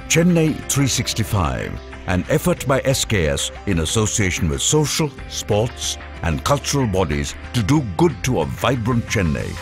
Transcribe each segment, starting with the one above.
Chennai 365, an effort by SKS in association with social, sports, and cultural bodies to do good to a vibrant Chennai.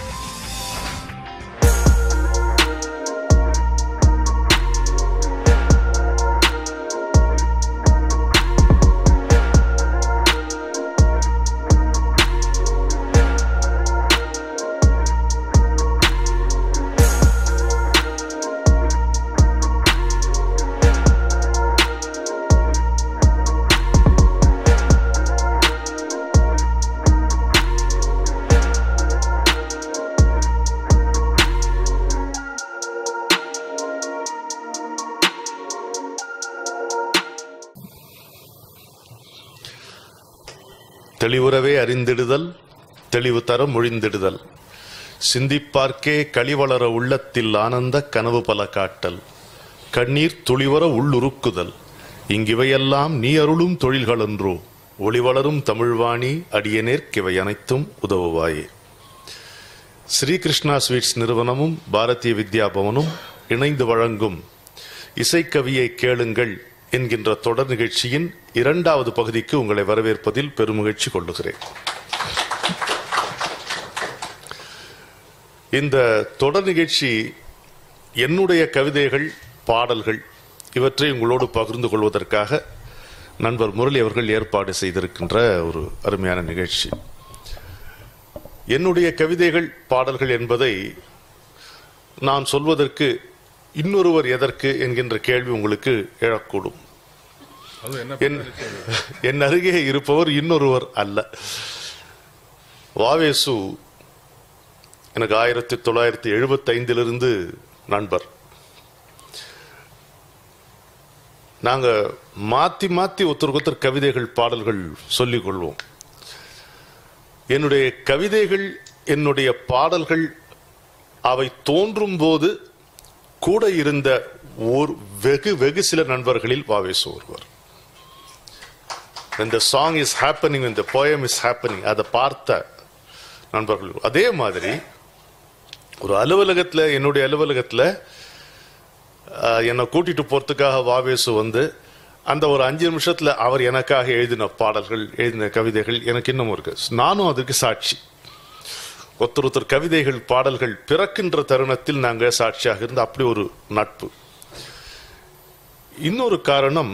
தெளிவுறவே அறிந்திடுதல் தெளிவு தர மொழிந்திடுதல் சிந்திப்பார்க்கே களிவளர உள்ளத்தில் ஆனந்த கனவு பல காட்டல் கண்ணீர் துளிவர உள்ளுருக்குதல் இங்கிவையெல்லாம் நீ அருளும் தொழில்களன்றோ ஒளிவளரும் தமிழ்வாணி அடியனேற்கிவை அனைத்தும் உதவுவாயே ஸ்ரீகிருஷ்ணா ஸ்வீட்ஸ் நிறுவனமும் பாரதிய வித்யா பவனும் இணைந்து வழங்கும் இசைக்கவியை கேளுங்கள் என்கின்ற தொடர் நிகழ்ச்சியின் இரண்டாவது பகுதிக்கு உங்களை வரவேற்பதில் பெருமகிழ்ச்சி கொள்ளுகிறேன் இந்த தொடர் நிகழ்ச்சி என்னுடைய கவிதைகள் பாடல்கள் இவற்றை உங்களோடு பகிர்ந்து கொள்வதற்காக நண்பர் முரளி அவர்கள் ஏற்பாடு செய்திருக்கின்ற ஒரு அருமையான நிகழ்ச்சி என்னுடைய கவிதைகள் பாடல்கள் என்பதை நான் சொல்வதற்கு இன்னொருவர் எதற்கு என்கின்ற கேள்வி உங்களுக்கு எழக்கூடும் என் என் அருகே இருப்பவர் இன்னொருவர் அல்ல வாவேசு எனக்கு ஆயிரத்தி தொள்ளாயிரத்தி எழுபத்தி ஐந்திலிருந்து நண்பர் நாங்க மாத்தி மாத்தி ஒருத்தருக்கு ஒருத்தர் கவிதைகள் பாடல்கள் சொல்லிக் கொள்வோம் என்னுடைய கவிதைகள் என்னுடைய பாடல்கள் அவை தோன்றும் போது கூட இருந்த ஒரு வெகு வெகு சில நண்பர்களில் வாவேசு ஒருவர் இந்த சாங் இஸ் ஹேப்பனிங் இந்த போயம் இஸ் ஹேப்பனிங் அதை பார்த்த நண்பர்கள் அதே மாதிரி ஒரு அலுவலகத்தில் என்னுடைய அலுவலகத்தில் என்னை கூட்டிட்டு போறதுக்காக வாவேசு வந்து அந்த ஒரு அஞ்சு நிமிஷத்துல அவர் எனக்காக எழுதின பாடல்கள் எழுதின கவிதைகள் எனக்கு இன்னும் இருக்கு நானும் அதுக்கு சாட்சி ஒருத்தர் ஒருத்தர் கவிதைகள் பாடல்கள் பிறக்கின்ற தருணத்தில் நாங்கள் சாட்சியாக இருந்து அப்படி ஒரு நட்பு இன்னொரு காரணம்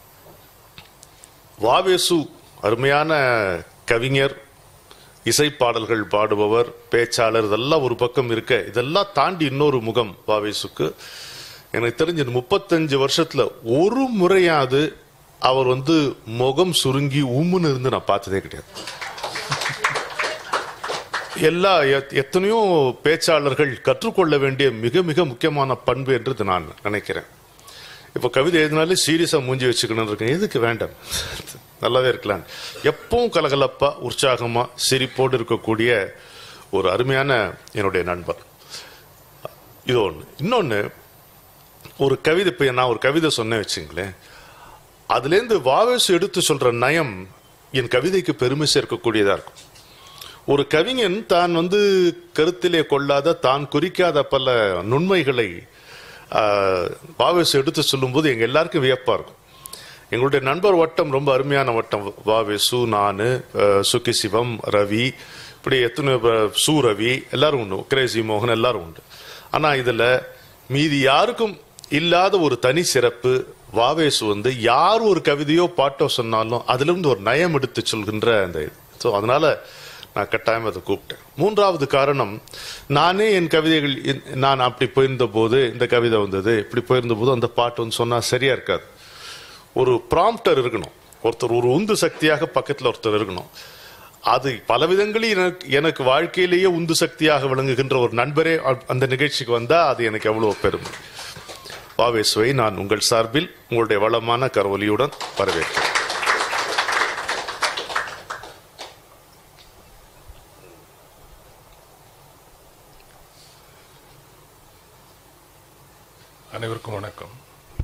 வாவேசு அருமையான கவிஞர் இசைப்பாடல்கள் பாடுபவர் பேச்சாளர் இதெல்லாம் ஒரு பக்கம் இருக்க இதெல்லாம் தாண்டி இன்னொரு முகம் வாவேசுக்கு எனக்கு தெரிஞ்ச முப்பத்தஞ்சு வருஷத்துல ஒரு முறையாவது அவர் வந்து முகம் சுருங்கி உம்முன்னு இருந்து நான் பார்த்ததே கிடையாது எல்லா எத்- எத்தனையோ பேச்சாளர்கள் கற்றுக்கொள்ள வேண்டிய மிக மிக முக்கியமான பண்பு என்று நான் நினைக்கிறேன் இப்ப கவிதை எழுதினாலே சீரியஸா மூஞ்சி வச்சுக்கணும் இருக்கேன் எதுக்கு வேண்டாம் நல்லாவே இருக்கலாம் எப்பவும் கலகலப்பா உற்சாகமா சிரிப்போடு இருக்கக்கூடிய ஒரு அருமையான என்னுடைய நண்பர் இது ஒண்ணு இன்னொன்னு ஒரு கவிதை இப்ப நான் ஒரு கவிதை சொன்னேன் வச்சுங்களேன் அதுலேருந்து வாவேசு எடுத்து சொல்ற நயம் என் கவிதைக்கு பெருமை சேர்க்கக்கூடியதா இருக்கும் ஒரு கவிஞன் தான் வந்து கருத்திலே கொள்ளாத தான் குறிக்காத பல நுண்மைகளை ஆஹ், வாவேசு எடுத்து சொல்லும்போது எங்க எல்லாருக்கும் வியப்பா இருக்கும் எங்களுடைய நண்பர் வட்டம் ரொம்ப அருமையான வட்டம் வாவேசு நானு அஹ், சுக்கி சிவம் ரவி இப்படி எத்தனை ப- சு ரவி எல்லாரும் உண்டு கிரேசி மோகன் எல்லாரும் உண்டு ஆனா இதுல மீதி யாருக்கும் இல்லாத ஒரு தனி சிறப்பு வாவேசு வந்து யார் ஒரு கவிதையோ பாட்டோ சொன்னாலும் அதுல இருந்து ஒரு நயம் எடுத்து சொல்கின்ற அந்த இது ஸோ அதனால நான் கட்டாயம் அதை கூப்பிட்டேன் மூன்றாவது காரணம் நானே என் கவிதைகள் இந்- நான் அப்படி போயிருந்த போது இந்த கவிதை வந்தது இப்படி போயிருந்த போது அந்த பாட்டு வந்து சொன்னா சரியா இருக்காது ஒரு ப்ராம்ப்டர் இருக்கணும் ஒருத்தர் ஒரு உந்து சக்தியாக பக்கத்தில் ஒருத்தர் இருக்கணும் அது பல விதங்களில் எனக்கு எனக்கு வாழ்க்கையிலேயே உந்து சக்தியாக விளங்குகின்ற ஒரு நண்பரே அ- அந்த நிகழ்ச்சிக்கு வந்தா அது எனக்கு எவ்வளவு பெருமை வாவேசுவை நான் உங்கள் சார்பில் உங்களுடைய வளமான கரவொலியுடன் வரவேற்கிறேன் அனைவருக்கும் வணக்கம்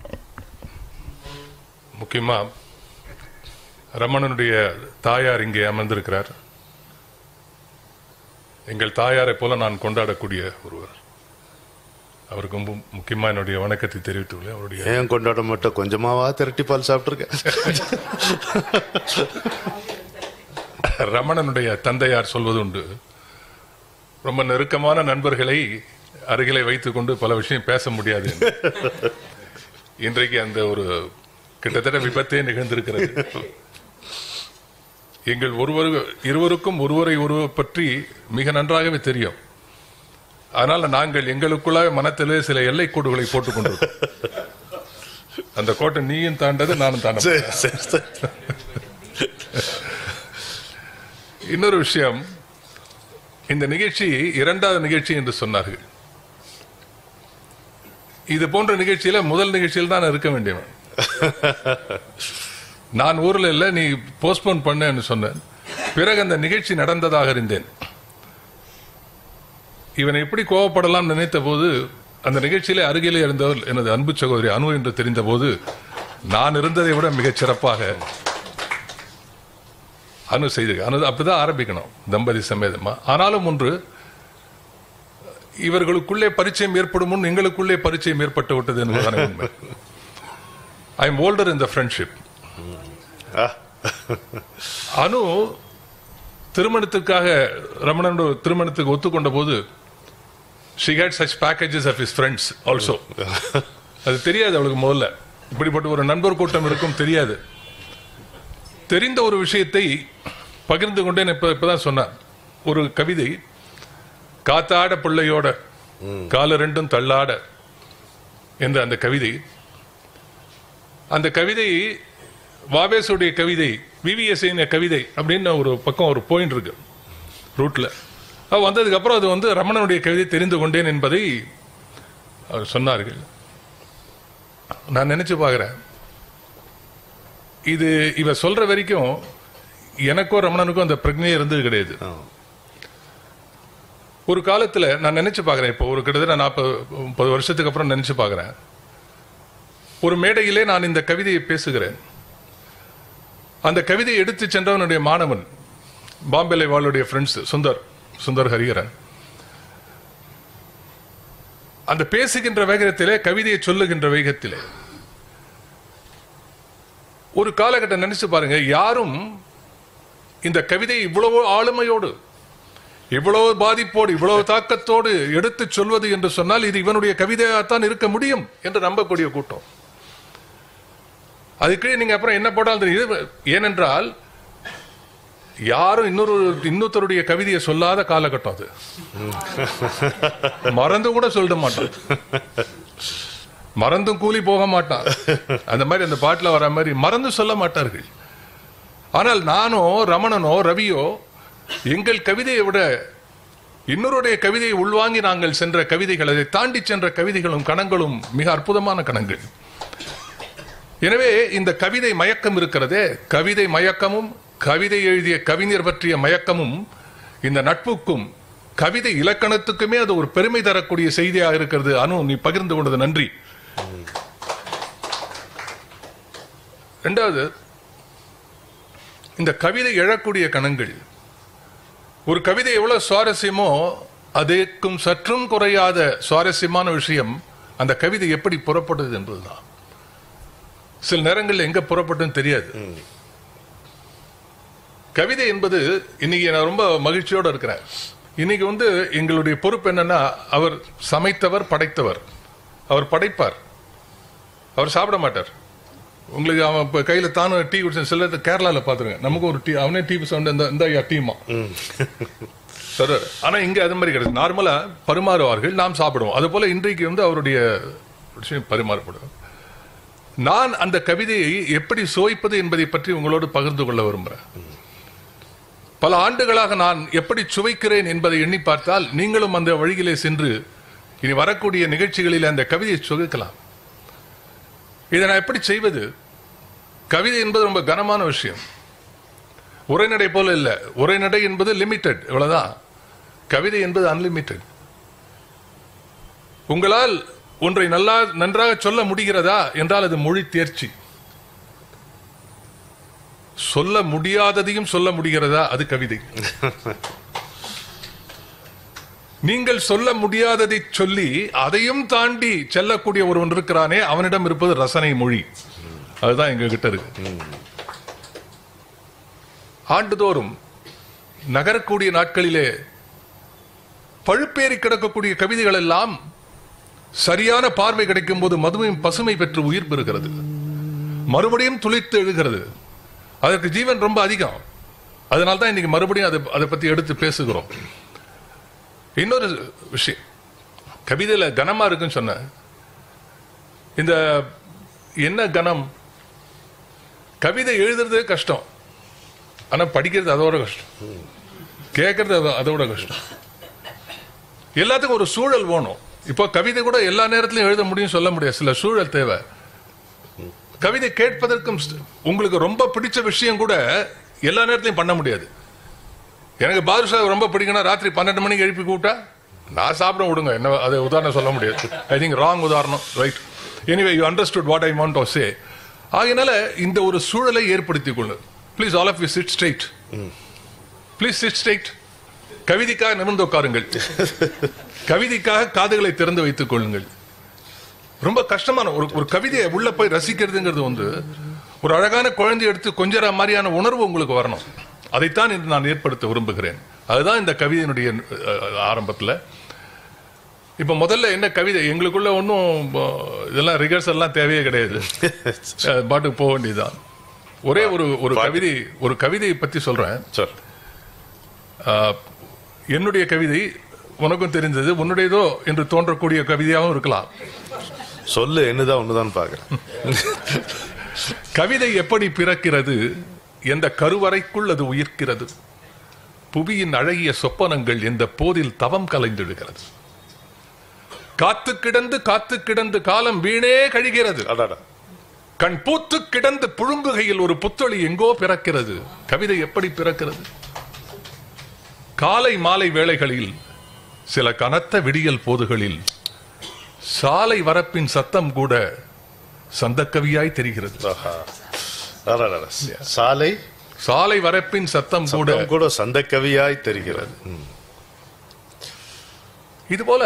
முக்கியமா ரமணனுடைய தாயார் இங்கே அமர்ந்திருக்கிறார் எங்கள் தாயாரை போல நான் கொண்டாடக்கூடிய ஒருவர் அவருக்கு ரொம்ப முக்கியமா என்னுடைய வணக்கத்தை தெரிவித்துள்ளேன் அவருடைய ஏன் கொண்டாட மாட்டோம் கொஞ்சமாவா திரட்டி பால் சாப்பிட்டுருக்கேன் ரமணனுடைய தந்தையார் சொல்வது உண்டு ரொம்ப நெருக்கமான நண்பர்களை அருகிலே வைத்துக்கொண்டு பல விஷயம் பேச முடியாது என்று. இன்றைக்கு அந்த ஒரு கிட்டத்தட்ட விபத்தே நிகழ்ந்திருக்கிறது எங்கள் ஒருவர் இருவருக்கும் ஒருவரை ஒருவர் பற்றி மிக நன்றாகவே தெரியும் அதனால நாங்கள் எங்களுக்குள்ளாக மனத்திலே சில எல்லை கோடுகளை போட்டுக் கொண்டிருக்கோம் அந்த கோட்டை நீயும் தாண்டது நானும் தாண்ட சரி, சரி, சரி. இன்னொரு விஷயம் இந்த நிகழ்ச்சி இரண்டாவது நிகழ்ச்சி என்று சொன்னார்கள் இது போன்ற நிகழ்ச்சியில முதல் நிகழ்ச்சியில் தான் இருக்க வேண்டியவன் நான் ஊர்ல இல்ல நீ போஸ்ட்போன் பண்ணேன்னு சொன்னேன் பிறகு அந்த நிகழ்ச்சி நடந்ததாக இருந்தேன் இவனை எப்படி கோவப்படலாம் நினைத்த போது அந்த நிகழ்ச்சியிலே அருகிலே இருந்தவர் எனது அன்பு சகோதரி அனு என்று தெரிந்த போது நான் இருந்ததை விட மிகச் சிறப்பாக அனு செய்து அனு அப்படிதான் ஆரம்பிக்கணும் தம்பதி சமேதமா ஆனாலும் ஒன்று இவர்களுக்குள்ளே பரிச்சயம் ஏற்படும் முன் எங்களுக்குள்ளே பரிச்சயம் ஏற்பட்டு விட்டது என்பதுதானே உண்மை I am older in the friendship ஆ, அனு திருமணத்துக்காக ரமணனோட திருமணத்துக்கு ஒத்துக்கொண்ட போது she had such packages of his friends also அது தெரியாது அவளுக்கு முதல்ல இப்படிப்பட்ட ஒரு நண்பர் கூட்டம் இருக்கும் தெரியாது தெரிந்த ஒரு விஷயத்தை பகிர்ந்து கொண்டேன் இப்ப இப்பதான் சொன்னான் ஒரு கவிதை காத்தாட பிள்ளையோட கால ரெண்டும் தள்ளாட என்ற அந்த கவிதை அந்த கவிதை வாவேசுடைய கவிதை விவிஎஸ்ஐன கவிதை அப்படின்னு ஒரு பக்கம் ஒரு பாயிண்ட் இருக்கு ரூட்ல அது வந்ததுக்கு அப்புறம் அது வந்து ரமணனுடைய கவிதை தெரிந்து கொண்டேன் என்பதை அவர் சொன்னார்கள் நான் நினைச்சு பார்க்கிறேன் இது இவ சொல்ற வரைக்கும் எனக்கோ ரமணனுக்கும் அந்த பிரஜையே இருந்தது கிடையாது ஆ. ஒரு காலத்துல நான் நினைச்சு பார்க்கிறேன் இப்போ ஒரு கிட்டத்தட்ட நாற்பது முப்பது வருஷத்துக்கு அப்புறம் நினைச்சு பார்க்கிறேன் ஒரு மேடையிலே நான் இந்த கவிதையை பேசுகிறேன் அந்த கவிதையை எடுத்து சென்றவனுடைய மாணவன் பாம்பேலை வாளுடைய ஃப்ரெண்ட்ஸ் சுந்தர் சுந்தர் ஹரிஹரன் அந்த பேசுகின்ற வேகத்திலே கவிதையை சொல்லுகின்ற வேகத்திலே ஒரு காலகட்டம் நினைச்சு பாருங்க யாரும் இந்த கவிதை இவ்வளவு ஆளுமையோடு இவ்வளவு பாதிப்போடு இவ்வளவு தாக்கத்தோடு எடுத்து சொல்வது என்று சொன்னால் இது இவனுடைய கவிதையாகத்தான் இருக்க முடியும் என்று நம்பக்கூடிய கூட்டம் அதுக்கு நீங்க அப்புறம் என்ன போட்டாலும் தெரியுது ஏனென்றால் யாரும் இன்னொரு இன்னொருத்தருடைய கவிதையை சொல்லாத காலகட்டம் அது மறந்து கூட சொல்ல மாட்டான் மறந்தும் கூலி போக மாட்டான் அந்த மாதிரி அந்த பாட்டுல வர மாதிரி மறந்து சொல்ல மாட்டார்கள் ஆனால் நானோ ரமணனோ ரவியோ எங்கள் கவிதையை விட இன்னொருடைய கவிதையை உள்வாங்கி நாங்கள் சென்ற கவிதைகள் அதை தாண்டி சென்ற கவிதைகளும் கணங்களும் மிக அற்புதமான கணங்கள் எனவே இந்த கவிதை மயக்கம் இருக்கிறதே கவிதை மயக்கமும் கவிதை எழுதிய கவிஞர் பற்றிய மயக்கமும் இந்த நட்புக்கும் கவிதை இலக்கணத்துக்குமே அது ஒரு பெருமை தரக்கூடிய செய்தியாக இருக்கிறது அனு நீ பகிர்ந்து கொண்டது நன்றி ரெண்டாவது இந்த கவிதை எழக்கூடிய கணங்கள் ஒரு கவிதை எவ்வளவு சுவாரஸ்யமோ அதற்கும் சற்றும் குறையாத சுவாரஸ்யமான விஷயம் அந்த கவிதை எப்படி புறப்படுது என்பதுதான் சில நேரங்களில் எங்க புறப்பட்டுன்னு தெரியாது கவிதை என்பது இன்னைக்கு நான் ரொம்ப மகிழ்ச்சியோட இருக்கிறேன் இன்னைக்கு வந்து எங்களுடைய பொறுப்பு என்னன்னா அவர் சமைத்தவர் படைத்தவர் அவர் படைப்பார் அவர் சாப்பிட மாட்டார் உங்களுக்கு அவன் இப்ப கையில தானும் டீ குடிச்ச சில கேரளால பாத்துருங்க நமக்கு ஒரு டீ அவனே டீ சவுண்ட் இந்த இந்த ஐயா டீமா சரி ஆனா இங்க அது மாதிரி கிடையாது நார்மலா பரிமாறுவார்கள் நாம் சாப்பிடுவோம் அது போல இன்றைக்கு வந்து அவருடைய விஷயம் பரிமாறப்படும் நான் அந்த கவிதையை எப்படி சுவைப்பது என்பதை பற்றி உங்களோடு பகிர்ந்து கொள்ள விரும்புகிறேன் பல ஆண்டுகளாக நான் எப்படி சுவைக்கிறேன் என்பதை எண்ணி பார்த்தால் நீங்களும் அந்த வழியிலே சென்று இனி வரக்கூடிய நிகழ்ச்சிகளில் அந்த கவிதையை சுவைக்கலாம் இதை நான் எப்படி செய்வது கவிதை என்பது ரொம்ப கனமான விஷயம் உரைநடை போல இல்ல உரைநடை என்பது லிமிட்டெட் இவ்வளவுதான் கவிதை என்பது அன்லிமிட்டெட் உங்களால் ஒன்றை நல்லா நன்றாக சொல்ல முடிகிறதா என்றால் அது மொழி தேர்ச்சி சொல்ல முடியாததையும் சொல்ல முடிகிறதா அது கவிதை நீங்கள் சொல்ல முடியாததை சொல்லி அதையும் தாண்டி செல்லக்கூடிய ஒருவன் இருக்கிறானே அவனிடம் இருப்பது ரசனை மொழி அதுதான் எங்க கிட்ட இருக்கு ஆண்டுதோறும் நகரக்கூடிய நாட்களிலே பழுப்பேறி கிடக்கக்கூடிய கவிதைகள் எல்லாம் சரியான பார்வை கிடைக்கும் போது மதுமையும் பசுமை பெற்று உயிர் பெறுகிறது மறுபடியும் துளித்து எழுகிறது அதற்கு ஜீவன் ரொம்ப அதிகம் அதனால தான் இன்னைக்கு மறுபடியும் அதை அதை பத்தி எடுத்து பேசுகிறோம் இன்னொரு விஷயம் கவிதையில கனமா இருக்குன்னு சொன்ன இந்த என்ன கனம் கவிதை எழுதுறது கஷ்டம் ஆனா படிக்கிறது அதோட கஷ்டம் கேட்கறது அது- அதோட கஷ்டம் எல்லாத்துக்கும் ஒரு சூழல் வேணும் இப்போ கவிதை கூட எல்லா நேரத்திலும் எழுத முடியும் சொல்ல முடியாது சில சூழல் தேவை கவிதை கேட்பதற்கும் ஸ்- உங்களுக்கு ரொம்ப பிடிச்ச விஷயம் கூட எல்லா நேரத்திலையும் பண்ண முடியாது எனக்கு பாதுஷா ரொம்ப பிடிக்கும்னா ராத்திரி பன்னெண்டு மணிக்கு எழுப்பி கூப்பிட்டா நான் சாப்பிட விடுங்க என்ன அது உதாரணம் சொல்ல முடியாது ஐ திங்க் ராங் உதாரணம் right anyway you understood what I want to say ஆகையினால இந்த ஒரு சூழலை ஏற்படுத்திக் கொள்ளு please all of you sit straight please sit straight கவிதைக்காக நிமிர்ந்து உட்காருங்கள் கவிதைக்காக காதுகளை திறந்து வைத்துக் கொள்ளுங்கள் ரொம்ப கஷ்டமான ஒரு ஒரு கவிதையை உள்ள போய் ரசிக்கிறதுங்கிறது வந்து ஒரு அழகான குழந்தை எடுத்து கொஞ்சற மாதிரியான உணர்வு உங்களுக்கு வரணும் அதைத்தான் இன்று நான் ஏற்படுத்த விரும்புகிறேன் அதுதான் இந்த கவிதையினுடைய அஹ், ஆரம்பத்துல இப்ப முதல்ல என்ன கவிதை எங்களுக்குள்ள ஒன்றும் இதெல்லாம் ரிகர்சல் எல்லாம் தேவையே கிடையாது அஹ், பாட்டுக்கு போக வேண்டியதுதான் ஒரே ஒரு ஒரு கவிதை ஒரு கவிதையை பத்தி சொல்றேன் சார் ஆஹ், என்னுடைய கவிதை உனக்கும் தெரிந்தது உன்னுடையதோ என்று தோன்றக்கூடிய கவிதையாகவும் இருக்கலாம் சொல்லு என்னதான் ஒண்ணுதான் பாக்குறேன் கவிதை எப்படி பிறக்கிறது எந்த கருவறைக்குள் அது உயிர்க்கிறது புவியின் அழகிய சொப்பனங்கள் எந்த போதில் தவம் கலைந்திடுகிறது காத்து கிடந்து காத்து கிடந்து காலம் வீணே கழிகிறது அடாடா கண் பூத்து கிடந்து புழுங்குகையில் ஒரு புத்தொளி எங்கோ பிறக்கிறது கவிதை எப்படி பிறக்கிறது காலை மாலை வேளைகளில் சில கனத்த விடியல் போதுகளில் சாலை வரப்பின் சத்தம் கூட சந்தக்கவியாய் தெரிகிறது ஆஹா. அடாடா. சாலை சாலை வரப்பின் சத்தம் கூட சத்தம் கூட சந்த கவியாய் தெரிகிறது ம். இதுபோல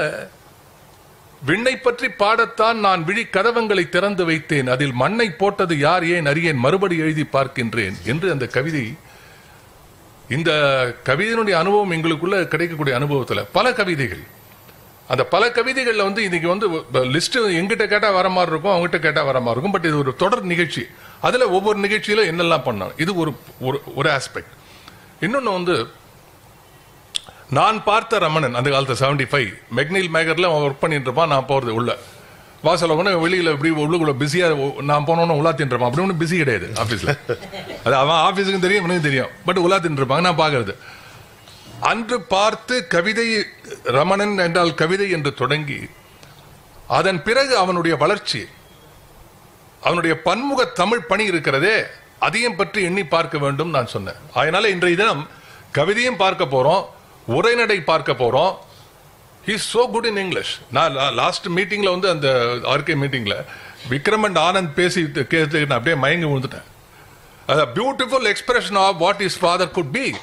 விண்ணை பற்றி பாடத்தான் நான் விழி கதவங்களை திறந்து வைத்தேன் அதில் மண்ணை போட்டது யார் ஏன் அறியேன் மறுபடி எழுதி பார்க்கின்றேன் என்று அந்த கவிதை இந்த கவிதையினுடைய அனுபவம் எங்களுக்குள்ள கிடைக்கக்கூடிய அனுபவத்துல பல கவிதைகள் அந்த பல கவிதைகள்ல வந்து இன்னைக்கு வந்து லிஸ்ட் எங்கிட்ட கேட்டா வர மாதிரி இருக்கும் அவங்ககிட்ட கேட்டா வர மாதிரி இருக்கும் பட் இது ஒரு தொடர் நிகழ்ச்சி அதுல ஒவ்வொரு நிகழ்ச்சியில என்னெல்லாம் பண்ணோம் இது ஒரு ஒரு- ஒரு ஆஸ்பெக்ட் இன்னொன்னு வந்து நான் பார்த்த ரமணன் அந்த காலத்து செவன்டி ஃபைவ் மெக்னில் மேகர்ல அவன் ஒர்க் பண்ணிட்டு இருப்பான் நான் போறது உள்ள வாசல உடனே வெளியில இப்படி உள்ளுக்குள்ள பிஸியா நான் போனோன்னு உலாத்தின்னு இருப்பான் அப்படி ஒன்றும் பிஸி கிடையாது ஆபீஸ்ல அது அவன் ஆபீஸுக்கும் தெரியும் இவனுக்கும் தெரியும் பட் உலாத்தின்னு இருப்பாங்க நான் பாக்குறது அன்று பார்த்து கவிதை ரமணன் என்றால் கவிதை என்று தொடங்கி அதன் பிறகு அவனுடைய வளர்ச்சி அவனுடைய பன்முக தமிழ் பணி இருக்கிறதே அதையும் பற்றி எண்ணி பார்க்க வேண்டும் நான் சொன்னேன் அதனால இன்றைய தினம் கவிதையும் பார்க்க போறோம் உரைநடை பார்க்க போறோம் he so good in English நான் லாஸ்ட் மீட்டிங்ல வந்து அந்த ஆர்கே மீட்டிங்ல விக்ரம் அண்ட் ஆனந்த் பேசி கேட்டு நான் அப்படியே மயங்கி விழுந்துட்டேன் beautiful expression of what is father could be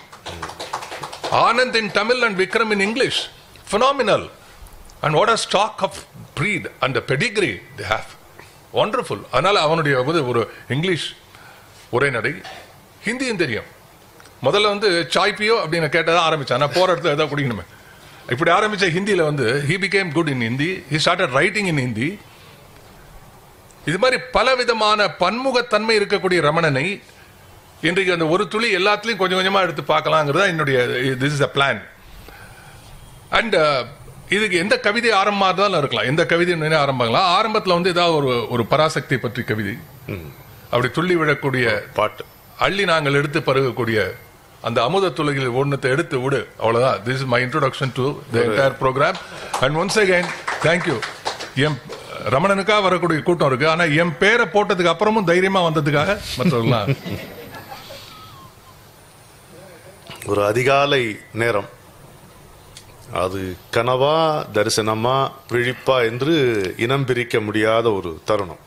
Anand in Tamil and Vikram in English. Phenomenal. And what a stock of breed and the pedigree they have. Wonderful. அதனால அவனுடைய வந்து ஒரு இங்கிலீஷ் உரைநடை ஹிந்தியும் தெரியும் முதல்ல வந்து சாய் பியோ அப்படின்னு கேட்டதான் ஆரம்பிச்சேன் நான் போற இடத்துல ஏதாவது குடிக்கணுமே இப்படி ஆரம்பிச்ச ஹிந்தியில வந்து he became good in Hindi he started writing in Hindi இது மாதிரி பல விதமான பன்முகத்தன்மை இருக்கக்கூடிய ரமணனை இன்றைக்கு அந்த ஒரு துளி எல்லாத்துலயும் கொஞ்சம் கொஞ்சமா எடுத்து பார்க்கலாங்கிறது தான் என்னுடைய this is a plan and இதுக்கு எந்த கவிதை ஆரம்பமா இருந்தாலும் இருக்கலாம் எந்த கவிதை வேணா ஆரம்பிக்கலாம் ஆரம்பத்துல வந்து ஏதாவது ஒரு ஒரு பராசக்தி பற்றி கவிதை அப்படி துள்ளி விழக்கூடிய பாட்டு அள்ளி நாங்கள் எடுத்து பருகக்கூடிய அந்த அமுத துளைகளில் ஒன்னத்தை எடுத்து விடு அவ்வளவுதான் this is my introduction to the entire programme and once again thank you M ரமணனுக்காக வரக்கூடிய கூட்டம் இருக்கு ஆனா என் பேரை போட்டதுக்கு அப்புறமும் தைரியமா வந்ததுக்காக மற்றவர்களாம் ஒரு அதிகாலை நேரம் அது கனவா தரிசனமா விழிப்பா என்று இனம் பிரிக்க முடியாத ஒரு தருணம்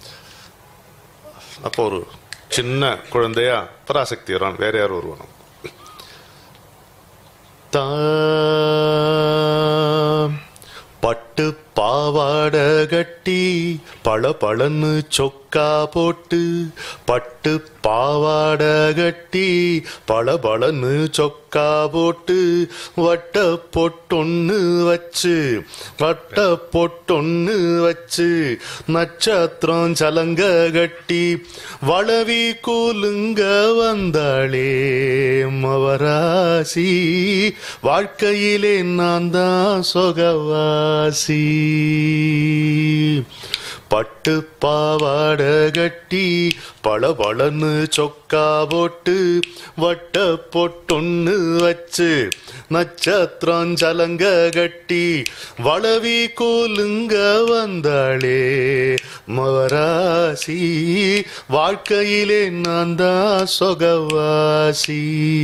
அப்போ ஒரு சின்ன குழந்தையா பராசக்தி வரான் வேற யார் வருவானோ தா பாவாட கட்டி பள பளன்னு சொக்கா போட்டு பட்டு பாவாட கட்டி பள பளன்னு சொக்கா போட்டு வட்ட பொட்டொன்னு வச்சு வட்ட பொட்டொன்னு வச்சு நட்சத்திரம் சலங்க கட்டி வளவி கூலுங்க வந்தாளே மவராசி வாழ்க்கையிலே நான் தான் சொகவாசி பட்டு பாவாட கட்டி பள பளன்னு சொக்கா போட்டு வட்ட பொட்டொன்னு வச்சு நட்சத்திரம் சலங்க கட்டி வளவி கூலுங்க வந்தாளே மவராசி வாழ்க்கையிலே நான் தான் சொகவாசி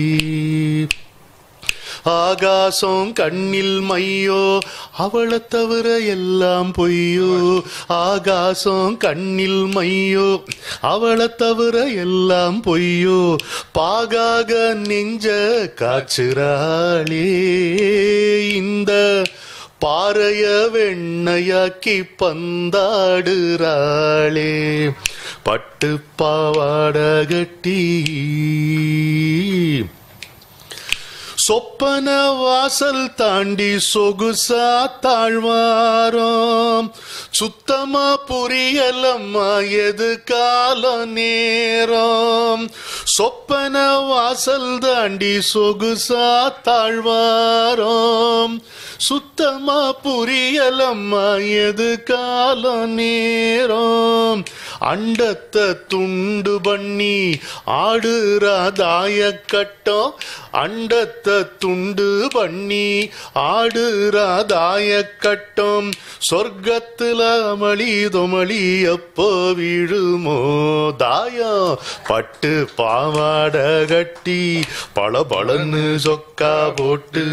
ஆகாசம் கண்ணில் மையோ அவளை தவிர எல்லாம் பொய்யோ ஆகாசம் கண்ணில் மையோ அவளை தவிர எல்லாம் பொய்யோ பாகாக நெஞ்ச காச்சுறாளே இந்த பாறைய வெண்ணையாக்கி பந்தாடுறாளே பட்டு பாவாட கட்டி சொப்பன வாசல் தாண்டி சொகுசா தாழ்வாரம் சுத்தமா புரியலம்மா எது கால நேரம் சொப்பன வாசல் தாண்டி சொகுசா தாழ்வாரம் சுத்தமா புரியலம்மா எது கால நேரம் அண்டத்தை துண்டு பண்ணி ஆடுறாதாய கட்டம் அண்டத்தை துண்டு பண்ணி ஆடுறாதாய கட்டம் சொர்க்கத்துல மளி தொமளி எப்போ விழுமோ தாயம் பட்டு பாவாட கட்டி பள பளன்னு சொக்கா போட்டு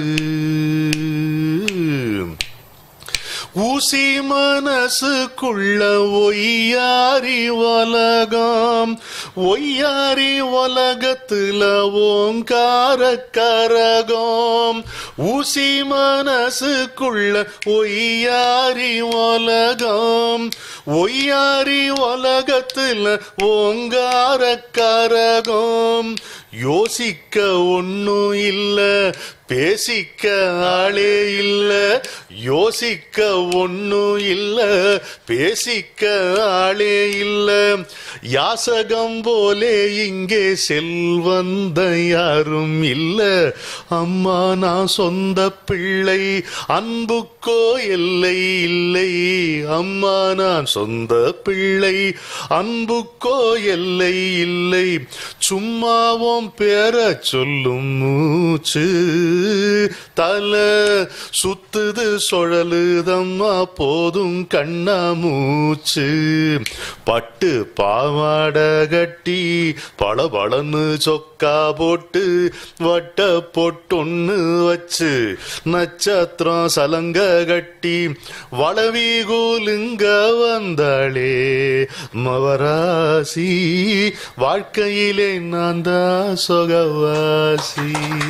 ஊசி மனசுக்குள்ள ஒய்யாரி உலகம் ஒய்யாரி உலகத்துல ஓங்கார கரகம் ஊசி மனசுக்குள்ள ஒய்யாரி உலகம் ஒய்யாரி உலகத்துல ஓங்கார கரகம் யோசிக்க ஒன்னும் இல்ல பேசிக்க ஆளே இல்ல யோசிக்க ஒன்னும் இல்ல பேசிக்க ஆளே இல்ல யாசகம் போலே இங்கே செல்வந்த யாரும் இல்ல அம்மா நான் சொந்த பிள்ளை அன்புக்கோ எல்லை இல்லை அம்மா நான் சொந்த பிள்ளை அன்புக்கோ எல்லை இல்லை சும்மாவும் பேர சொல்லும் மூச்சு தலை சுத்துது சுழலுதம்மா போதும் கண்ணா மூச்சு பட்டு பாவாட கட்டி பள பளன்னு சொக்கா போட்டு வட்ட பொட்டொன்னு வச்சு நட்சத்திரம் சலங்க கட்டி வளவி கூலுங்க வந்தாளே மவராசி வாழ்க்கையிலே நான் தான் சொகவாசி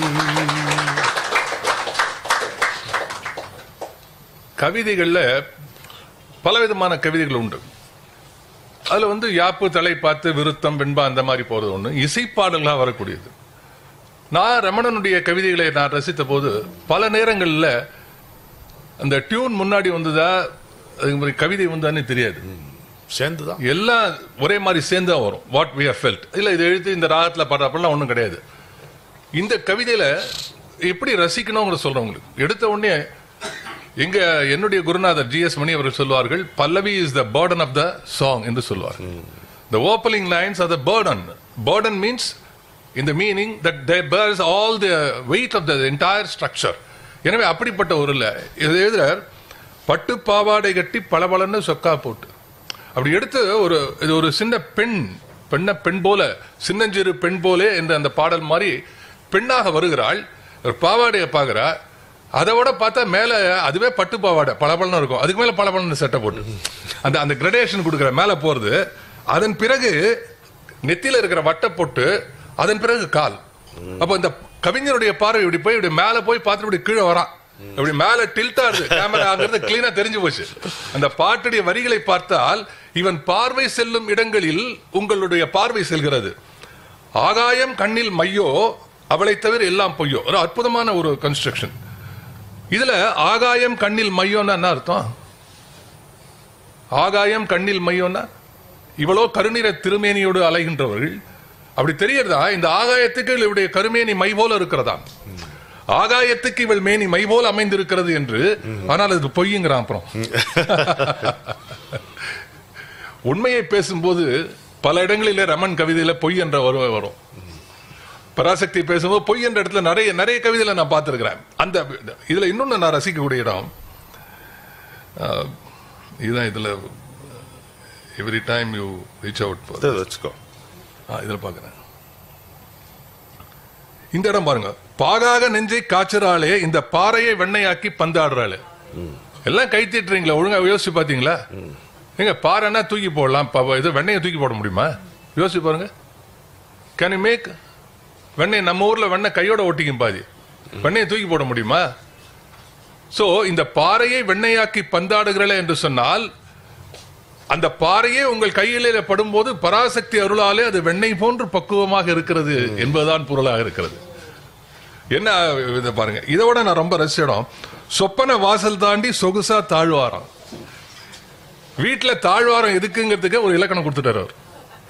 கவிதைகள்ல பலவிதமான கவிதைகள் உண்டு அதுல வந்து யாப்பு தலை பார்த்து விருத்தம் வெண்பா அந்த மாதிரி போறது ஒண்ணு இசைப்பாடல்களா வரக்கூடியது நான் ரமணனுடைய கவிதைகளை நான் ரசித்த போது பல நேரங்கள்ல அந்த டியூன் முன்னாடி வந்ததா அது மாதிரி கவிதை வந்தான்னு தெரியாது சேர்ந்துதான் எல்லாம் ஒரே மாதிரி சேர்ந்து தான் வரும் வாட் we have felt இல்ல இது எழுத்து இந்த ராகத்துல பாடுறப்பெல்லாம் ஒண்ணும் கிடையாது இந்த கவிதையில எப்படி ரசிக்கணுங்கிற சொல்றேன் உங்களுக்கு எடுத்த உடனே எங்க என்னுடைய குருநாதர் ஜி எஸ் மணி அவர்கள் சொல்வார்கள் pallavi is the burden of the song என்று சொல்வார் the opening lines are the burden burden means in the meaning that they bears all the weight of the entire structure எனவே அப்படிப்பட்ட ஒரு இல்ல இது எழுதுறார் பட்டு பாவாடை கட்டி பளபளன்னு சொக்கா போட்டு அப்படி எடுத்து ஒரு இது ஒரு சின்ன பெண் பெண்ண பெண் போல சின்னஞ்சிறு பெண் போலே என்ற அந்த பாடல் மாதிரி பெண்ணாக வருகிறாள் ஒரு பாவாடையை பார்க்கிறா அதை விட பார்த்தா மேல அதுவே பட்டு பாவாடை பளபளன்னு இருக்கும் அதுக்கு மேல பளபளன்னு சட்டை போட்டு அந்த அந்த கிரடேஷன் கொடுக்குற மேல போறது அதன் பிறகு நெத்தியில இருக்கிற வட்டை போட்டு அதன் பிறகு கால் அப்ப இந்த கவிஞருடைய பார்வை இப்படி போய் இப்படி மேல போய் பார்த்துட்டு இப்படி கீழே வரான் அப்படி மேல டில்ட் ஆகுது கேமராங்கிறது கிளீனா தெரிஞ்சு போச்சு அந்த பாட்டுடைய வரிகளை பார்த்தால் இவன் பார்வை செல்லும் இடங்களில் உங்களுடைய பார்வை செல்கிறது ஆகாயம் கண்ணில் மையோ அவளை தவிர எல்லாம் பொய்யோ ஒரு அற்புதமான ஒரு கன்ஸ்ட்ரக்ஷன் இதுல ஆகாயம் கண்ணில் மையோன்னா என்ன அர்த்தம் ஆகாயம் கண்ணில் மையோன்னா இவ்வளோ கருநிற திருமேனியோடு அலைகின்றவர்கள் அப்படி தெரியறதா இந்த ஆகாயத்துக்கு இவளுடைய கருமேனி மை போல இருக்கிறதா ஆகாயத்துக்கு இவள் மேனி மை போல அமைந்திருக்கிறது என்று ஆனால் அது பொய்யுங்கிறான் அப்புறம் உண்மையை பேசும்போது பல இடங்களிலே ரமன் கவிதையில பொய் என்ற வரும் வரும் பராசக்தி பேசும்போது பொய் என்ற இடத்துல நிறைய நிறைய கவிதையில நான் பார்த்திருக்கிறேன் அந்த இதுல இன்னொன்னு நான் ரசிக்கக்கூடிய இடம் அஹ், இதுதான் இதுல every time you reach out இதை வச்சுக்கோ இதுல பாக்குறேன் இந்த இடம் பாருங்க பாகாக நெஞ்சை காய்ச்சறாளே இந்த பாறையை வெண்ணையாக்கி பந்தாடுறாளே எல்லாம் கை தீட்டுறீங்களா ஒழுங்கா யோசிச்சு பாத்தீங்களா எங்க பாறைன்னா தூக்கி போடலாம் ப- இது வெண்ணையை தூக்கி போட முடியுமா யோசிச்சு பாருங்க கேன் யூ மேக் வெண்ணெய் நம்ம ஊர்ல வெண்ணெய் கையோட ஒட்டிக்கும் பாதி வெண்ணெயை தூக்கி போட முடியுமா சோ இந்த பாறையை வெண்ணையாக்கி பந்தாடுகிறளே என்று சொன்னால் அந்த பாறையே உங்கள் கையிலே படும்போது பராசக்தி அருளாலே அது வெண்ணெய் போன்று பக்குவமாக இருக்கிறது என்பதுதான் பொருளாக இருக்கிறது என்ன இதை பாருங்க இதை விட நான் ரொம்ப ரசிச்சிடம் சொப்பன வாசல் தாண்டி சொகுசா தாழ்வாரம் வீட்டுல தாழ்வாரம் எதுக்குங்கிறதுக்கு ஒரு இலக்கணம் கொடுத்துட்டாரு அவர்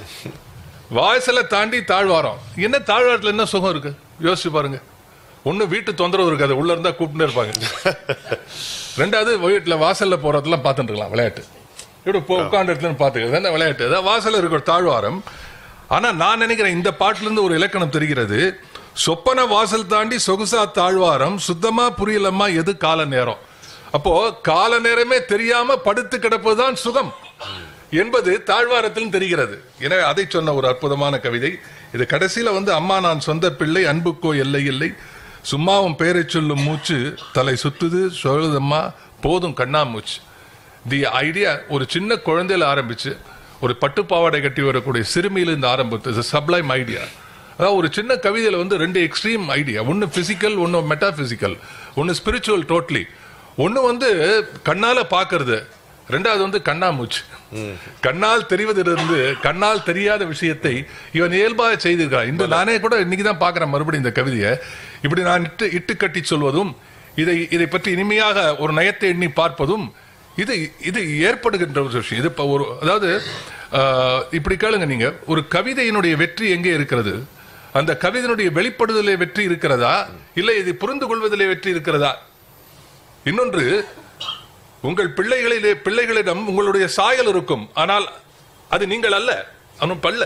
வாசலை தாண்டி தாழ்வாரம் என்ன தாழ்வாரத்துல என்ன சுகம் இருக்கு யோசிச்சு பாருங்க ஒண்ணு வீட்டு தொந்தரவு இருக்காது உள்ள இருந்தா கூப்பிட்டு இருப்பாங்க ரெண்டாவது வீட்டுல வாசல்ல போறதெல்லாம் பார்த்துட்டு இருக்கலாம் விளையாட்டு இப்படி உட்காந்து இடத்துல பாத்துக்கிறது என்ன விளையாட்டு அதான் வாசல்ல இருக்கிற தாழ்வாரம் ஆனா நான் நினைக்கிறேன் இந்த பாட்டுல இருந்து ஒரு இலக்கணம் தெரிகிறது சொப்பன வாசல் தாண்டி சொகுசா தாழ்வாரம் சுத்தமா புரியலம்மா எது கால நேரம் அப்போ கால நேரமே தெரியாம படுத்து கிடப்பதுதான் சுகம் என்பது தாழ்வாரத்திலும் தெரிகிறது எனவே அதை சொன்ன ஒரு அற்புதமான கவிதை இது கடைசியில வந்து அம்மா நான் சொந்த பிள்ளை அன்புக்கோ எல்லை இல்லை சும்மாவும் பெயரைச் சொல்லும் மூச்சு தலை சுத்துது சொல்லுதம்மா போதும் கண்ணாமூச்சு தி ஐடியா ஒரு சின்ன குழந்தையில ஆரம்பிச்சு ஒரு பட்டு பாவாடை கட்டி வரக்கூடிய சிறுமியிலிருந்து ஆரம்பித்து சப்ளைம் ஐடியா அதாவது ஒரு சின்ன கவிதையில வந்து ரெண்டு எக்ஸ்ட்ரீம் ஐடியா ஒன்னு பிசிக்கல் ஒன்னு மெட்டாபிசிக்கல் ஒன்னு ஸ்பிரிச்சுவல் டோட்லி ஒன்னு வந்து கண்ணால பாக்குறது ரெண்டாவது வந்து கண்ணாமூச்சு கண்ணால் தெரிவதிலிருந்து கண்ணால் தெரியாத விஷயத்தை இவன் இயல்பாக செய்திருக்கிறான் இந்த நானே கூட இன்னைக்கு தான் பார்க்கிறேன் மறுபடியும் இந்த கவிதையை இப்படி நான் இட்டு இட்டு கட்டி சொல்வதும் இதை இதை பற்றி இனிமையாக ஒரு நயத்தை எண்ணி பார்ப்பதும் இது இது ஏற்படுகின்ற ஒரு விஷயம் இது இப்ப ஒரு அதாவது ஆஹ், இப்படி கேளுங்க நீங்க ஒரு கவிதையினுடைய வெற்றி எங்கே இருக்கிறது அந்த கவிதையினுடைய வெளிப்படுதலே வெற்றி இருக்கிறதா இல்லை இதை புரிந்து கொள்வதிலே வெற்றி இருக்கிறதா இன்னொன்று உங்கள் பிள்ளைகளிலே பிள்ளைகளிடம் உங்களுடைய சாயல் இருக்கும் ஆனால் அது நீங்கள் அல்ல அவனும் பல்ல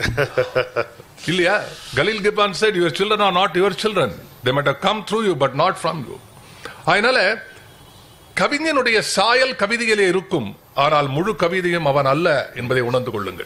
இல்லையா Khaleel கிபான் said your children are not your children they might have come through you but not from you அதனால கவிஞனுடைய சாயல் கவிதையிலே இருக்கும் ஆனால் முழு கவிதையும் அவன் அல்ல என்பதை உணர்ந்து கொள்ளுங்கள்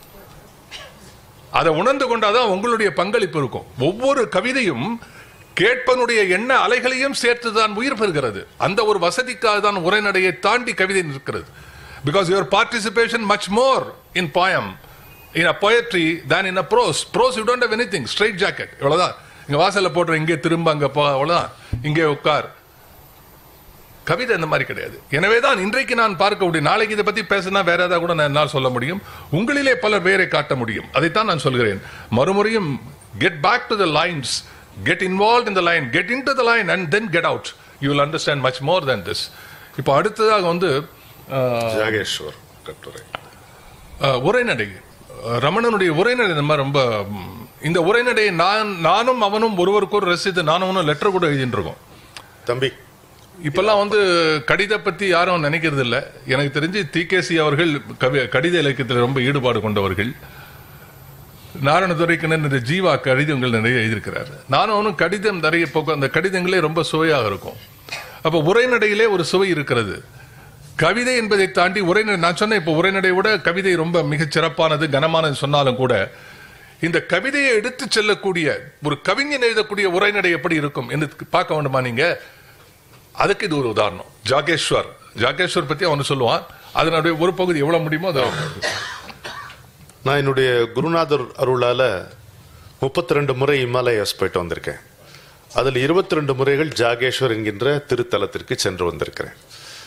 அதை உணர்ந்து கொண்டாதான் உங்களுடைய பங்களிப்பு இருக்கும் ஒவ்வொரு கவிதையும் கேட்பனுடைய எண்ண அலைகளையும் சேர்த்துதான் உயிர் பெறுகிறது அந்த ஒரு வசதிக்காக தான் உரைநடையை தாண்டி கவிதை நிற்கிறது because your participation much more in poem in a poetry than in a prose prose you don't have anything straight jacket இவ்வளவுதான் இங்க வாசல்ல போடுற இங்கே திரும்ப அங்க போ அவ்வளவுதான் இங்கே உட்கார் கவிதை அந்த மாதிரி கிடையாது எனவே தான் இன்றைக்கு நான் பார்க்க முடியும் நாளைக்கு இதை பத்தி பேசினா வேற ஏதாவது கூட நான் என்னால் சொல்ல முடியும் உங்களிலே பலர் வேரை காட்ட முடியும் அதைத்தான் நான் சொல்கிறேன் மறுமுறையும் get back to the lines get involve in the line get in to the line and then get out you will understand much more than this இப்போ அடுத்ததாக வந்து அஹ், ஜாகேஸ்வர் கட்டுரை அஹ், உரைநடை அஹ், ரமணனுடைய உரைநடை நம்ம ரொம்ப ம், இந்த உரைநடையை நான் நானும் அவனும் ஒருவருக்கு ஒரு ரசித்து நானும் அவனும் லெட்டர் கூட எழுதிட்டு இருக்கோம் தம்பி இப்பெல்லாம் வந்து கடித பத்தி யாரும் நினைக்கிறது இல்ல எனக்கு தெரிஞ்சு டிகேசி அவர்கள் கவி கடித இலக்கியத்தில் ரொம்ப ஈடுபாடு கொண்டவர்கள் நாராயணதுரைக்கண்ணன் இந்த ஜீவா கடிதங்கள் நிறைய எழுதியிருக்கிறார் நானும் அவனும் கடிதம் நிறைய போக்கு அந்த கடிதங்களே ரொம்ப சுவையாக இருக்கும் அப்ப உரைநடையிலே ஒரு சுவை இருக்கிறது கவிதை என்பதை தாண்டி உரைநடை நான் சொன்னேன் இப்போ உரைநடை விட கவிதை ரொம்ப மிகச் சிறப்பானது கனமானது சொன்னாலும் கூட இந்த கவிதையை எடுத்து செல்லக்கூடிய ஒரு கவிஞன் எழுதக்கூடிய உரைநடை எப்படி இருக்கும் என்று பார்க்க வேண்டுமா நீங்க அதுக்கு இது ஒரு உதாரணம் ஜாகேஸ்வர் ஜாகேஸ்வர் பத்தி அவனு சொல்லுவான் அதனுடைய ஒரு பகுதி எவ்வளவு முடியுமோ அதை நான் என்னுடைய குருநாதர் அருளால முப்பத்தி ரெண்டு முறை இமாலயாஸ் போயிட்டு வந்திருக்கேன் அதில் இருபத்தி ரெண்டு முறைகள் ஜாகேஸ்வர் என்கின்ற திருத்தலத்திற்கு சென்று வந்திருக்கிறேன்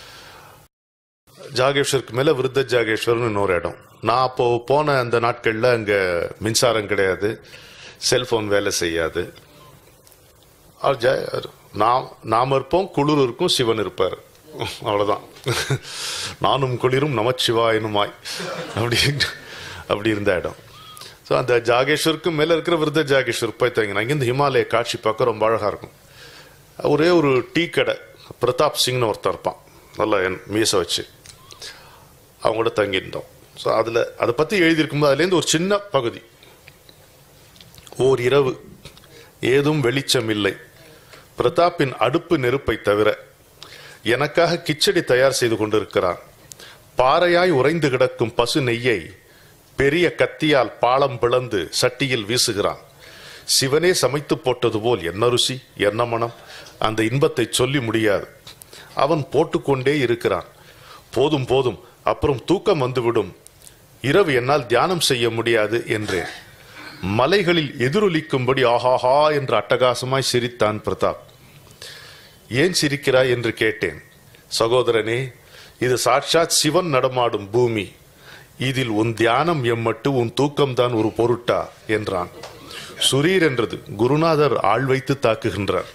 ஜாகேஸ்வருக்கு மேல விருத்த ஜாகேஸ்வர்னு இன்னொரு இடம் நான் அப்போ போன அந்த நாட்கள்ல அங்க மின்சாரம் கிடையாது செல்போன் வேலை செய்யாது அவர் ஜா- நாம் நாம் இருப்போம் குளிர் இருக்கும் சிவன் இருப்பார் அவ்வளவுதான் நானும் குளிரும் நமச்சிவாயனுமாய் அப்படி அப்படி இருந்த இடம் ஸோ அந்த ஜாகேஸ்வருக்கு மேல இருக்கிற விருத்த ஜாகேஸ்வர் போய் தங்கினா இங்கேருந்து ஹிமாலய காட்சி பார்க்க ரொம்ப அழகா இருக்கும் ஒரே ஒரு டீ கடை பிரதாப் சிங்னு ஒருத்தன் இருப்பான் நல்லா என் மீசை வச்சு அவங்க கூட தங்கியிருந்தோம் ஸோ அதில் அதை பற்றி எழுதியிருக்கும்போது அதுலேருந்து ஒரு சின்ன பகுதி ஓர் இரவு ஏதும் வெளிச்சம் இல்லை பிரதாப்பின் அடுப்பு நெருப்பை தவிர எனக்காக கிச்சடி தயார் செய்து கொண்டிருக்கிறான் பாறையாய் உறைந்து கிடக்கும் பசு நெய்யை பெரிய கத்தியால் பாலம் பிளந்து சட்டியில் வீசுகிறான் சிவனே சமைத்து போட்டது போல் என்ன ருசி என்ன மனம் அந்த இன்பத்தை சொல்லி முடியாது அவன் போட்டுக்கொண்டே இருக்கிறான் போதும் போதும் அப்புறம் தூக்கம் வந்துவிடும் இரவு என்னால் தியானம் செய்ய முடியாது என்றேன் மலைகளில் எதிரொலிக்கும்படி ஆஹாஹா என்று அட்டகாசமாய் சிரித்தான் பிரதாப் ஏன் சிரிக்கிறாய் என்று கேட்டேன் சகோதரனே இது சாட்சாத் சிவன் நடமாடும் பூமி இதில் உன் தியானம் எம்மட்டு உன் தூக்கம்தான் ஒரு பொருட்டா என்றான் சுரீர் என்றது குருநாதர் ஆள் வைத்து தாக்குகின்றார்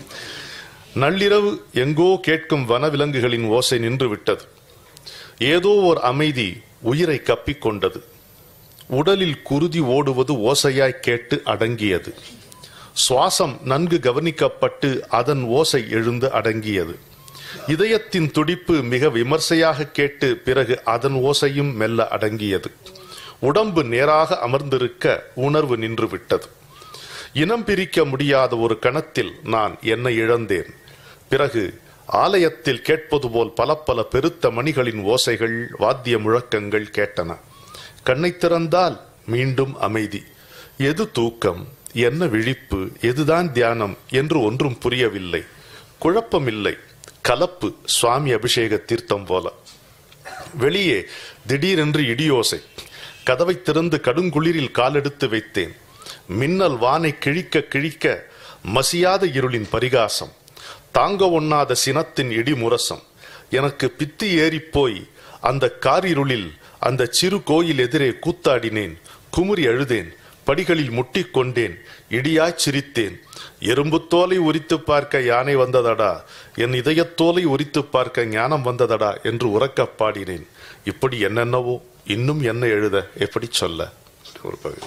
நள்ளிரவு எங்கோ கேட்கும் வனவிலங்குகளின் ஓசை நின்று விட்டது ஏதோ ஓர் அமைதி உயிரை கப்பிக்கொண்டது உடலில் குருதி ஓடுவது ஓசையாய் கேட்டு அடங்கியது சுவாசம் நன்கு கவனிக்கப்பட்டு அதன் ஓசை எழுந்து அடங்கியது இதயத்தின் துடிப்பு மிக விமர்சையாக கேட்டு பிறகு அதன் ஓசையும் மெல்ல அடங்கியது உடம்பு நேராக அமர்ந்திருக்க உணர்வு நின்று விட்டது இனம் பிரிக்க முடியாத ஒரு கணத்தில் நான் என்னை இழந்தேன் பிறகு ஆலயத்தில் கேட்பது போல் பல பல பெருத்த மணிகளின் ஓசைகள் வாத்திய முழக்கங்கள் கேட்டன கண்ணை திறந்தால் மீண்டும் அமைதி எது தூக்கம் என்ன விழிப்பு எதுதான் தியானம் என்று ஒன்றும் புரியவில்லை குழப்பமில்லை கலப்பு சுவாமி அபிஷேக தீர்த்தம் போல வெளியே திடீரென்று இடியோசை கதவை திறந்து கடுங்குளிரில் காலெடுத்து வைத்தேன் மின்னல் வானை கிழிக்க கிழிக்க மசியாத இருளின் பரிகாசம் தாங்க ஒண்ணாத சினத்தின் இடி முரசம் எனக்கு பித்து ஏறிப்போய் அந்த காரிருளில் அந்த சிறு கோயில் எதிரே கூத்தாடினேன் குமுறி அழுதேன் படிகளில் முட்டிக் கொண்டேன் இடியாய்ச் சிரித்தேன் எறும்புத்தோலை உரித்து பார்க்க யானை வந்ததடா என் இதயத்தோலை உரித்து பார்க்க ஞானம் வந்ததடா என்று உறக்கப் பாடினேன் இப்படி என்னென்னவோ இன்னும் என்ன எழுத எப்படி சொல்ல ஒரு பகுதி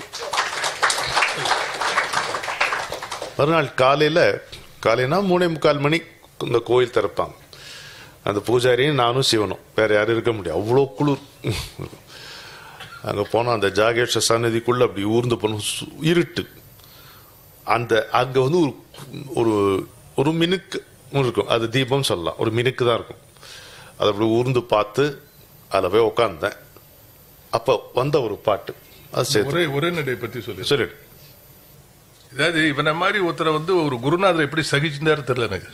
மறுநாள் காலையில காலைனா மூணே முக்கால் மணி இந்த கோயில் திறப்பாங்க அந்த பூஜாரியும் நானும் சிவனும் வேற யாரும் இருக்க முடியாது அவ்வளோ குளிர் அங்க போனோம் அந்த ஜாகேஷ சன்னதிக்குள்ள அப்படி ஊர்ந்து போனோம் சு- இருட்டு அந்த அங்க வந்து ஒரு ஒரு ஒரு மினுக்கு இருக்கும் அது தீபம் சொல்லலாம் ஒரு மினுக்கு தான் இருக்கும் அதை அப்படி ஊர்ந்து பார்த்து அதில் போய் உட்காந்தேன் அப்போ வந்த ஒரு பாட்டு அது சேர்த்து ஒரே ஒரே நடை பத்தி சொல்லி சொல்லிடு அதாவது இவனை மாதிரி ஒருத்தரை வந்து ஒரு குருநாதர் எப்படி சகிச்சிருந்தாரு தெரியல எனக்கு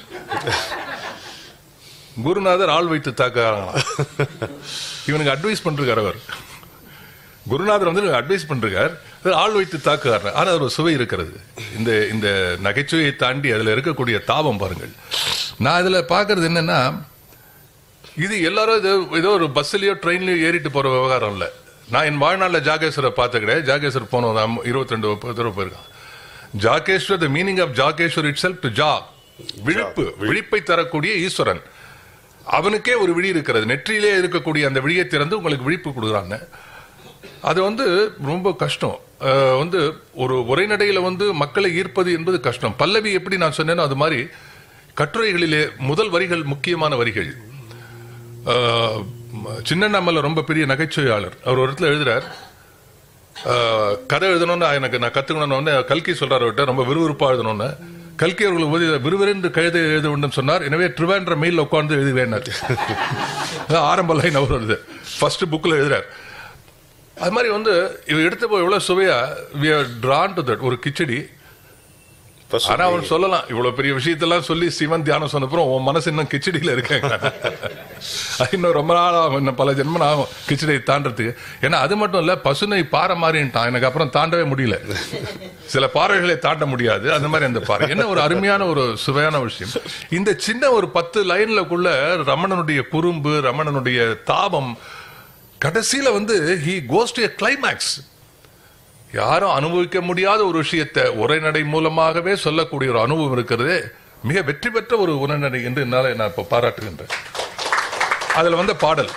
குருநாதர் ஆள் வைத்து தாக்குறாங்களாம் இவனுக்கு அட்வைஸ் பண்றாரு அவர் குருநாதர் வந்து அட்வைஸ் பண்றார் ஆள் வைத்து தாக்குறாரு ஆனா ஒரு சுவை இருக்கிறது இந்த இந்த நகைச்சுவையை தாண்டி அதுல இருக்கக்கூடிய தாபம் பாருங்கள் நான் இதுல பாக்குறது என்னன்னா இது எல்லாரும் இது ஏதோ ஒரு பஸ்லயோ ட்ரெயின்லயோ ஏறிட்டு போற விவகாரம் இல்ல நான் என் வாழ்நாளில் ஜாகேஸ்வரை பார்த்த கிடையாது ஜாகேஸ்வர் போனோம் இருபத்தி ரெண்டு தடவை போயிருக்கான் Jageshwar the meaning of Jageshwar itself to ஜா விழிப்பு விழிப்பை தரக்கூடிய ஈஸ்வரன் அவனுக்கே ஒரு விழி இருக்கிறது நெற்றியிலே இருக்கக்கூடிய அந்த விழியை திறந்து உங்களுக்கு விழிப்பு கொடுக்குறாங்க அது வந்து ரொம்ப கஷ்டம் அஹ் வந்து ஒரு உரைநடையில வந்து மக்களை ஈர்ப்பது என்பது கஷ்டம் பல்லவி எப்படி நான் சொன்னேனோ அது மாதிரி கட்டுரைகளிலே முதல் வரிகள் முக்கியமான வரிகள் அஹ், சின்னண்ணாமலை ரொம்ப பெரிய நகைச்சுவையாளர் அவர் ஒரு இடத்துல எழுதுறார் அஹ், கதை எழுதணும்னு எனக்கு நான் கத்துக்கணும்னு கல்கி சொல்றாரு அவர்கிட்ட ரொம்ப விறுவிறுப்பா எழுதணும்னு கல்கி அவர்கள் உதவி விறுவிறுன்று கழுத எழுத வேண்டும் சொன்னார் எனவே ட்ரிவாண்ட்ர மெயில் உட்கார்ந்து எழுதுவேன் ஆரம்ப லைன் அவர் வருது ஃபர்ஸ்ட் புக்ல எழுதுறார் அது மாதிரி வந்து இவ எடுத்த போய் எவ்வளவு சுவையா we are drawn to that ஒரு கிச்சடி பசுமை. ஆனா அவன் சொல்லலாம் இவ்வளவு பெரிய விஷயத்தெல்லாம் சொல்லி சிவன் தியானம் சொன்னப்புறம் உன் மனசு இன்னும் கிச்சடியில இருக்காங்க இன்னும் ரொம்ப நாள் ஆகும் இன்னும் பல ஜென்மம் ஆகும் கிச்சடியை தாண்டறதுக்கு ஏன்னா அது மட்டும் இல்ல பசுனை பாறை மாறின்ட்டான் எனக்கு அப்புறம் தாண்டவே முடியல சில பாறைகளை தாண்ட முடியாது அந்த மாதிரி அந்த பாறை என்ன ஒரு அருமையான ஒரு சுவையான விஷயம் இந்த சின்ன ஒரு பத்து லைன்லக்குள்ள ரமணனுடைய குறும்பு ரமணனுடைய தாபம் கடைசியில வந்து ஹி கோஸ் டு கிளைமேக்ஸ் யாரும் அனுபவிக்க முடியாத ஒரு விஷயத்தை உரைநடை மூலமாகவே சொல்லக்கூடிய ஒரு அனுபவம் இருக்கிறது மிக வெற்றி பெற்ற ஒரு உரைநடை என்று என்னால நான் இப்ப பாராட்டுகின்றேன் அதுல வந்த பாடல்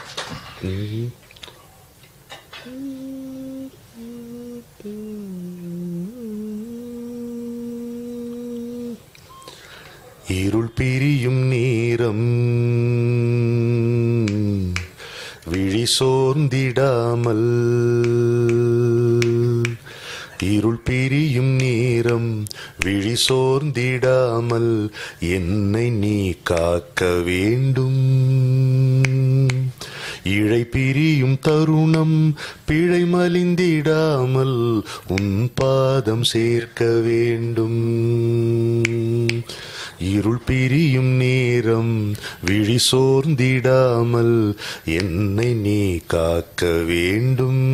இருள் பிரியும் நேரம் விழி சோர்ந்திடாமல் இருள் பிரியும் நேரம் விழி சோர்ந்திடாமல் என்னை நீ காக்க வேண்டும் இழை பிரியும் தருணம் பிழை மலிந்திடாமல் உன் பாதம் சேர்க்க வேண்டும் இருள் பிரியும் நேரம் விழி சோர்ந்திடாமல் என்னை நீ காக்க வேண்டும்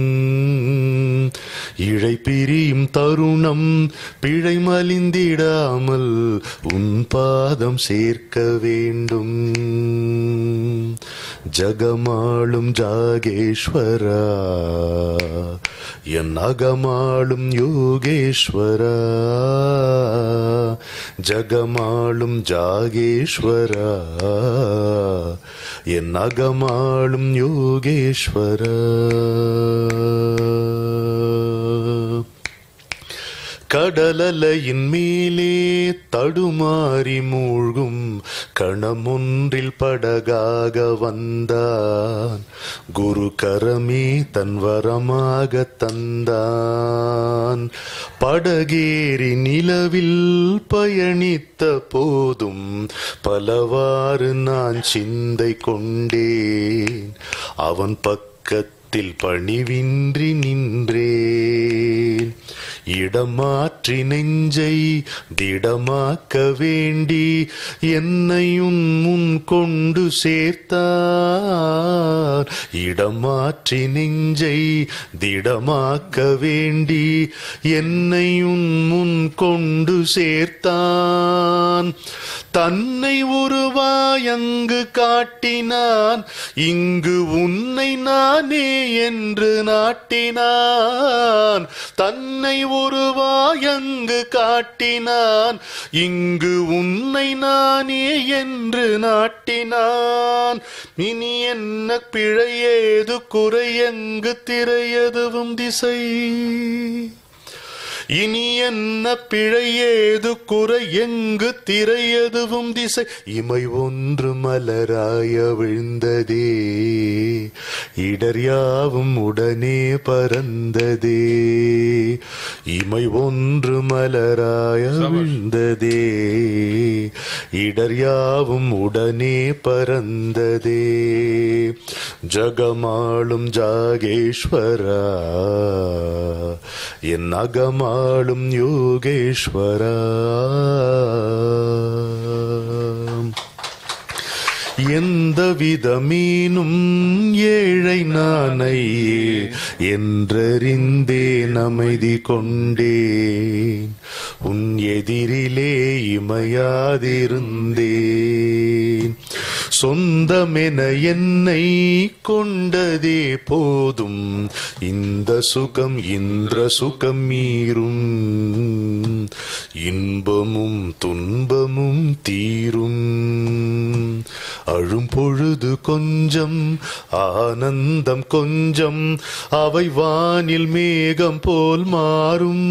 இழை பிரியும் தருணம் பிழை மலிந்திடாமல் உன் பாதம் சேர்க்க வேண்டும் ஜகமாளும் ஜாகேஸ்வரா என் அகமாளும் யோகேஸ்வரா ஜகமாளும் ஜாகேஸ்வரா என் அகமாளும் யோகேஸ்வரா கடலலையின் மேலே தடுமாறி மூழ்கும் கணமொன்றில் படகாக வந்தான் குரு கரமே தன் வரமாக தந்தான் படகேறி நிலவில் பயணித்த போதும் பலவாறு நான் சிந்தை கொண்டேன் அவன் பக்கத்தில் பணிவின்றி நின்றேன் இடமாற்றி நெஞ்சை திடமாக்க வேண்டி என்னையும் முன் கொண்டு சேர்த்தார் இடமாற்றி நெஞ்சை திடமாக்க வேண்டி என்னையும் முன் கொண்டு சேர்த்தான் தன்னை ஒருவாயங்கு காட்டினான் இங்கு உன்னை நானே என்று நாட்டினான் தன்னை ஒருவாயங்கு காட்டினான் இங்கு உன்னை நானே என்று நாட்டினான் இனி என்ன பிழையேது குறையங்கு திரையதுவும் திசை இனி என்ன பிழையேது குறை எங்கு திரையதுவும் திசை இமை ஒன்று மலராய விழுந்ததே இடர் யாவும் உடனே பறந்ததே இமை ஒன்று மலராய விழுந்ததே இடர் யாவும் உடனே பறந்ததே ஜகமாளும் ஜாகேஸ்வரா என் அகமாளும் யோகேஸ்வரா எந்த விதமீனும் ஏழை நானையே என்றறிந்தேன் அமைதி கொண்டேன் உன் எதிரிலே இமையாதிருந்தேன் சொந்தமென என்னை கொண்டதே போதும் இந்த சுகம் இந்திர சுகம் மீறும் இன்பமும் துன்பமும் தீரும் அழும் பொழுது கொஞ்சம் ஆனந்தம் கொஞ்சம் அவை வானில் மேகம் போல் மாறும்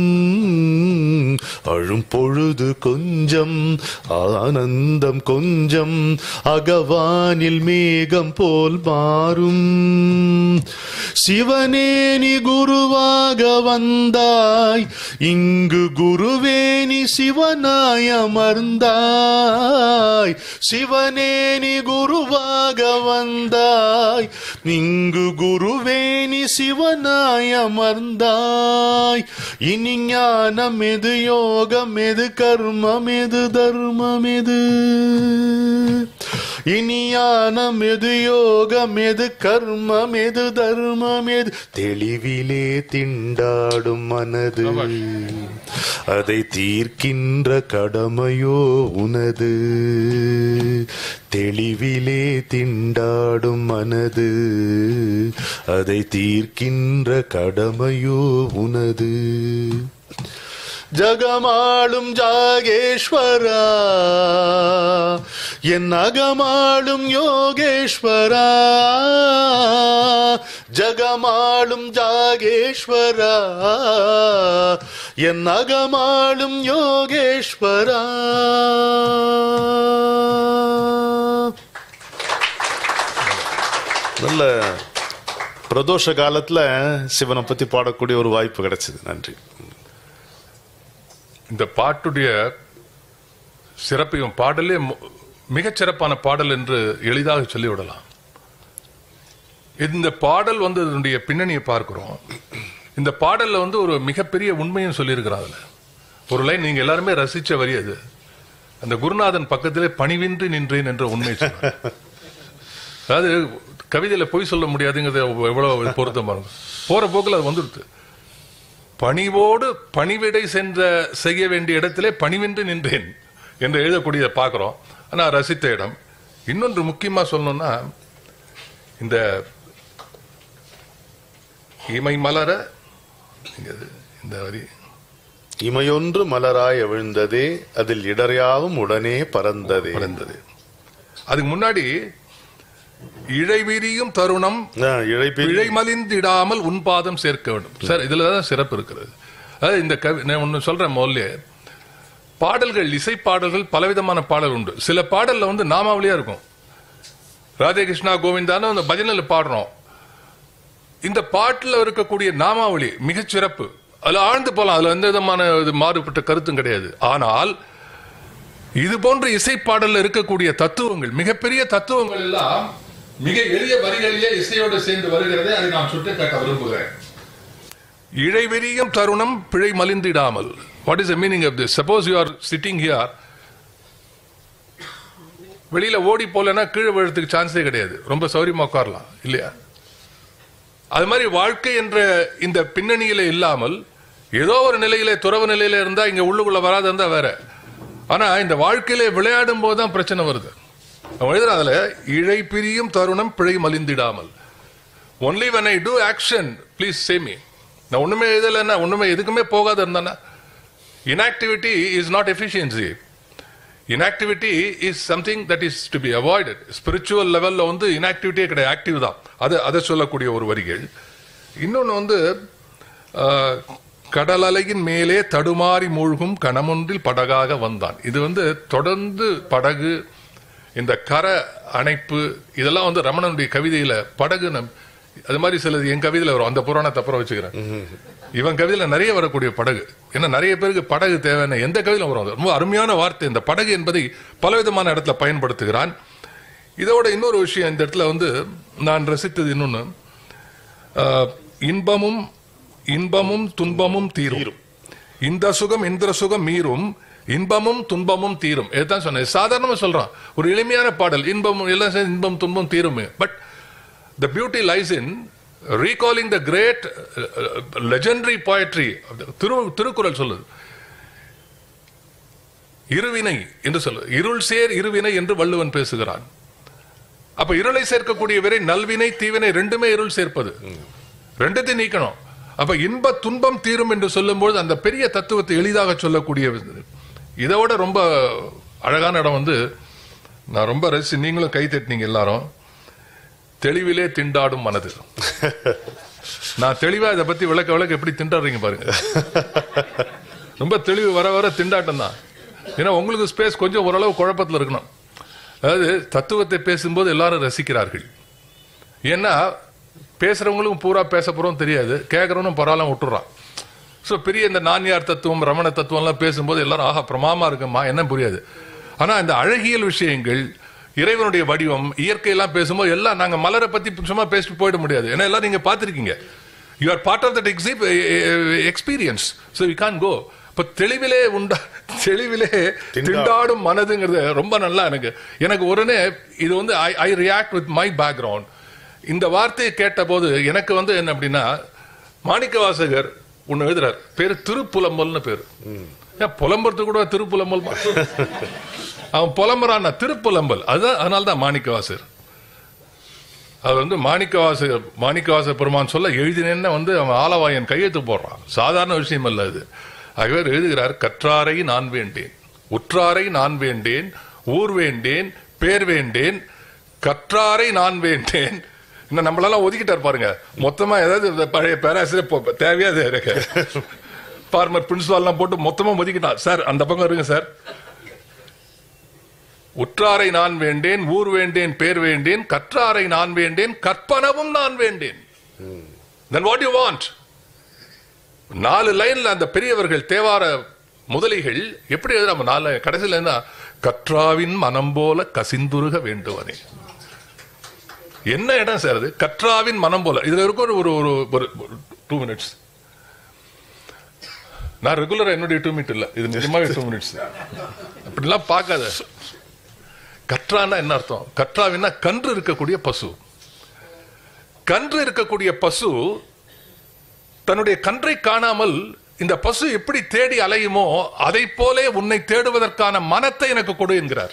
அழும் பொழுது கொஞ்சம் ஆனந்தம் கொஞ்சம் அகவா வானில் மேகம் போல் மாறும் சிவனே நீ குருவாக வந்தாய் இங்கு குருவே நீ சிவனாய் அமர்ந்தாய் சிவனே நீ குருவாக வந்தாய் இங்கு குருவே நீ சிவனாய் அமர்ந்தாய் இனி ஞானம் எது யோகம் எது கர்மம் எது தர்மம் எது இனி ஞானம் எது யோகம் எது கர்மம் எது தர்மம் எது தெளிவிலே திண்டாடும் மனது அதை தீர்க்கின்ற கடமையோ உனது தெளிவிலே திண்டாடும் மனது அதை தீர்க்கின்ற கடமையோ உனது ஜகமாளும் ஜாகேஸ்வரா என் அகமாளும் யோகேஸ்வரா ஜகமாளும் ஜாகேஸ்வரா என் அகமாளும் யோகேஸ்வரா நல்ல பிரதோஷ காலத்துல சிவனை பத்தி பாடக்கூடிய ஒரு வாய்ப்பு கிடைச்சது நன்றி இந்த பாட்டுடைய சிறப்பையும் பாடலே மு- மிகச் சிறப்பான பாடல் என்று எளிதாக சொல்லிவிடலாம் இந்த பாடல் வந்து இதனுடைய பின்னணியை பார்க்கிறோம் இந்த பாடல்ல வந்து ஒரு மிகப்பெரிய உண்மையும் சொல்லியிருக்கிறார் அதுல ஒரு லைன் நீங்க எல்லாருமே ரசிச்ச வரி அது அந்த குருநாதன் பக்கத்திலே பணிவின்றி நின்றேன் என்ற உண்மை சொன்னார். அதாவது கவிதையில பொய் சொல்ல முடியாதுங்கிறது எவ்வளவு பொருத்தம் பாருங்க போற போக்குல அது வந்துடுது பணிவோடு பணிவிடை சென்ற செய்ய வேண்டிய இடத்திலே பணிவின்றி நின்றேன் என்று எழுதக்கூடியதை பார்க்கிறோம் ஆனா ரசித்த இடம் இன்னொன்று முக்கியமா சொல்லணும்னா இந்த இமை மலர இங்க இது, இந்த வரி இமையொன்று மலராய் விழுந்ததே அதில் இடரையாவும் உடனே பறந்ததே பிறந்தது அதுக்கு முன்னாடி இழைவிரியும் தருணம் ஆ, இழைப்பில் பிழை மலிந்திடாமல் உன் பாதம் சேர்க்க வேண்டும் சார் இதுல தான் சிறப்பு இருக்கிறது அதாவது இந்த கவி நான் ஒன்று சொல்றேன் முதல்ல பாடல்கள் இசை பாடல்கள் பலவிதமான பாடல் உண்டு சில பாடல்ல வந்து நாமாவளியா இருக்கும் ராதே கிருஷ்ணா கோவிந்தான்னு அந்த பஜனையில் பாடுறோம் இந்த பாட்டுல இருக்கக்கூடிய நாமாவளி மிகச் சிறப்பு அதுல ஆழ்ந்து போலாம் அதுல எந்த விதமான இது மாறுபட்ட கருத்தும் கிடையாது ஆனால் இது போன்ற இசை பாடல்ல இருக்கக்கூடிய தத்துவங்கள் மிகப்பெரிய தத்துவங்கள் எல்லாம் மிக எளிய வரிகளிலே இசையோடு சேர்ந்து வருகிறதை அதை நான் சுட்டிக்காட்ட விரும்புகிறேன் இழைவெறியும் தருணம் பிழை மலிந்திடாமல் what is the meaning of this suppose you are sitting here வெளியில ஓடி போலன்னா கீழே விழுறதுக்கு சான்ஸே கிடையாது ரொம்ப சௌரியமா உட்காரலாம் இல்லையா அது மாதிரி வாழ்க்கை என்ற இந்த பின்னணியில இல்லாமல் ஏதோ ஒரு நிலையில துறவு நிலையில இருந்தா இங்க உள்ளுக்குள்ள வராது இருந்தா வேற ஆனா இந்த வாழ்க்கையில விளையாடும் போது தான் பிரச்சனை வருது அவன் எழுதுற அதுல இழை பிரியும் தருணம் பிழை மலிந்திடாமல் only when I do action please say me நான் ஒண்ணுமே எழுதலைன்னா ஒண்ணுமே எதுக்குமே போகாத இருந்தானா inactivity is not efficiency inactivity is something that is to be avoided spiritual லெவல்ல வந்து inactivity கிடையாது ஆக்டிவ் தான் அது அதை சொல்லக்கூடிய ஒரு வரிகள் இன்னொன்னு வந்து ஆஹ், கடல் அலையின் மேலே தடுமாறி மூழ்கும் கணமொன்றில் படகாக வந்தான் இது வந்து தொடர்ந்து படகு இந்த கரை அணைப்பு இதெல்லாம் வந்து ரமணனுடைய கவிதையில படகு நம்- அது மாதிரி சிலது என் கவிதையில வரும் அந்த புராணத்தை அப்புறம் வச்சுக்கிறேன் இவன் கவிதையில நிறைய வரக்கூடிய படகு ஏன்னா நிறைய பேருக்கு படகு தேவையான எந்த கவிதையில வரும் அது ரொம்ப அருமையான வார்த்தை இந்த படகு என்பதை பலவிதமான இடத்துல பயன்படுத்துகிறான் இதோட இன்னொரு விஷயம் இந்த இடத்துல வந்து நான் ரசித்தது இன்னொன்னு ஆஹ், இன்பமும் இன்பமும் துன்பமும் தீரும் இந்த சுகம் இந்திர சுகம் மீறும் இன்பமும் துன்பமும் தீரும் இதுதான் சொன்னேன் சாதாரணமா சொல்றான் ஒரு எளிமையான பாடல் இன்பம் எல்லாம் சேர்ந்து இன்பம் துன்பம் தீரும் but the beauty lies in recalling the great legendary poetry திரு திருக்குறள் சொல்லுது இருவினை என்று சொல்லு இருள் சேர் இருவினை என்று வள்ளுவன் பேசுகிறான் அப்ப இருளை சேர்க்கக்கூடிய விரை நல்வினை தீவினை ரெண்டுமே இருள் சேர்ப்பது ரெண்டுத்தையும் நீக்கணும் அப்ப இன்ப துன்பம் தீரும் என்று சொல்லும்போது அந்த பெரிய தத்துவத்தை எளிதாக சொல்லக்கூடிய இதோட ரொம்ப அழகான இடம் வந்து நான் ரொம்ப ரசி நீங்களும் கை தட்டினீங்க எல்லாரும் தெளிவிலே திண்டாடும் மனது நான் தெளிவா இதை பத்தி விளக்க விளக்க எப்படி திண்டாடுறீங்க பாருங்க ரொம்ப தெளிவு வர வர திண்டாட்டம் தான் ஏன்னா உங்களுக்கு ஸ்பேஸ் கொஞ்சம் ஓரளவு குழப்பத்தில் இருக்கணும் அதாவது தத்துவத்தை பேசும்போது எல்லாரும் ரசிக்கிறார்கள் ஏன்னா பேசுறவங்களுக்கும் பூரா பேச போறோம் தெரியாது கேட்கறவனும் பரவாயில்ல விட்டுறான் ஸோ பெரிய இந்த நான்யார் தத்துவம் ரமண தத்துவம்லாம் பேசும்போது எல்லாரும் ஆஹா பிரமாமா இருக்குமா என்ன புரியாது ஆனா இந்த அழகியல் விஷயங்கள் இறைவனுடைய வடிவம் இயற்கையெல்லாம் பேசும்போது எல்லாம் நாங்க மலரை பத்தி சும்மா பேசிட்டு போயிட முடியாது ஏன்னா எல்லாம் நீங்க பார்த்திருக்கீங்க you are part of that எக்ஸிப் experience so you can go இப்போ தெளிவிலே உண்டா தெளிவிலே திண்டாடும் மனதுங்கிறது ரொம்ப நல்லா எனக்கு எனக்கு உடனே இது வந்து I I react with my background இந்த வார்த்தையை கேட்டபோது எனக்கு வந்து என்ன அப்படின்னா மாணிக்க வாசகர் ஒன்று எழுதுறார் பேரு திருப்புலம்பல்னு பேரு ஏன் புலம்புறது கூட திருப்புலம்பல் அவன் புலம்புறான் திருப்புலம்பல் அதுதான் அதனால தான் மாணிக்க வாசகர் அது வந்து மாணிக்கவாச மாணிக்கவாச பெருமான் சொல்ல எழுதினேன்னு வந்து அவன் ஆலவாயன் கையெழுத்து போடுறான் சாதாரண விஷயம் அல்ல அது ஆகவே எழுதுகிறார் கற்றாரை நான் வேண்டேன் உற்றாரை நான் வேண்டேன் ஊர் வேண்டேன் பேர் வேண்டேன் கற்றாரை நான் வேண்டேன் இன்னும் நம்மளெல்லாம் ஒதுக்கிட்டார் பாருங்க மொத்தமா ஏதாவது இந்த பழைய பேராசிரியர் போ- தேவையா அது எனக்கு ஃபார்மர் பிரின்சிபால்லாம் போட்டு மொத்தமா ஒதுக்கிட்டான் சார் அந்த பக்கம் இருங்க சார் உற்றாரை நான் வேண்டேன் ஊர் வேண்டேன் பேர் வேண்டேன் கற்றாரை நான் வேண்டேன் கற்பனவும் நான் வேண்டேன் then what you want நாலு லைன்ல அந்த பெரியவர்கள் தேவார முதலிகள் எப்படி எழுதுறாங்க நாலு கடைசியில என்ன கற்றாவின் மனம் போல கசிந்துருக வேண்டுவனே என்ன இடம் சார் அது கற்றாவின் மனம் போல இதுல இருக்க ஒரு ஒரு ஒரு டூ மினிட்ஸ் நான் ரெகுலரா என்னுடைய டூ மினிட் இல்ல இது நிஜமாவே டூ மினிட்ஸ் அப்படிலாம் பார்க்காத கற்றான்னா என்ன அர்த்தம் கற்றாவின்னா கன்று இருக்கக்கூடிய பசு கன்று இருக்கக்கூடிய பசு தன்னுடைய கன்றை காணாமல் இந்த பசு எப்படி தேடி அலையுமோ அதை போலே உன்னை தேடுவதற்கான மனத்தை எனக்கு கொடு என்கிறார்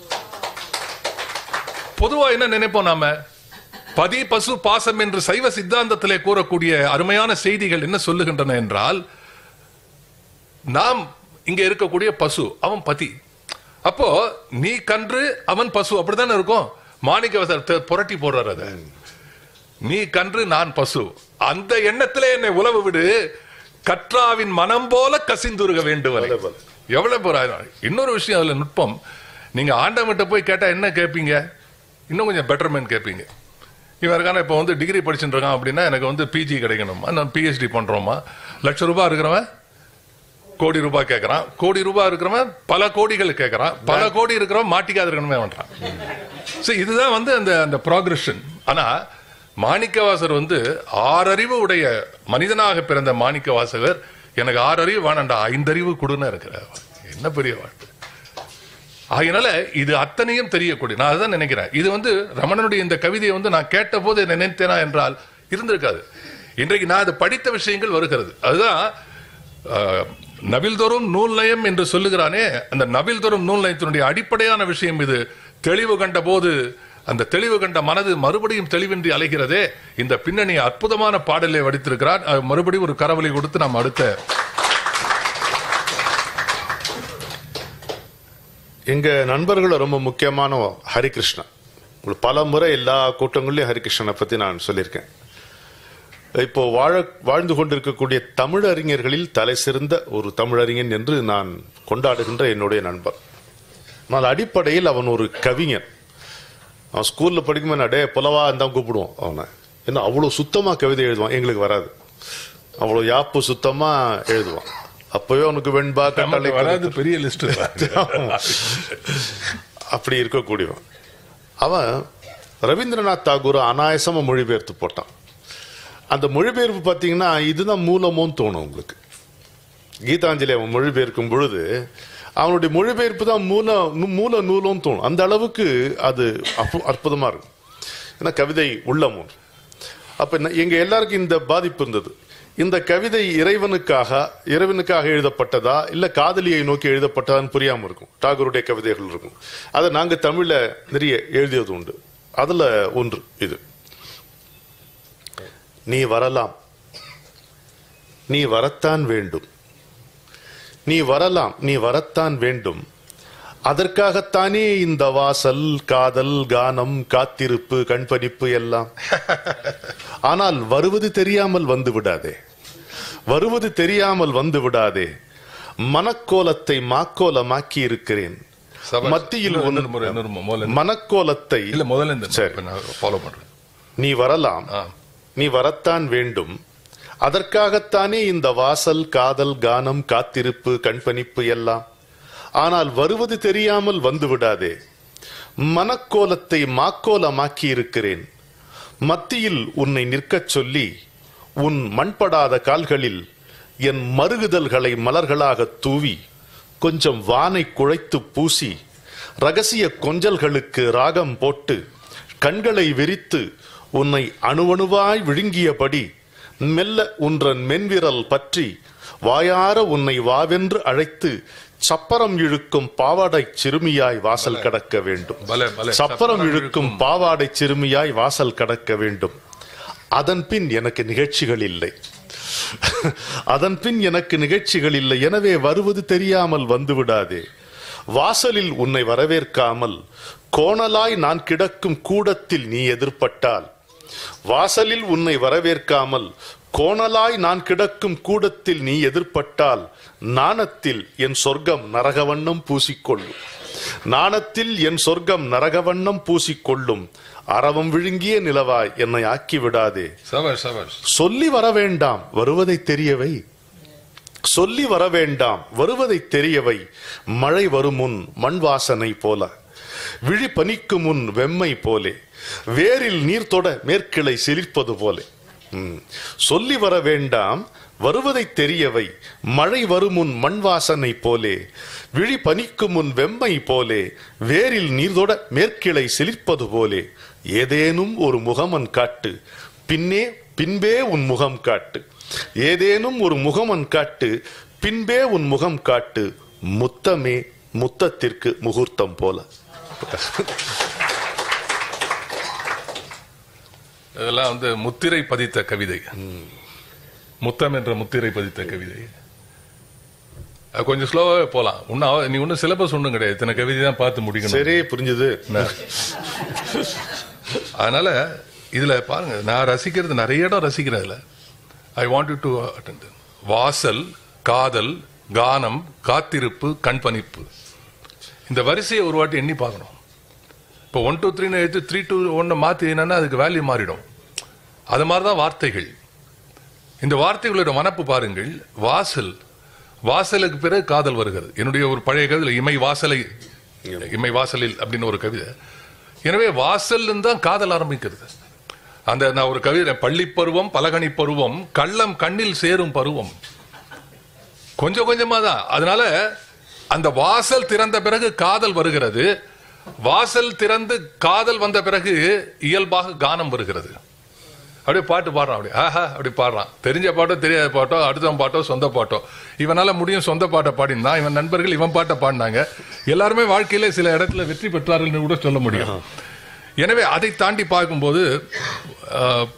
பொதுவா என்ன நினைப்போம் நாம பதி பசு பாசம் என்று சைவ சித்தாந்தத்திலே கூறக்கூடிய அருமையான செய்திகள் என்ன சொல்லுகின்றன என்றால் நாம் இங்க இருக்கக்கூடிய பசு அவன் பதி அப்போ நீ கன்று அவன் பசு அப்படித்தானே இருக்கும் மாணிக்க புரட்டி போடுறாரு அதை நீ கன்று நான் பசு அந்த எண்ணத்திலே என்னை உழவு விடு கற்றாவின் மனம் போல கசிந்துருக வேண்டுவரை எவ்வளவு போறாயிரம் இன்னொரு விஷயம் அதுல நுட்பம் நீங்க ஆண்டவன்கிட்ட போய் கேட்டா என்ன கேட்பீங்க இன்னும் கொஞ்சம் பெட்டர்மெண்ட் கேட்பீங்க இவன் இருக்கான இப்போ வந்து டிகிரி படிச்சுட்டு இருக்கான் அப்படின்னா எனக்கு வந்து பிஜி கிடைக்கணுமா நான் பிஹெச்டி பண்றோமா லட்ச ரூபாய் இருக்கிறவன் கோடி ரூபாய் கேட்கறான் கோடி ரூபாய் இருக்கிறவன் பல கோடிகள் கேட்கறான் பல கோடி இருக்கிறவன் மாட்டிக்காத இருக்கணுமே பண்றான் So, இதுதான் வந்து அந்த அந்த ப்ராக்ரஷன் ஆனா மாணிக்கவாசர் வந்து ஆறறிவு உடைய மனிதனாக பிறந்த மாணிக்கவாசகர் எனக்கு ஆறறிவு வேணாண்டா ஐந்தறிவு கொடுன்னு இருக்கிறார் என்ன பெரிய வாழ்க்கை ஆகையினால இது அத்தனையும் தெரியக்கூடிய நான் அதான் நினைக்கிறேன் இது வந்து ரமணனுடைய இந்த கவிதையை வந்து நான் கேட்ட போது நினைத்தேனா என்றால் இருந்திருக்காது இன்றைக்கு நான் அது படித்த விஷயங்கள் வருகிறது அதுதான் அஹ், நபில்தோறும் நூல் நயம் என்று சொல்லுகிறானே அந்த நபில்தோறும் நூல் நயத்தினுடைய அடிப்படையான விஷயம் இது தெளிவு கண்ட போது அந்த தெளிவு கண்ட மனது மறுபடியும் தெளிவின்றி அலைகிறதே இந்த பின்னணி அற்புதமான பாடலை வடித்திருக்கிறார் அஹ், மறுபடியும் ஒரு கரவலை கொடுத்து நாம் அடுத்த எங்க நண்பர்கள் ரொம்ப முக்கியமான ஹரிகிருஷ்ணன் உங்களுக்கு பல முறை எல்லா கூட்டங்கள்லயும் ஹரிகிருஷ்ணனை பத்தி நான் சொல்லியிருக்கேன் இப்போ வாழ வாழ்ந்து கொண்டிருக்கக்கூடிய தமிழறிஞர்களில் தலை சிறந்த ஒரு தமிழறிஞன் என்று நான் கொண்டாடுகின்ற என்னுடைய நண்பர் ஆனால் அடிப்படையில் அவன் ஒரு கவிஞன் அவன் ஸ்கூல்ல படிக்கும்போது நான் டே புலவா தான் கூப்பிடுவோம் அவனை ஏன்னா அவ்வளவு சுத்தமா கவிதை எழுதுவான் எங்களுக்கு வராது அவ்வளவு யாப்பு சுத்தமா எழுதுவான் அப்பவே அவனுக்கு வெண்பா கட்டளை வராது பெரிய லிஸ்ட் அப்படி இருக்கக்கூடியவன் அவன் ரவீந்திரநாத் தாகூர் அனாயசமா மொழிபெயர்த்து போட்டான் அந்த மொழிபெயர்ப்பு பார்த்தீங்கன்னா இதுதான் மூலமோன்னு தோணும் உங்களுக்கு கீதாஞ்சலி அவன் மொழிபெயர்க்கும் பொழுது அவனுடைய மொழிபெயர்ப்பு தான் மூல நு- மூல நூலும் தோணும் அந்த அளவுக்கு அது அற்பு- அற்புதமா இருக்கும் ஏன்னா கவிதை உள்ளமும் அப்ப என்ன- எங்க எல்லாருக்கும் இந்த பாதிப்பு இருந்தது இந்த கவிதை இறைவனுக்காக இறைவனுக்காக எழுதப்பட்டதா இல்ல காதலியை நோக்கி எழுதப்பட்டதான்னு புரியாம இருக்கும் டாகூருடைய கவிதைகள் இருக்கும் அதை நாங்க தமிழ்ல நிறைய எழுதியது உண்டு அதுல ஒன்று இது நீ வரலாம் நீ வரத்தான் வேண்டும் நீ வரலாம் நீ வரத்தான் வேண்டும் அதற்காகத்தானே இந்த வாசல் காதல் கானம் காத்திருப்பு கண்பனிப்பு எல்லாம் ஆனால் வருவது தெரியாமல் வந்து விடாதே வருவது தெரியாமல் வந்து விடாதே மனக்கோலத்தை மாக்கோலமாக்கி இருக்கிறேன் சபாஷ். மத்தியில் இன்னொரு- உன் இன்னொரு முறை, இன்னொரு முறை, முதல்ல இருந்து. மனக்கோலத்தை இல்ல முதல்ல இருந்து சரி. இப்ப நான் ஃபாலோ பண்றேன் நீ வரலாம் ஆ. நீ வரத்தான் வேண்டும் அதற்காகத்தானே இந்த வாசல் காதல் கானம் காத்திருப்பு கண்பணிப்பு எல்லாம் ஆனால் வருவது தெரியாமல் வந்து விடாதே மனக்கோலத்தை மாக்கோலமாக்கி இருக்கிறேன் மத்தியில் உன்னை நிற்கச் சொல்லி உன் மண்படாத கால்களில் என் மருகுதல்களை மலர்களாக தூவி கொஞ்சம் வானை குழைத்து பூசி ரகசிய கொஞ்சல்களுக்கு ராகம் போட்டு கண்களை விரித்து உன்னை அணுவணுவாய் விழுங்கியபடி மெல்ல உன்றன் மென்விரல் பற்றி வாயார உன்னை வாவென்று அழைத்து சப்பரம் இழுக்கும் பாவாடை சிறுமியாய் வாசல் கடக்க வேண்டும் பலே, பலே. சப்பரம் இழுக்கும் பாவாடை சிறுமியாய் வாசல் கடக்க வேண்டும் அதன் பின் எனக்கு நிகழ்ச்சிகள் இல்லை அதன் பின் எனக்கு நிகழ்ச்சிகள் இல்லை எனவே வருவது தெரியாமல் வந்து விடாதே வாசலில் உன்னை வரவேற்காமல் கோணலாய் நான் கிடக்கும் கூடத்தில் நீ எதிர்ப்பட்டால் வாசலில் உன்னை வரவேற்காமல் கோணலாய் நான் கிடக்கும் கூடத்தில் நீ எதிர்ப்பட்டால் நாணத்தில் என் சொர்க்கம் நரகவண்ணம் பூசிக்கொள்ளும் நாணத்தில் என் சொர்க்கம் நரகவண்ணம் பூசிக்கொள்ளும் அரவம் விழுங்கிய நிலவாய் என்னை ஆக்கி விடாதே சபாஷ் சபாஷ் சொல்லி வர வேண்டாம் வருவதை தெரியவை சொல்லி வர வேண்டாம் வருவதை தெரியவை மழை வரும் முன் மண் வாசனை போல விழி பனிக்கு முன் வெம்மை போலே வேரில் நீர் தொட மேற்கிளை சிலிர்ப்பது போலே ம். சொல்லி வர வேண்டாம் வருவதை தெரியவை மழை வரும் முன் மண் வாசனை போலே விழி பனிக்கு முன் வெம்மை போலே வேரில் நீர்தொட மேற்கிளை சிலிர்ப்பது போலே ஏதேனும் ஒரு முகமன் காட்டு பின்னே பின்பே உன் முகம் காட்டு ஏதேனும் ஒரு முகமன் காட்டு பின்பே உன் முகம் காட்டு முத்தமே முத்தத்திற்கு முகூர்த்தம் போல இதெல்லாம் வந்து முத்திரை பதித்த கவிதை முத்தம் என்ற முத்திரை பதித்த கவிதை அது கொஞ்சம் ஸ்லோவாவே போலாம் இன்னும் நீ ஒன்னும் சிலபஸ் ஒண்ணும் கிடையாது இத்தனை கவிதை தான் பார்த்து முடிக்கணும் சரி புரிஞ்சுது என்ன? அதனால இதுல பாருங்க நான் ரசிக்கிறது நிறைய இடம் ரசிக்கிறேன் இதுல ஐ வாண்ட் டு அட்டெண்ட் வாசல் காதல் கானம் காத்திருப்பு கண்பணிப்பு இந்த வரிசையை ஒரு வாட்டி எண்ணி பார்க்கணும் இப்போ ஒன் டூ த்ரீன்னு எடுத்து த்ரீ டூ ஒன்று மாற்றினா அதுக்கு வேல்யூ மாறிடும் அது மாதிரி தான் வார்த்தைகள் இந்த வார்த்தைகளோட மனப்பு பாருங்கள் வாசல் வாசலுக்கு பிறகு காதல் வருகிறது என்னுடைய ஒரு பழைய கவிதை இமை வாசலை இமை வாசலில் அப்படின்னு ஒரு கவிதை எனவே வாசல் தான் காதல் ஆரம்பிக்கிறது அந்த நான் ஒரு கவிதை பள்ளி பருவம் பலகனி பருவம் கள்ளம் கண்ணில் சேரும் பருவம் கொஞ்சம் கொஞ்சமா தான் அதனால அந்த வாசல் திறந்த பிறகு காதல் வருகிறது வாசல் திறந்து காதல் வந்த பிறகு இயல்பாக கானம் வருகிறது அப்படியே பாட்டு பாடுறான் அப்படி ஆஹா அப்படி பாடுறான் தெரிஞ்ச பாட்டோ தெரியாத பாட்டோ அடுத்தவன் பாட்டோ சொந்த பாட்டோ இவனால முடியும் சொந்த பாட்டை பாடினான் இவன் நண்பர்கள் இவன் பாட்டை பாடினாங்க எல்லாருமே வாழ்க்கையில சில இடத்துல வெற்றி பெற்றார்கள் கூட சொல்ல முடியும் எனவே அதை தாண்டி பார்க்கும்போது ஆஹ்,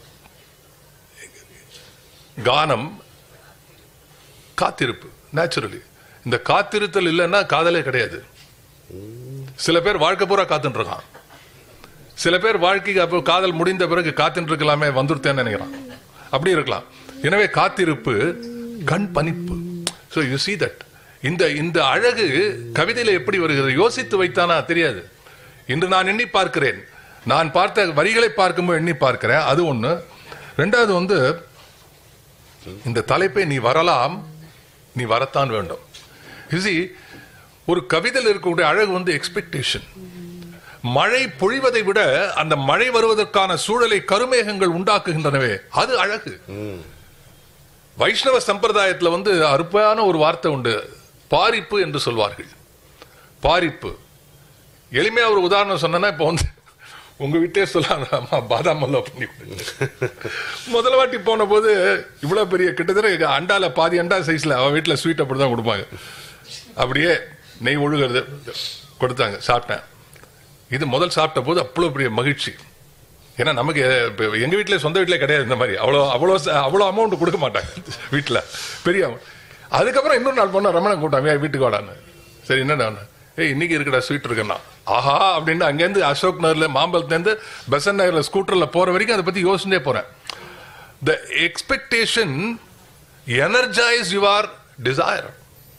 கானம் காத்திருப்பு நேச்சுரலி இந்த காத்திருத்தல் இல்லைன்னா காதலே கிடையாது சில பேர் வாழ்க்கை பூரா காத்துட்டு இருக்கான் சில பேர் வாழ்க்கைக்கு அப்போ காதல் முடிந்த பிறகு காத்துட்டு இருக்கலாமே வந்துருத்தேன்னு நினைக்கிறான் அப்படி இருக்கலாம் எனவே காத்திருப்பு கண் பனிப்பு ஸோ யூ see தட் இந்த இந்த அழகு கவிதையில எப்படி வருகிறது யோசித்து வைத்தானா தெரியாது இன்று நான் எண்ணி பார்க்கிறேன் நான் பார்த்த வரிகளை பார்க்கும்போது எண்ணி பார்க்கிறேன் அது ஒண்ணு ரெண்டாவது வந்து இந்த தலைப்பை நீ வரலாம் நீ வரத்தான் வேண்டும் You see, ஒரு கவிதையில் இருக்கக்கூடிய அழகு வந்து எக்ஸ்பெக்டேஷன் மழை பொழிவதை விட அந்த மழை வருவதற்கான சூழலை கருமேகங்கள் உண்டாக்குகின்றனவே அது அழகு வைஷ்ணவ சம்பிரதாயத்துல வந்து அருமையான ஒரு வார்த்தை உண்டு பாரிப்பு என்று சொல்வார்கள் பாரிப்பு எளிமையா ஒரு உதாரணம் சொன்னா இப்ப வந்து உங்க வீட்டே சொல்லலாம் அம்மா பாதாம் மல்லோ பண்ணி கொடுங்க முதல் வாட்டி போன போது இவ்வளவு பெரிய கிட்டத்தட்ட அண்டால பாதி அண்டா சைஸ்ல அவன் வீட்டுல ஸ்வீட் அப்படிதான் கொடுப்பாங்க அப்படியே நெய் ஒழுகிறது கொடுத்தாங்க சாப்பிட்டேன் இது முதல் சாப்பிட்ட போது அவ்வளோ பெரிய மகிழ்ச்சி ஏன்னா நமக்கு இப்ப எங்க வீட்டில் சொந்த வீட்டிலே கிடையாது இந்த மாதிரி அவ்வளோ அவ்வளோ ச- அவ்வளோ அமௌண்ட் கொடுக்க மாட்டாங்க வீட்டில் பெரிய amount. அதுக்கப்புறம் இன்னொரு நாள் போனா ரமணன் கூட்டாங்க வீட்டுக்கு வாடான்னு சரி என்னடா ஏய் இன்னைக்கு இருக்குடா ஸ்வீட் இருக்குன்னா ஆஹா அப்படின்னு அங்கேருந்து அசோக் நகர்ல மாம்பலத்துலேருந்து பெசன் நகர்ல ஸ்கூட்டர்ல போற வரைக்கும் அதை பத்தி யோசிச்சுட்டே போறேன் the expectation energise your desire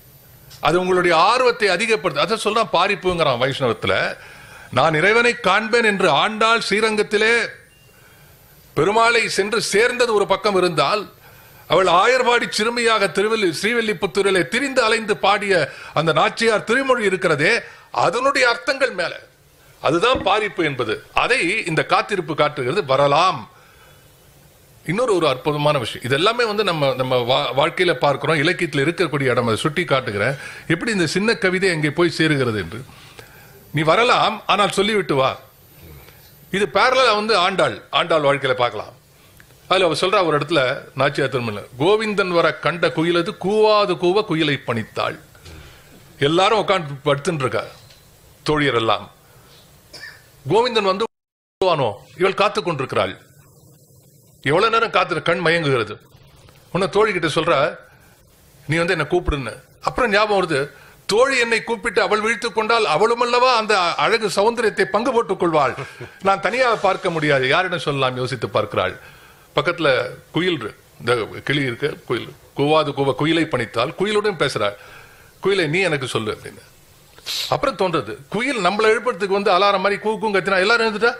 அது உங்களுடைய ஆர்வத்தை அதிகப்படுத்து அதை சொல்றான் பாரிப்புங்கிறான் வைஷ்ணவத்துல நான் இறைவனை காண்பேன் என்று ஆண்டாள் ஸ்ரீரங்கத்திலே பெருமாளை சென்று சேர்ந்தது ஒரு பக்கம் இருந்தால் அவள் ஆயர்பாடி சிறுமியாக திருவள்ளி ஸ்ரீவில்லிபுத்தூரிலே திரிந்து அலைந்து பாடிய அந்த நாச்சியார் திருமொழி இருக்கிறதே அதனுடைய அர்த்தங்கள் மேல அதுதான் பாரிப்பு என்பது அதை இந்த காத்திருப்பு காட்டுகிறது வரலாம் இன்னொரு ஒரு அற்புதமான விஷயம் இது எல்லாமே வந்து நம்ம நம்ம வா- வாழ்க்கையில பார்க்கிறோம் இலக்கியத்தில் இருக்கக்கூடிய இடம் அதை சுட்டி காட்டுகிறேன் எப்படி இந்த சின்ன கவிதை அங்கே போய் சேருகிறது என்று நீ வரலாம் ஆனால் சொல்லிவிட்டு வா இது பேரலா வந்து ஆண்டாள் ஆண்டாள் வாழ்க்கையில பார்க்கலாம் அதுல அவ சொல்றா ஒரு இடத்துல நாச்சியார் திருமண கோவிந்தன் வர கண்ட குயிலது கூவாது கூவ குயிலை பணித்தாள் எல்லாரும் உட்காந்து படுத்துட்டு இருக்கா தோழியர் எல்லாம் கோவிந்தன் வந்து கூவானோ இவள் காத்து கொண்டிருக்கிறாள் எவ்வளவு நேரம் காத்துற கண் மயங்குகிறது உன்னை தோழி கிட்ட சொல்ற நீ வந்து என்ன கூப்பிடுன்னு அப்புறம் ஞாபகம் வருது தோழி என்னை கூப்பிட்டு அவள் விழித்துக் கொண்டால் அவளும் அல்லவா அந்த அழகு சௌந்தரியத்தை பங்கு போட்டுக் கொள்வாள் நான் தனியாக பார்க்க முடியாது யாரிடம் சொல்லலாம் யோசித்து பார்க்கிறாள் பக்கத்துல குயில் இரு- இந்த கிளி இருக்கு குயில் கூவாது கூவ குயிலை பணித்தால் குயிலுடன் பேசுறாள் குயிலை நீ எனக்கு சொல்லு அப்படின்னு அப்புறம் தோன்றது குயில் நம்மளை எழுப்புறதுக்கு வந்து அலாரம் மாதிரி கூக்கும் கத்தினா எல்லாரும் எழுந்துட்டா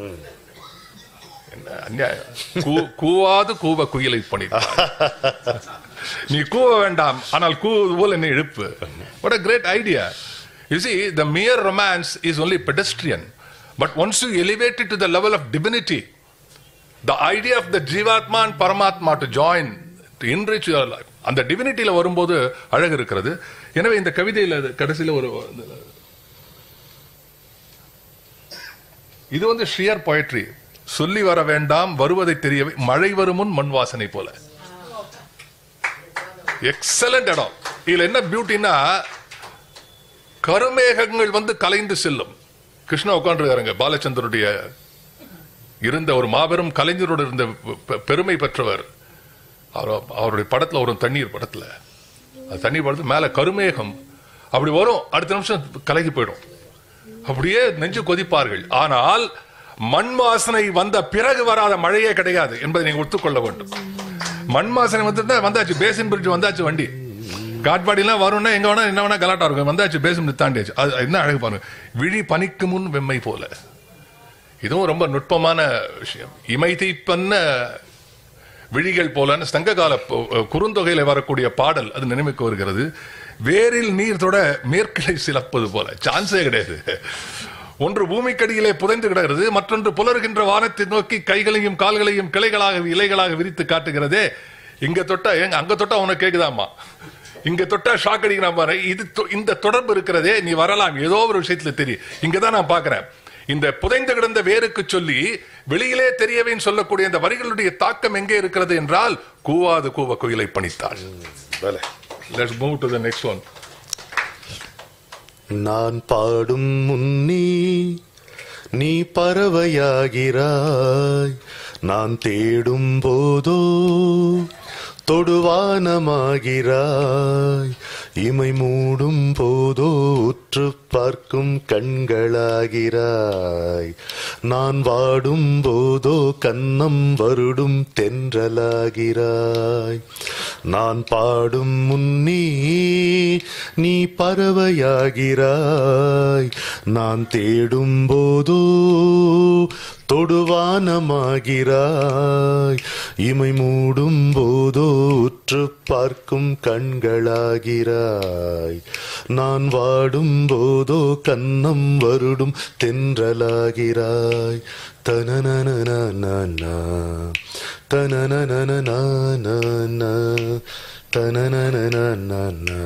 என்ன அநியாயம் கூ- கூவாது கூவ குயிலை பணித்தாள் நீ கூவ வேண்டாம் ஆனால் கூவது போல் என்னை எழுப்பு what a great idea you see the mere romance is only pedestrian but once you elevate it to the level of divinity the idea of the jivatma and paramatma to join to enrich your life அந்த டிவினிட்டியில வரும்போது அழகு இருக்கிறது எனவே இந்த கவிதையில இது கடைசியில ஒரு இது வந்து ஷியர் poetry சொல்லி வர வேண்டாம் வருவதை தெரியவே மழை வரும் முன் மண் வாசனை போல எக்ஸலண்ட் இடம் இதுல என்ன பியூட்டினா கருமேகங்கள் வந்து கலைந்து செல்லும் கிருஷ்ணா உட்காந்துருக்காருங்க பாலச்சந்தருடைய இருந்த ஒரு மாபெரும் கலைஞரோட இருந்த பெ- பெருமை பெற்றவர் அவர் அவருடைய படத்துல ஒரு தண்ணீர் படத்துல அது தண்ணீர் படத்துல மேல கருமேகம் அப்படி வரும் அடுத்த நிமிஷம் கலகி போயிடும் அப்படியே நெஞ்சு கொதிப்பார்கள் ஆனால் மண் வாசனை வந்த பிறகு வராத மழையே கிடையாது என்பதை நீங்க ஒத்துக்கொள்ள வேண்டும் மண் வாசனை வந்துட்டா வந்தாச்சு பேசின் பிரிட்ஜ் வந்தாச்சு வண்டி காட்பாடிலாம் வரும்னா எங்க வேணா என்ன வேணா கலாட்டா இருக்கும் வந்தாச்சு பேசும் தாண்டியாச்சு அது என்ன அழகு பாருங்க விழி பனிக்கு முன் வெம்மை போல இதுவும் ரொம்ப நுட்பமான விஷயம் இமை தீப்பன்ன விழிகள் போலன்னு சங்ககால ப- குறுந்தொகையில வரக்கூடிய பாடல் அது நினைவுக்கு வருகிறது வேரில் நீர் தொட மேற்கிளை சிலப்பது போல சான்ஸே கிடையாது ஒன்று பூமிக்கடியிலே புதைந்து கிடக்கிறது மற்றொன்று புலர்கின்ற வானத்தை நோக்கி கைகளையும் கால்களையும் கிளைகளாக இலைகளாக விரித்து காட்டுகிறதே இங்க தொட்டா எங்க அங்க தொட்டா உனக்கு கேக்குதாமா இங்க தொட்டா ஷாக் அடிக்கிறான் பாரு இது தொ- இந்த தொடர்பு இருக்கிறதே நீ வரலாம் ஏதோ ஒரு விஷயத்துல தெரியும் இங்கதான் நான் பாக்குறேன் இந்த புதைந்து கிடந்த வேருக்கு சொல்லி வெளியிலே தெரியவேன்னு சொல்லக்கூடிய இந்த வரிகளுடைய தாக்கம் எங்கே இருக்கிறது என்றால் கூவாது கூவ குயிலை பணித்தாள் வேலை let's move to the next one நான் பாடும் முன்னே நீ பறவையாகிறாய் நான் தேடும் போதோ தொடுவானமாகிறாய் இமை மூடும் போதோ உற்று பார்க்கும் கண்களாகிறாய் நான் வாடும் போதோ கன்னம் வருடும் தென்றலாகிறாய் நான் பாடும் முன்னே நீ பறவையாகிறாய் நான் தேடும் போதோ தொடுவானமாகிறாய் இமை மூடும் போதோ உற்று பார்க்கும் கண்களாகிறாய் நான் வாடும் போதோ கன்னம் வருடும் தென்றலாகிறாய் தனனனனனனா தனனனனனனா தனனனனனனா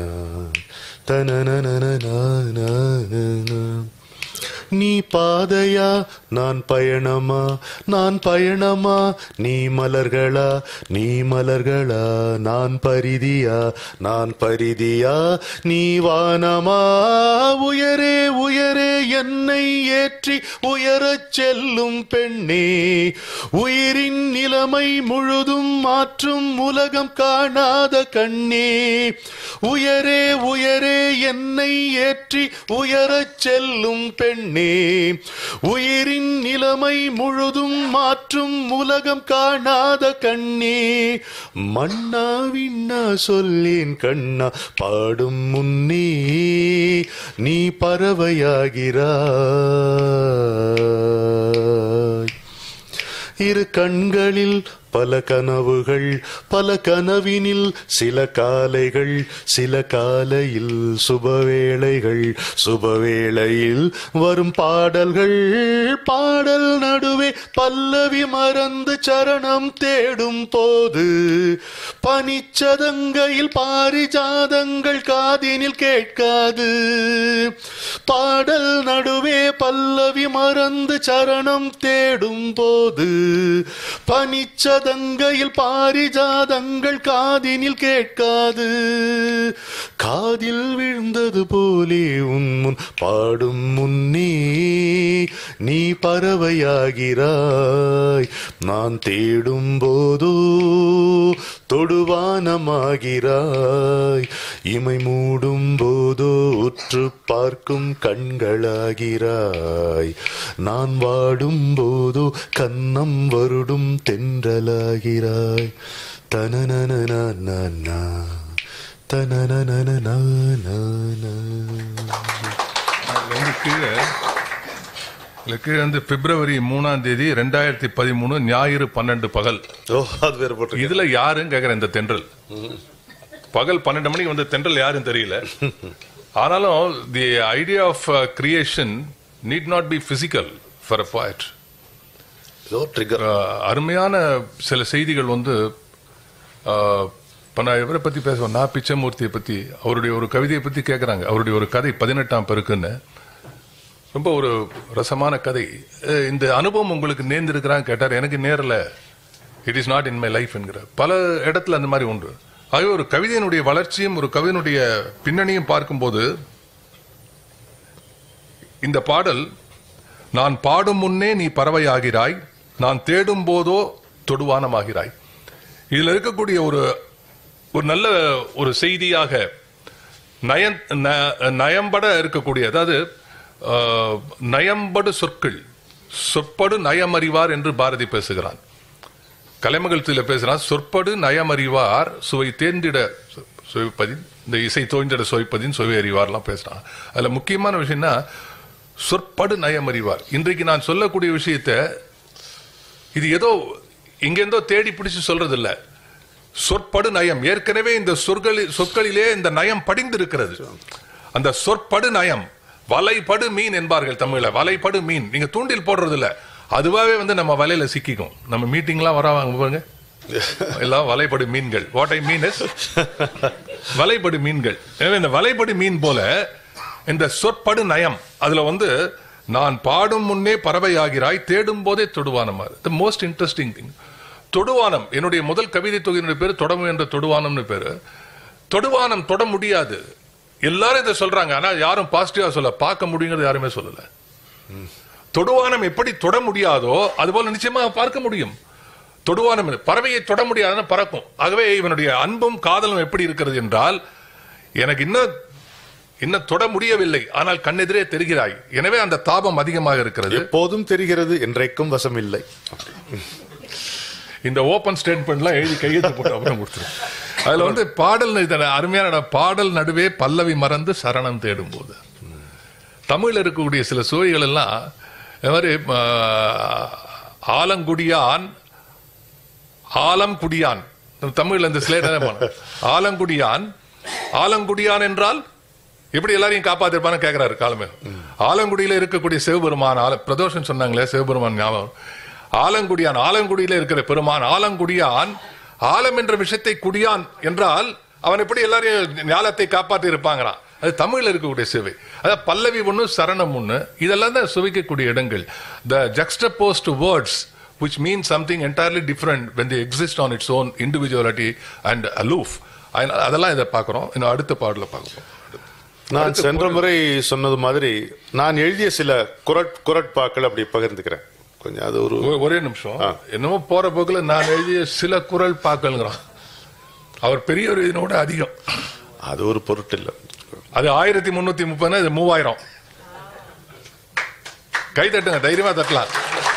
தனனனனனனா நீ பாதையா நான் பயணமா நான் பயணமா நீ மலர்களா நீ மலர்களா நான் பரிதியா நான் பரிதியா நீ வானமா உயரே உயரே என்னை ஏற்றி உயரச் செல்லும் பெண்ணே உயிரின் நிலைமை முழுதும் மாற்றும் உலகம் காணாத கண்ணே உயரே உயரே என்னை ஏற்றி உயரச் செல்லும் பெண்ணே கண்ணே உயிரின் நிலைமை முழுதும் மாற்றும் உலகம் காணாத கண்ணே மன்னா விண்ணா சொல்லேன் கண்ணா பாடும் முன்னே நீ பறவையாகிறாய் இரு கண்களில் பல கனவுகள் பல கனவினில் சில காலைகள் சில காலையில் சுபவேளைகள் சுபவேளையில் வரும் பாடல்கள் பாடல் நடுவே பல்லவி மறந்து சரணம் தேடும் போது பனிச்சதங்கையில் பாரிஜாதங்கள் காதினில் கேட்காது பாடல் நடுவே பல்லவி மறந்து சரணம் தேடும் போது பனிச்சதங்கையில் பாரிஜாதங்கள் காதினில் கேட்காது காதில் விழுந்தது போலே உன் முன் பாடும் முன்னே நீ பறவையாகிறாய் நான் தேடும் போதோ தொடுவானமாகிறாய் இமை மூடும் போதோ உற்று பார்க்கும் கண்களாகிறாய் நான் வாடும் போதோ கன்னம் வருடும் தென்றலாகிறாய் தனனனனா தனனனனா வந்து கீழே இதுல கீழே வந்து பிப்ரவரி மூணாம் தேதி ரெண்டாயிரத்தி பதிமூணு ஞாயிறு பன்னெண்டு பகல் ஓ அது வேற போட்டு இதுல யாருன்னு கேக்குறேன் இந்த தென்றல் பகல் பன்னெண்டு மணிக்கு வந்த தென்றல் யாருன்னு தெரியல ஆனாலும் the idea of creation need not be physical for a poet ஏதோ ட்ரிகர் அருமையான சில செய்திகள் வந்து அஹ், இப்ப நான் இவரை பத்தி பேசுவேன் நான் பிச்சைமூர்த்தியை பத்தி அவருடைய ஒரு கவிதையை பத்தி கேக்குறாங்க அவருடைய ஒரு கதை பதினெட்டாம் பெருக்குன்னு ரொம்ப ஒரு ரசமான கதை அஹ், இந்த அனுபவம் உங்களுக்கு நேர்ந்திருக்கிறான்னு கேட்டார் எனக்கு நேரல it is not in my life என்கிற பல இடத்துல அந்த மாதிரி உண்டு ஆகவே ஒரு கவிதையினுடைய வளர்ச்சியும் ஒரு கவிதையினுடைய பின்னணியும் பார்க்கும்போது இந்த பாடல் நான் பாடும் முன்னே நீ பறவையாகிறாய் நான் தேடும் போதோ தொடுவானமாகிறாய் இதுல இருக்கக்கூடிய ஒரு ஒரு நல்ல ஒரு செய்தியாக நயன் ந- நயம்பட இருக்கக்கூடிய அதாவது ஆஹ், நயம்படு சொற்கள் சொற்படு நயமறிவார் என்று பாரதி பேசுகிறான் கலைமகள்த்தில பேசுறான் சொற்படு நயமறிவார் சுவை தேர்ந்திட சு- சுவைப்பதின் இந்த இசை தோய்ந்திட சுவைப்பதின் சுவை அறிவார்லாம் பேசுறான் அதுல முக்கியமான விஷயம்னா சொற்படு நயமறிவார் இன்றைக்கு நான் சொல்லக்கூடிய விஷயத்த இது ஏதோ இங்கேருந்தோ தேடி பிடிச்சு சொல்றது இல்ல சொற்படு நயம் ஏற்கனவே இந்த சொற்களில் சொற்களிலே இந்த நயம் படிந்திருக்கிறது அந்த சொற்படு நயம் வலைப்படு மீன் என்பார்கள் தமிழ்ல வலைப்படு மீன் நீங்க தூண்டில் போடுறது இல்ல அதுவாவே வந்து நம்ம வலையில சிக்கிக்கும் நம்ம மீட்டிங்லாம் வராங்க பாருங்க எல்லாம் வலைப்படு மீன்கள் வாட் ஐ மீன் இஸ் வலைப்படு மீன்கள் எனவே இந்த வலைப்படு மீன் போல இந்த சொற்படு நயம் அதுல வந்து நான் பாடும் முன்னே பறவையாகிறாய் தேடும் போதே தொடுவானமாறு த மோஸ்ட் இன்ட்ரெஸ்டிங் திங் தொடுவானம் என்னுடைய முதல் கவிதை தொகையினுடைய பேரு தொடமு என்ற தொடுவானம்னு பேரு தொடுவானம் தொட முடியாது எல்லாரும் இதை சொல்றாங்க ஆனா யாரும் பாசிட்டிவா சொல்ல பார்க்க முடியுங்கிறது யாருமே சொல்லல தொடுவானம் எப்படி தொட முடியாதோ அதுபோல நிச்சயமா பார்க்க முடியும் தொடுவானம் இல்லை. பறவையை தொட முடியாதுன்னு பறக்கும் ஆகவே இவனுடைய அன்பும் காதலும் எப்படி இருக்கிறது என்றால் எனக்கு இன்னும் இன்னும் தொட முடியவில்லை ஆனால் கண்ணெதிரே தெரிகிறாய் எனவே அந்த தாபம் அதிகமாக இருக்கிறது எப்போதும் தெரிகிறது என்றைக்கும் வசம் இல்லை இந்த ஓபன் ஸ்டேட்மெண்ட்லாம் எழுதி கையெழுத்து போட்டு அப்புறம் கொடுத்துரும் அதுல வந்து பாடல் இதன அருமையான இடம். பாடல் நடுவே பல்லவி மறந்து சரணம் தேடும் போது தமிழ்ல இருக்கக்கூடிய சில சுவைகள் எல்லாம் இந்த மாதிரி ஆ, ஆலங்குடியான் ஆலங்குடியான் நம்ம தமிழ்ல இந்த ஸ்லேட் ஆலங்குடியான் ஆலங்குடியான் என்றால் எப்படி எல்லாரையும் காப்பாத்திருப்பான்னு கேக்குறாரு காலமே ஆலங்குடியில இருக்கக்கூடிய சிவபெருமான் ஆல பிரதோஷம் சொன்னாங்களே சிவபெருமான் ஞாபகம் ஆலங்குடியான் ஆலங்குடியில இருக்கிற பெருமான் ஆலங்குடியான் ஆலம் என்ற விஷயத்தை குடியான் என்றால் அவன் எப்படி எல்லாரையும் ஞாலத்தை காப்பாற்றி இருப்பாங்களாம் அது தமிழ்ல இருக்கக்கூடிய சிவை அதாவது பல்லவி ஒண்ணு சரணம் ஒண்ணு இதெல்லாம் தான் சுவைக்கக்கூடிய இடங்கள் the juxtapose words which means something entirely different when they exist on its own individuality and aloof அதனால அதெல்லாம் இதை பார்க்குறோம் இன்னும் அடுத்த பாடல பார்க்குறோம் நான் சென்ற முறை சொன்னது மாதிரி நான் எழுதிய சில குரட் குரட்பாக்கள் அப்படி பகிர்ந்துக்கிறேன் கொஞ்சம் அது ஒரு ஒ- ஒரே நிமிஷம் என்னமோ போற போக்குல நான் எழுதிய சில குரல் பாக்கல்ங்கிறான் அவர் பெரியவர் இதனோட அதிகம் அது ஒரு பொருட்டு இல்லை அது ஆயிரத்தி முன்னூத்தி முப்பதுனா இது மூவாயிரம் கை தட்டுங்க தைரியமா தட்டலாம்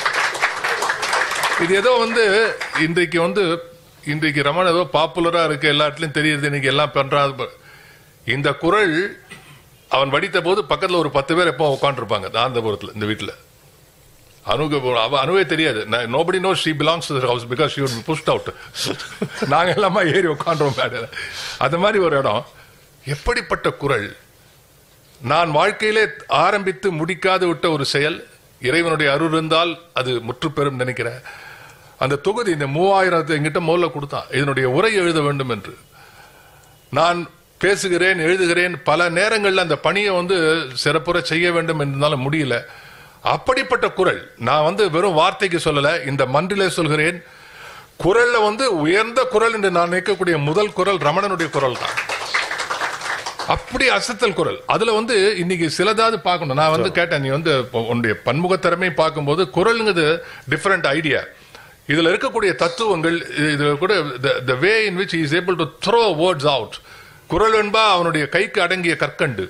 இது ஏதோ வந்து இன்றைக்கு வந்து இன்றைக்கு ரமண ஏதோ பாப்புலரா இருக்கு எல்லா இடத்துலயும் தெரியுது இன்னைக்கு எல்லாம் பண்றாங்க இந்த குரல் அவன் வடித்த போது பக்கத்துல ஒரு பத்து பேர் எப்போ உட்காந்துருப்பாங்க தாந்தபுரத்துல இந்த வீட்டுல அனுக்கு அவ அணுவே தெரியாது nobody know she belongs to house because she pushed out நாங்க எல்லாமே ஏறி உட்காந்துருவோம் மேடையில அந்த மாதிரி ஒரு இடம் எப்படிப்பட்ட குரல் நான் வாழ்க்கையிலே ஆரம்பித்து முடிக்காது விட்ட ஒரு செயல் இறைவனுடைய அருள் இருந்தால் அது முற்றுப்பெறும் நினைக்கிறேன் அந்த தொகுதி இந்த மூவாயிரத்தை எங்கிட்ட முதல்ல கொடுத்தான் இதனுடைய உரை எழுத வேண்டும் என்று நான் பேசுகிறேன் எழுதுகிறேன் பல நேரங்களில் அந்த பணியை வந்து சிறப்புற செய்ய வேண்டும் என்றாலும் முடியல அப்படிப்பட்ட குரல் நான் வந்து வெறும் வார்த்தைக்கு சொல்லல இந்த மன்றிலே சொல்கிறேன் குரல்ல வந்து உயர்ந்த குரல் என்று நான் நினைக்கக்கூடிய முதல் குரல் ரமணனுடைய குரல் தான் அப்படி அசத்தல் குரல் அதுல வந்து இன்னைக்கு சிலதாவது பார்க்கணும் நான் வந்து கேட்டேன் நீ வந்து உன்னுடைய பன்முகத்திறமை பார்க்கும்போது குரலுங்கிறது டிஃபரெண்ட் ஐடியா இதுல இருக்கக்கூடிய தத்துவங்கள் இதுல கூட the way in which is able to throw words out குரல் என்பா அவனுடைய கைக்கு அடங்கிய கற்கண்டு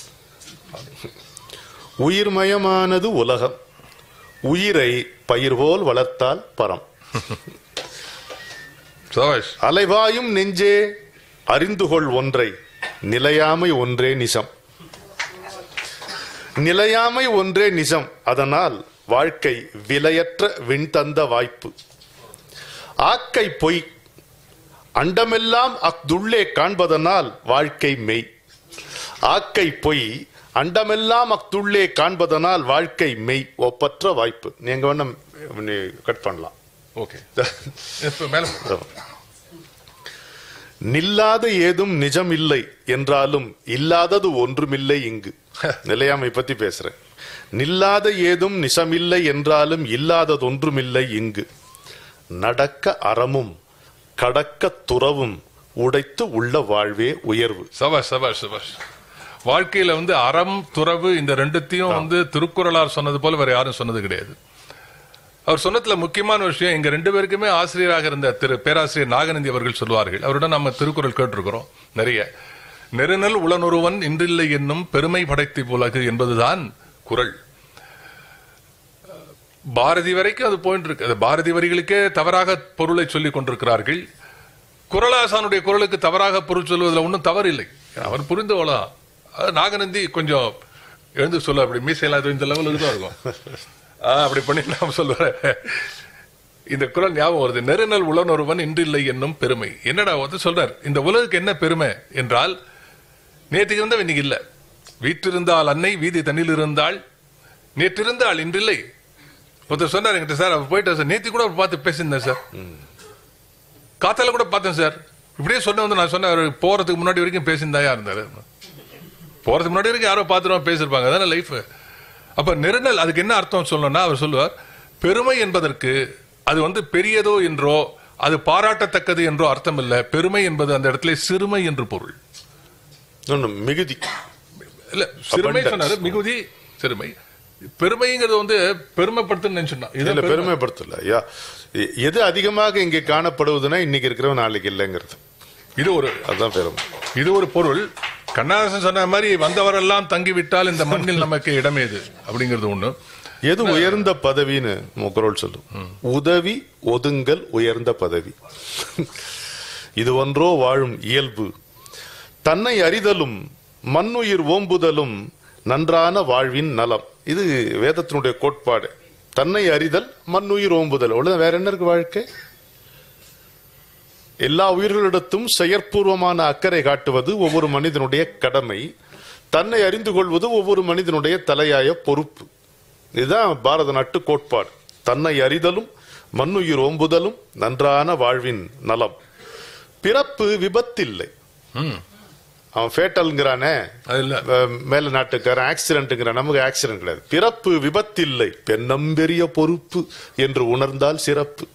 உயிர்மயமானது உலகம் உயிரை பயிர் போல் வளர்த்தால் பரம் சபாஷ் அலைவாயும் நெஞ்சே அறிந்து கொள் ஒன்றை நிலையாமை ஒன்றே நிஜம் நிலையாமை ஒன்றே நிஜம் அதனால் வாழ்க்கை விலையற்ற விண்தந்த வாய்ப்பு ஆக்கை பொய் அண்டமெல்லாம் அக்துள்ளே காண்பதனால் வாழ்க்கை மெய் ஆக்கை பொய் அண்டமெல்லாம் அக்துள்ளே காண்பதனால் வாழ்க்கை மெய் ஒப்பற்ற வாய்ப்பு நீங்க வேணா நீ கட் பண்ணலாம் ஓகே இப்ப மேல போ. நில்லாத ஏதும் நிஜம் இல்லை என்றாலும் இல்லாதது ஒன்றுமில்லை இங்கு நிலையாமை பத்தி பேசுறேன் நில்லாத ஏதும் நிஜமில்லை என்றாலும் இல்லாதது ஒன்றுமில்லை இங்கு நடக்க அறமும் கடக்க துறவும் உடைத்து உள்ள வாழ்வே உயர்வு சபாஷ் சபாஷ் சபாஷ் வாழ்க்கையில வந்து அறம் துறவு இந்த ரெண்டுத்தையும் வந்து திருக்குறளார் சொன்னது போல வேற யாரும் சொன்னது கிடையாது அவர் சொன்னதுல முக்கியமான விஷயம் எங்க ரெண்டு பேருக்குமே ஆசிரியராக இருந்த திரு பேராசிரியர் நாகநந்தி அவர்கள் சொல்வார்கள் அவருடன் நம்ம திருக்குறள் கேட்டிருக்கிறோம் நிறைய நெருநல் உளனொருவன் இன்றில்லை என்னும் பெருமை படைத்து உலகு என்பதுதான் குறள் பாரதி வரைக்கும் அது போயிட்டு இருக்கு அது பாரதி வரிகளுக்கே தவறாக பொருளை சொல்லிக் கொண்டிருக்கிறார்கள் குரலாசானுடைய குரலுக்கு தவறாக பொருள் சொல்வதில் ஒன்றும் தவறு இல்லை அவர் புரிந்து கொள்ளலாம் அது நாகநந்தி கொஞ்சம் எழுந்து சொல்ல அப்படி மீசையெல்லாம் இது இந்த லெவலுக்கு தான் இருக்கும் ஆ, அப்படி பண்ணி நான் சொல்லுவேன் இந்த குரல் ஞாபகம் வருது நெருநல் உளனொருவன் இன்றில்லை என்னும் பெருமை என்னடா வந்து சொல்றார் இந்த உலகுக்கு என்ன பெருமை என்றால் நேற்றுக்கு இருந்தவன் இன்னைக்கு இல்ல வீற்றிருந்தால் அன்னை வீதி தண்ணில் இருந்தால் நேற்றிருந்தால் இன்றில்லை ஒருத்தர் சொன்னார் என்கிட்ட சார் அவர் போயிட்டார் சார் நேத்தி கூட அவர் பார்த்து பேசியிருந்தேன் சார் காத்தால கூட பார்த்தேன் சார் இப்படியே சொன்ன வந்து நான் சொன்னேன் அவர் போறதுக்கு முன்னாடி வரைக்கும் பேசியிருந்தாயா இருந்தாரு போறதுக்கு முன்னாடி வரைக்கும் யாரோ பார்த்துருவா பேசியிருப்பாங்க அதான லைஃப் அப்ப நெருநல் அதுக்கு என்ன அர்த்தம் சொல்லணும்னா அவர் சொல்லுவார் பெருமை என்பதற்கு அது வந்து பெரியதோ என்றோ அது பாராட்டத்தக்கது என்றோ அர்த்தம் இல்ல பெருமை என்பது அந்த இடத்துல சிறுமை என்று பொருள் இன்னொன்னு மிகுதி இல்ல சிறுமை Abundance. சொன்னாரு மிகுதி சிறுமை பெருமைங்கிறது வந்து பெருமைப்படுத்துன்னு நினைச்சுன்னா இல்ல இது பெருமைப்படுத்தல ஐயா எ- எது அதிகமாக இங்கே காணப்படுவதுன்னா இன்னைக்கு இருக்கிறவன் நாளைக்கு இல்லைங்கிறது இது ஒரு அதுதான் பெருமை இது ஒரு பொருள் கண்ணாசன் சொன்ன மாதிரி வந்தவரெல்லாம் தங்கிவிட்டால் இந்த மண்ணில் நமக்கு இடமேது அப்படிங்கிறது ஒண்ணு எது உயர்ந்த பதவின்னு உங்க குரல் சொல்லும் உதவி ஒதுங்கல் உயர்ந்த பதவி இது ஒன்றோ வாழும் இயல்பு தன்னை அறிதலும் மண்ணுயிர் ஓம்புதலும் நன்றான வாழ்வின் நலம் இது வேதத்தினுடைய கோட்பாடு தன்னை அறிதல் மண்ணுயிர் ஓம்புதல் அவ்வளவுதான் வேற என்ன இருக்கு வாழ்க்கை எல்லா உயிர்களிடத்தும் செயற்பூர்வமான அக்கறை காட்டுவது ஒவ்வொரு மனிதனுடைய கடமை தன்னை அறிந்து கொள்வது ஒவ்வொரு மனிதனுடைய தலையாய பொறுப்பு இதுதான் பாரத நாட்டு கோட்பாடு தன்னை அறிதலும் மண்ணுயிர் ஓம்புதலும் நன்றான வாழ்வின் நலம் பிறப்பு விபத்தில்லை ம். அவன் ஃபேட்டல்ங்கிறானே அது இல்ல அஹ், மேல நாட்டுக்காரன் ஆக்சிடென்ட்ங்கிறான் நமக்கு ஆக்சிடென்ட் கிடையாது பிறப்பு விபத்தில்லை பெண்ணம்பெரிய பொறுப்பு என்று உணர்ந்தால் சிறப்பு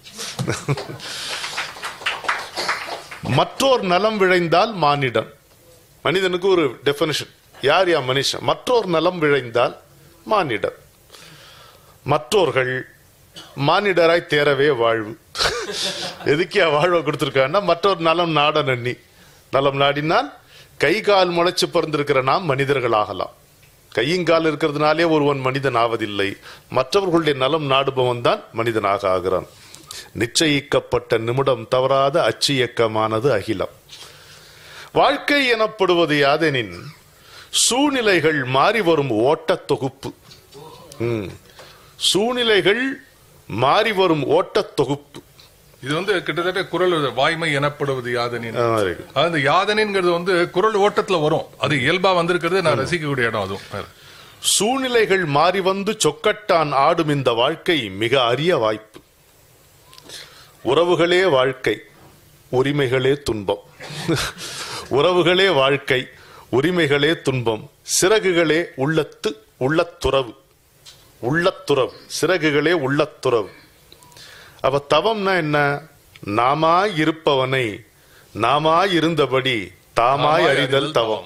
மற்றோர் நலம் விழைந்தால் மானிடம் மனிதனுக்கு ஒரு டெபினிஷன் யார் யா மனுஷன் மற்றோர் நலம் விழைந்தால் மானிடம் மற்றோர்கள் மானிடராய் தேரவே வாழ்வு எதுக்கியா வாழ்வை கொடுத்திருக்கான்னா மற்றொரு நலம் நாட நன்னி நலம் நாடினால் கை கால் முளைச்சு பிறந்திருக்கிற நாம் மனிதர்கள் ஆகலாம் கையுங்கால் இருக்கிறதுனாலே ஒருவன் மனிதன் ஆவதில்லை மற்றவர்களுடைய நலம் நாடுபவன் தான் மனிதனாக ஆகிறான் நிச்சயிக்கப்பட்ட நிமிடம் தவறாத அச்சியக்கமானது அகிலம் வாழ்க்கை எனப்படுவது யாதெனின் சூழ்நிலைகள் மாறி வரும் ஓட்டத் தொகுப்பு ம். சூழ்நிலைகள் மாறி வரும் ஓட்டத் தொகுப்பு இது வந்து கிட்டத்தட்ட குரல் வாய்மை எனப்படுவது யாதனின் ஆ, very good. அந்த யாதனின்ங்கிறது வந்து குரல் ஓட்டத்துல வரும் அது இயல்பா வந்திருக்கிறது நான் ரசிக்கக்கூடிய இடம் அதுவும் சூழ்நிலைகள் மாறி வந்து சொக்கட்டான் ஆடும் இந்த வாழ்க்கை மிக அரிய வாய்ப்பு உறவுகளே வாழ்க்கை உரிமைகளே துன்பம் உறவுகளே வாழ்க்கை உரிமைகளே துன்பம் சிறகுகளே உள்ளத்து உள்ளத்துறவு உள்ளத்துறவு சிறகுகளே உள்ளத்துறவு அப்ப தவம்னா என்ன நாமாய் இருப்பவனை நாமாய் இருந்தபடி தாமாய் அறிதல் தவம்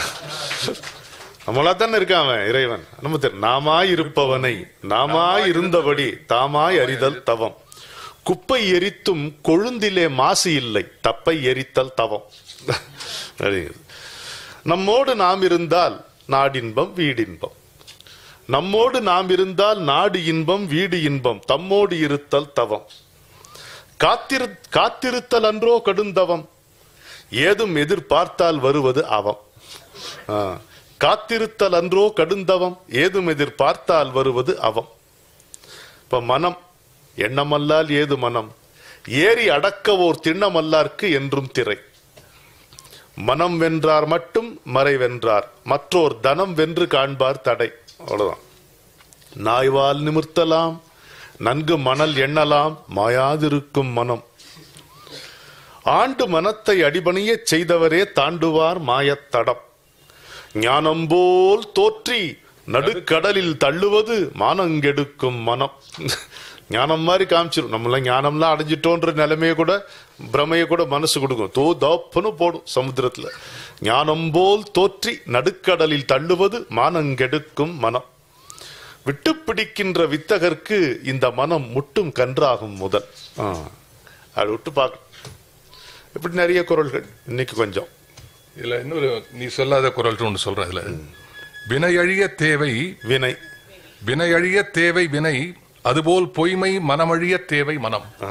நம்மளா தானே இருக்கான் அவன் இறைவன் நம்ம தெரி- நாமாய் இருப்பவனை நாமாய் இருந்தபடி தாமாய் அறிதல் தவம் குப்பை எரித்தும் கொழுந்திலே மாசு இல்லை தப்பை எரித்தல் தவம் அப்படிங்கிறது. நம்மோடு நாம் இருந்தால் நாடின்பம் வீடின்பம் நம்மோடு நாம் இருந்தால் நாடு இன்பம் வீடு இன்பம் தம்மோடு இருத்தல் தவம் காத்திரு காத்திருத்தல் அன்றோ கடுந்தவம் ஏதும் எதிர்பார்த்தால் வருவது அவம் ஆ. காத்திருத்தல் அன்றோ கடுந்தவம் ஏதும் எதிர்பார்த்தால் வருவது அவம் இப்ப மனம் எண்ணமல்லால் ஏது மனம் ஏறி அடக்க ஓர் திண்ணமல்லார்க்கு என்றும் திரை மனம் வென்றார் மட்டும் மறை வென்றார் மற்றோர் தனம் வென்று காண்பார் தடை அவ்வளவுதான் நாய்வால் நிமிர்த்தலாம் நன்கு மணல் எண்ணலாம் மாயாதிருக்கும் மனம் ஆண்டு மனத்தை அடிபணியச் செய்தவரே தாண்டுவார் மாயத்தடம் ஞானம் போல் தோற்றி நடுக்கடலில் தள்ளுவது மானங்கெடுக்கும் மனம் ஞானம் மாதிரி காமிச்சிரும் நம்மள ஞானம்லாம் அடைஞ்சிட்டோன்ற நிலைமைய கூட பிரமைய கூட மனசு கொடுக்கும் தோ தப்புன்னு போடும் சமுத்திரத்துல ஞானம் போல் தோற்றி நடுக்கடலில் தள்ளுவது மானங்கெடுக்கும் மனம் விட்டு பிடிக்கின்ற வித்தகர்க்கு இந்த மனம் முட்டும் கன்றாகும் முதல் ஆ, அதை விட்டு பார்க்க இப்படி நிறைய குரல்கள் இன்னைக்கு கொஞ்சம் இதுல இன்னொரு நீ சொல்லாத குரல் ஒன்று சொல்றேன் இதுல வினையழிய தேவை வினை வினையழிய தேவை வினை அதுபோல் பொய்மை மனமழிய தேவை மனம் ஆ,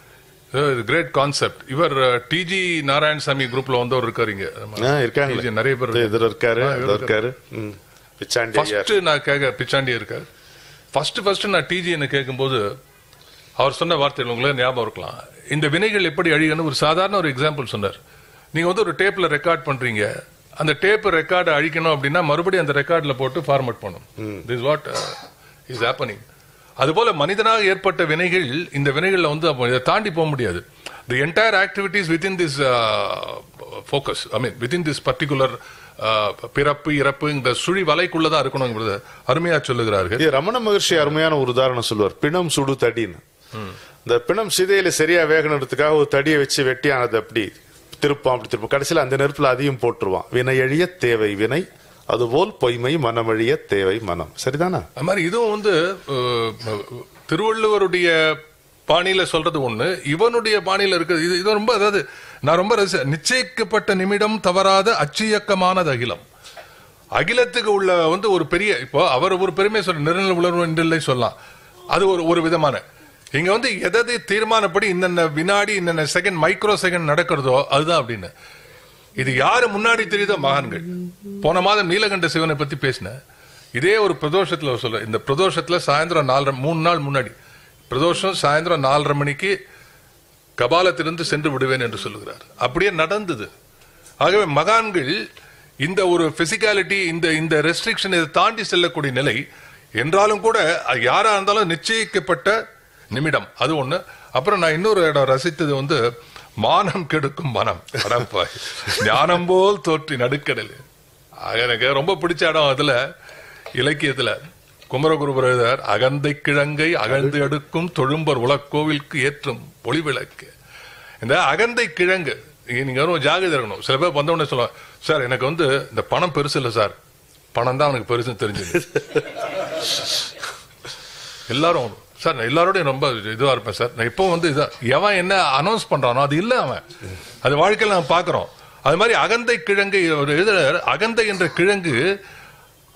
கிரேட் கான்செப்ட் இவர் டிஜி நாராயணசாமி குரூப்ல வந்தவர் இருக்காருங்க ஆ, இருக்காங்களே TG நிறைய பேர் இது இதுல இருக்காரு ஆ, இதுல இருக்காரு ம். பிச்சாண்டி ஐயா ஃபர்ஸ்ட் நான் கேட்க பிச்சாண்டி இருக்கார் ஃபர்ஸ்ட் ஃபர்ஸ்ட் நான் டிஜி என்ன கேட்கும்போது அவர் சொன்ன வார்த்தைகள் உங்களுக்கு ஞாபகம் இருக்கலாம் இந்த வினைகள் எப்படி அழியணும் ஒரு சாதாரண ஒரு எக்ஸாம்பிள் சொன்னார் நீங்க வந்து ஒரு டேப்ல ரெக்கார்ட் பண்றீங்க அந்த டேப் ரெக்கார்டை அழிக்கணும் அப்படின்னா மறுபடியும் அந்த ரெக்கார்ட்ல போட்டு ஃபார்மேட் பண்ணணும் திஸ் வாட் இஸ் ஹேப்பனிங் அதுபோல மனிதனாக ஏற்பட்ட வினைகள் இந்த வினைகள்ல வந்து அப்போ இதை தாண்டி போக முடியாது the entire activities within this focus I mean within this particular பிறப்பு இறப்பு இந்த சுழி வலைக்குள்ளதான் இருக்கணுங்கிறது அருமையா சொல்லுகிறார்கள் இது ரமண மகர்ஷி அருமையான ஒரு உதாரணம் சொல்லுவார் பிணம் சுடு தடின்னு இந்த பிணம் சிதையில சரியா வேகணுன்றதுக்காக ஒரு தடியை வச்சு வெட்டி அதை அப்படி திருப்பான் அப்படி திருப்பம் கடைசியில் அந்த நெருப்புல அதையும் போட்டுருவான் வினையழிய தேவை வினை அதுபோல் பொய்மை மனமழிய தேவை மனம் சரிதானா அது மாதிரி இதுவும் வந்து அஹ், திருவள்ளுவருடைய பாணியில சொல்றது ஒண்ணு இவனுடைய பாணியில இருக்குது இது இது ரொம்ப அதாவது நான் ரொம்ப ரசி- நிச்சயிக்கப்பட்ட நிமிடம் தவறாத அச்சியக்கமானது அகிலம் அகிலத்துக்கு உள்ள வந்து ஒரு பெரிய இப்போ அவர் ஒரு பெருமை சொல்ற நிரந்தர உணர்வு என்றில்லை சொல்லலாம் அது ஒரு ஒரு விதமான இங்க வந்து எதை தீர்மானப்படி இன்னென்ன வினாடி இன்னென்ன செகண்ட் மைக்ரோ செகண்ட் நடக்கிறதோ அதுதான் அப்படின்னு இது யாரு முன்னாடி தெரியுதோ மகான்கள் போன மாதம் நீலகண்ட சிவனை பத்தி பேசினேன் இதே ஒரு பிரதோஷத்துல சொல்ல இந்த பிரதோஷத்துல சாயந்தரம் நாலரை மூணு நாள் முன்னாடி பிரதோஷம் சாயந்தரம் நாலரை மணிக்கு கபாலத்திலிருந்து சென்று விடுவேன் என்று சொல்லுகிறார் அப்படியே நடந்தது ஆகவே மகான்கள் இந்த ஒரு பிசிக்காலிட்டி இந்த இந்த ரெஸ்ட்ரிக்ஷன் இதை தாண்டி செல்லக்கூடிய நிலை என்றாலும் கூட அது யாரா இருந்தாலும் நிச்சயிக்கப்பட்ட நிமிடம் அது ஒண்ணு அப்புறம் நான் இன்னொரு இடம் ரசித்தது வந்து மானம் கெடுக்கும் மனம் அடப்பாய் ஞானம் போல் தோற்றி நடுக்கடல் ஆக எனக்கு ரொம்ப பிடிச்ச இடம் அதுல இலக்கியத்துல குமரகுருபரர் அகந்தை கிழங்கை அகழ்ந்து எடுக்கும் தொழும்பர் உலக்கோவிலுக்கு ஏற்றும் ஒளி விளக்கு இந்த அகந்தை கிழங்கு நீங்க- நீங்க ரொம்ப ஜாகிரதை இருக்கணும் சில பேர் வந்த உடனே சொல்லுவாங்க சார் எனக்கு வந்து இந்த பணம் பெருசு இல்லை சார் பணம் தான் அவனுக்கு பெருசுன்னு தெரிஞ்சது எல்லாரும் சார் நான் எல்லாரோடையும் ரொம்ப இதுவா இருப்பேன் சார் நான் இப்போ வந்து இதா எவன் என்ன அனௌன்ஸ் பண்றானோ அது இல்ல அவன் அது வாழ்க்கையில நம்ம பாக்குறோம் அது மாதிரி அகந்தை கிழங்கு ஒரு எழுதுறார் அகந்தை என்ற கிழங்கு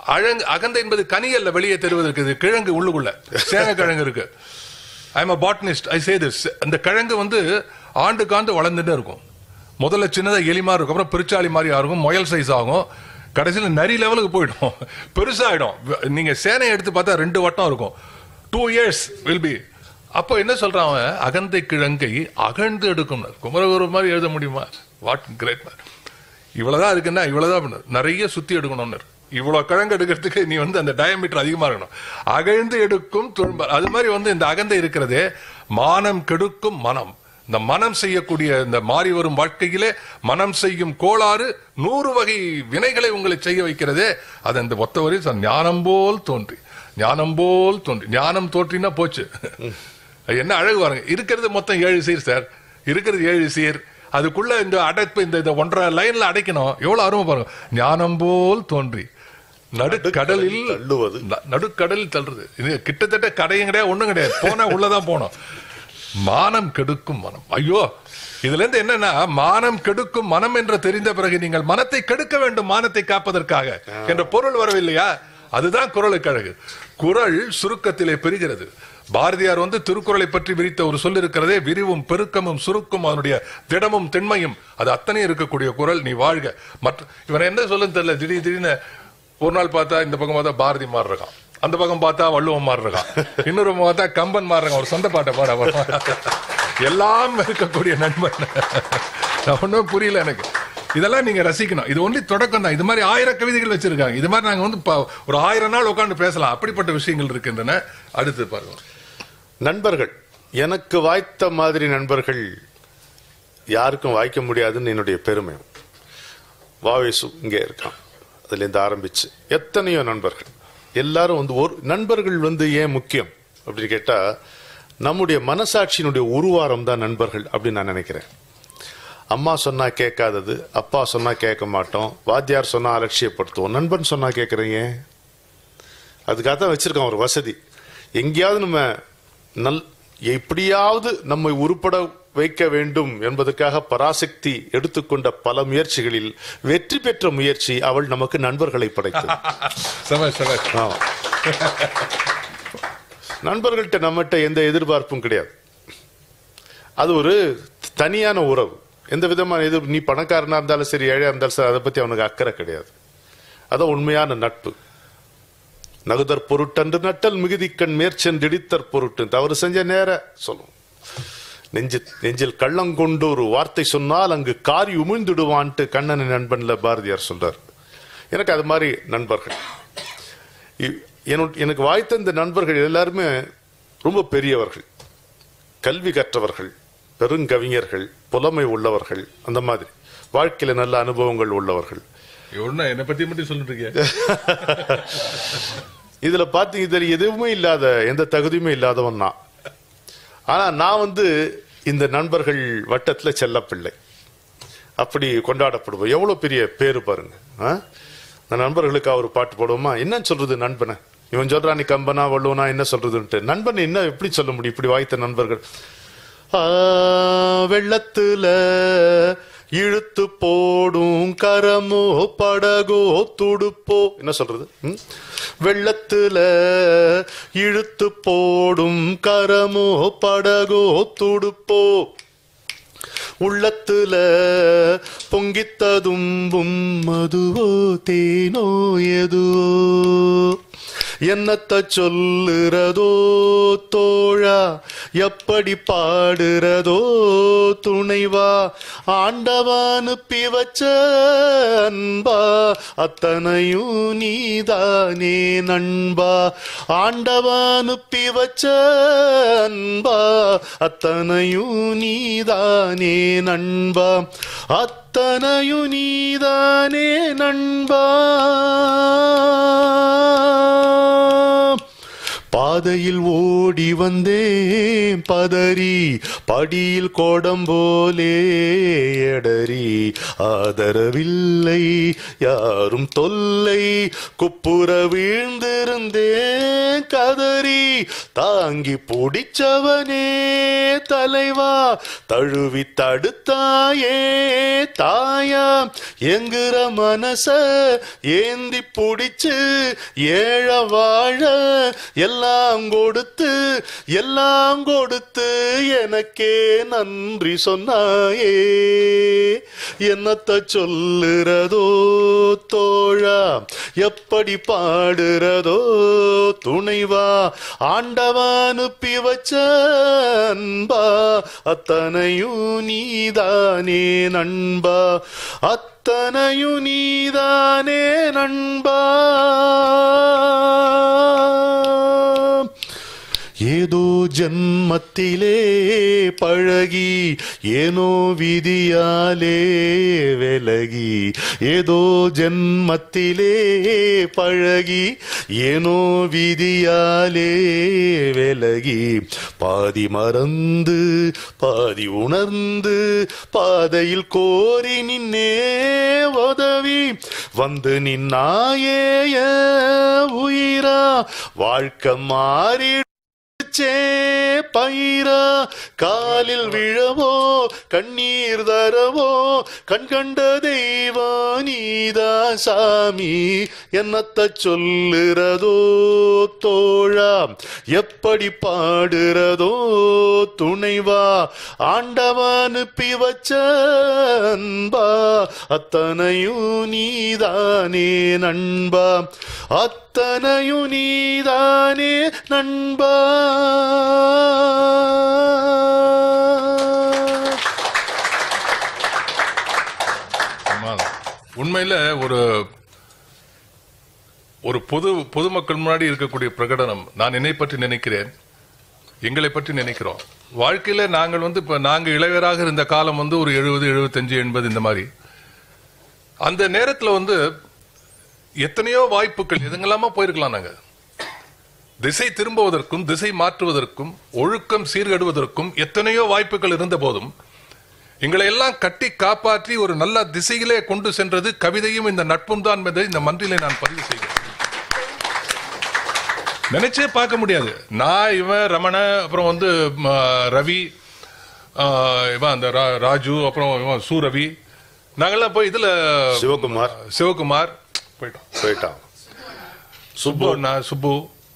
அழங்கு அகந்தை என்பது கனியல்ல வெளியே தெரிவதற்கு இது கிழங்கு உள்ளுக்குள்ள சேன கிழங்கு இருக்கு I am a பாட்னிஸ்ட் I say this அந்த கிழங்கு வந்து ஆண்டுக்கு ஆண்டு வளர்ந்துட்டே இருக்கும் முதல்ல சின்னதா எலி மாதிரி இருக்கும் அப்புறம் பெருச்சாளி மாதிரி இருக்கும் முயல் சைஸ் ஆகும் கடைசியில் நரி லெவலுக்கு போயிடும் பெருசாயிடும் நீங்க சேனையை எடுத்து பார்த்தா ரெண்டு வட்டம் இருக்கும் டூ இயர்ஸ் வில் பி அப்போ என்ன சொல்றான் அவன் அகந்தை கிழங்கை அகழ்ந்து எடுக்கும் குமரகுரு மாதிரி எழுத முடியுமா வாட் கிரேட் இவ்வளவுதான் இருக்குன்னா இவ்வளவுதான் பண்ணு. நிறைய சுத்தி எடுக்கணும்னு இவ்வளவு கிழங்கு எடுக்கிறதுக்கு நீ வந்து அந்த டயமீட்டர் அதிகமா இருக்கணும் அகழ்ந்து எடுக்கும் துன்ப அது மாதிரி வந்து இந்த அகந்தை இருக்கிறதே மானம் கெடுக்கும் மனம் இந்த மனம் செய்யக்கூடிய இந்த மாறி வரும் வாழ்க்கையிலே மனம் செய்யும் கோளாறு நூறு வகை வினைகளை உங்களை செய்ய வைக்கிறதே அது அந்த ஒத்தவரை ஞானம் போல் தோன்றி ஞானம் போல் தோன்றி ஞானம் தோன்றினா போச்சு அது என்ன அழகு பாருங்க இருக்கிறது மொத்தம் ஏழு சீர் சார் இருக்கிறது ஏழு சீர் அதுக்குள்ள இந்த அடைப்பு இந்த இந்த ஒன்றரை லைன்ல அடைக்கணும் எவ்வளவு அருமை பாருங்க ஞானம் போல் தோன்றி நடுக்கடலில் தள்ளுவது. ந- நடுக்கடலில் தள்ளுறது இது கிட்டத்தட்ட கடையும் கிடையாது ஒண்ணும் கிடையாது போனா உள்ளதான் போனோம் மானம் கெடுக்கும் மனம் ஐயோ இதுல இருந்து என்னன்னா மானம் கெடுக்கும் மனம் என்று தெரிந்த பிறகு நீங்கள் மனத்தை கெடுக்க வேண்டும் மானத்தை காப்பதற்காக என்ற பொருள் வரவில்லையா அதுதான் குரலுக்கு அழகு குரல் சுருக்கத்திலே பெறுகிறது பாரதியார் வந்து திருக்குறளை பற்றி விரித்த ஒரு சொல் இருக்கிறதே விரிவும் பெருக்கமும் சுருக்கும் அதனுடைய திடமும் திண்மையும் அது அத்தனை இருக்கக்கூடிய குரல் நீ வாழ்க மற்ற இவன் என்ன சொல்லுன்னு தெரியல திடீர் திடீர்னு ஒரு நாள் பார்த்தா இந்த பக்கம் பார்த்தா பாரதி மாதிரி இருக்கான் அந்த பக்கம் பார்த்தா வள்ளுவம் மாதிரி இருக்கான் இன்னொரு பக்கம் பார்த்தா கம்பன் மாதிரி இருக்கான் ஒரு சொந்த பாட்டை பாட வரும். எல்லாம் இருக்கக்கூடிய நண்பன் நான் ஒன்றும் புரியல எனக்கு இதெல்லாம் நீங்க ரசிக்கணும் இது ஒன்லி தொடக்கம் தான் இது மாதிரி ஆயிரம் கவிதைகள் வச்சிருக்காங்க இது மாதிரி நாங்க வந்து ப- ஒரு ஆயிரம் நாள் உட்கார்ந்து பேசலாம் அப்படிப்பட்ட விஷயங்கள் இருக்கின்றன அடுத்து பாருங்க நண்பர்கள் எனக்கு வாய்த்த மாதிரி நண்பர்கள் யாருக்கும் வாய்க்க முடியாதுன்னு என்னுடைய பெருமை வாவேசு இங்கே இருக்கான் அதுலேருந்து ஆரம்பிச்சு எத்தனையோ நண்பர்கள் எல்லாரும் வந்து ஒரு நண்பர்கள் வந்து ஏன் முக்கியம் அப்படின்னு கேட்டா நம்முடைய மனசாட்சியினுடைய உருவாரம் தான் நண்பர்கள் அப்படின்னு நான் நினைக்கிறேன் அம்மா சொன்னா கேட்காதது அப்பா சொன்னா கேட்க மாட்டோம் வாத்தியார் சொன்னா அலட்சியப்படுத்துவோம் நண்பன் சொன்னா கேட்குறீங்க அதுக்காக தான் வச்சிருக்கோம் ஒரு வசதி எங்கேயாவது நம்ம நல் எப்படியாவது நம்மை உருப்பட வைக்க வேண்டும் என்பதற்காக பராசக்தி எடுத்துக்கொண்ட பல முயற்சிகளில் வெற்றி பெற்ற முயற்சி அவள் நமக்கு நண்பர்களை படைத்தது சபாஷ் சபாஷ் ஆமா. நண்பர்கள்ட்ட நம்மகிட்ட எந்த எதிர்பார்ப்பும் கிடையாது அது ஒரு தனியான உறவு எந்த விதமான எதிர் நீ பணக்காரனா இருந்தாலும் சரி ஏழையா இருந்தாலும் சரி அதை பத்தி அவனுக்கு அக்கறை கிடையாது அதான் உண்மையான நட்பு நகுதற் பொருட்டன்று நட்டல் மிகுதிக்கண் மேற்சென்றிடித்தற் பொருட்டு தவறு செஞ்ச நேர சொல்லும் நெஞ்சு நெஞ்சில் கள்ளங்கொண்டு ஒரு வார்த்தை சொன்னால் அங்கு காரி உமிழ்ந்துடுவான்ட்டு கண்ணனின் நண்பன்ல பாரதியார் சொல்றார் எனக்கு அது மாதிரி நண்பர்கள் இ- என்னோட- எனக்கு வாய்த்த இந்த நண்பர்கள் எல்லாருமே ரொம்ப பெரியவர்கள் கல்வி கற்றவர்கள் பெருங்கவிஞர்கள் புலமை உள்ளவர்கள் அந்த மாதிரி வாழ்க்கையில நல்ல அனுபவங்கள் உள்ளவர்கள் ஒண்ணு என்னை பத்தி மட்டும் சொல்லிட்டு இருக்கீங்க இதுல பாத்தீங்க இதுல எதுவுமே இல்லாத எந்த தகுதியுமே இல்லாதவன் நான் ஆனா நான் வந்து இந்த நண்பர்கள் வட்டத்துல செல்லப்பிள்ளை அப்படி கொண்டாடப்படுவோம் எவ்வளவு பெரிய பேரு பாருங்க ஆ? இந்த நண்பர்களுக்கு அவர் பாட்டு போடுவோமா என்ன சொல்றது நண்பனை இவன் சொல்றான் நீ கம்பனா வள்ளுவனா என்ன சொல்றதுன்ட்டு நண்பன் என்ன எப்படி சொல்ல முடியும் இப்படி வாய்த்த நண்பர்கள் ஆ, வெள்ளத்துல இழுத்து போடும் கரமோ படகோ துடுப்போ என்ன சொல்றது ம்? வெள்ளத்துல இழுத்து போடும் கரமோ படகோ துடுப்போ உள்ளத்துல பொங்கித்ததும்பும் மதுவோ தேனோ எதுவோ என்னத்த சொல்லுறதோ தோழா எப்படி பாடுறதோ துணைவா ஆண்டவா அனுப்பி வச்ச அன்பா அத்தனையும் நீதானே நண்பா ஆண்டவா அனுப்பி வச்ச அன்பா அத்தனையும் நீதானே நண்பா அத்தனையும் நீதானே நண்பா பாதை பாதையில் ஓடி வந்தேன் பதறி படியில் கோடம் போலே எடறி ஆதரவில்லை யாரும் தொல்லை குப்புற வீழ்ந்திருந்தேன் கதறி தாங்கி பிடிச்சவனே தலைவா தழுவி தடுத்தாயே தாயா எங்குற மனச ஏந்தி புடிச்சு ஏழ வாழ எல்லாம் கொடுத்து எல்லாம் கொடுத்து எனக்கே நன்றி சொன்னாயே என்னத்த சொல்லுறதோ தோழா எப்படி பாடுறதோ துணைவா ஆண்டவன் அனுப்பி வச்ச அன்பா அத்தனையும் நீதானே நண்பா அத்தனையும் நீதானே நண்பா ஏதோ ஜன்மத்திலே பழகி ஏனோ விதியாலே விலகி ஏதோ ஜன்மத்திலே பழகி ஏனோ விதியாலே விலகி பாதி மறந்து பாதி உணர்ந்து பாதையில் கோரி நின்னே உதவி வந்து நின்னாயே என் உயிரா வாழ்க்கை மாறி சே பயிரா காலில் விழவோ கண்ணீர் தரவோ கண் கண்ட தெய்வா நீதா சாமி என்னத்த சொல்லுறதோ தோழா எப்படி பாடுறதோ துணைவா ஆண்டவன் அனுப்பி வச்ச அன்பா அத்தனையும் நீதானே நண்பா அத்தனையும் நீதானே நண்பா ஆமா. உண்மையில ஒரு ஒரு பொது பொதுமக்கள் முன்னாடி இருக்கக்கூடிய பிரகடனம் நான் என்னை பற்றி நினைக்கிறேன் எங்களை பற்றி நினைக்கிறோம் வாழ்க்கையில நாங்கள் வந்து இப்ப நாங்க இளையராக இருந்த காலம் வந்து ஒரு எழுபது எழுபத்தஞ்சு எண்பது இந்த மாதிரி அந்த நேரத்துல வந்து எத்தனையோ வாய்ப்புகள் எதுங்கெல்லாமா போயிருக்கலாம் நாங்க திசை திரும்புவதற்கும் திசை மாற்றுவதற்கும் ஒழுக்கம் சீர்கெடுவதற்கும் எத்தனையோ வாய்ப்புகள் இருந்த போதும் எங்களை எல்லாம் கட்டி காப்பாற்றி ஒரு நல்ல திசையிலே கொண்டு சென்றது கவிதையும் இந்த நட்பும் தான் என்பதை இந்த மன்றிலே நான் பதிவு செய்கிறேன் நினைச்சே பார்க்க முடியாது நான் இவன் ரமண அப்புறம் வந்து ம, ரவி ஆ, இவன் அந்த ரா- ராஜு அப்புறம் இவன் சூரவி நாங்கெல்லாம் போய் இதுல சிவகுமார் சிவகுமார் போயிட்டோம் போயிட்டான் சுப்பு அண்ணா சுப்பு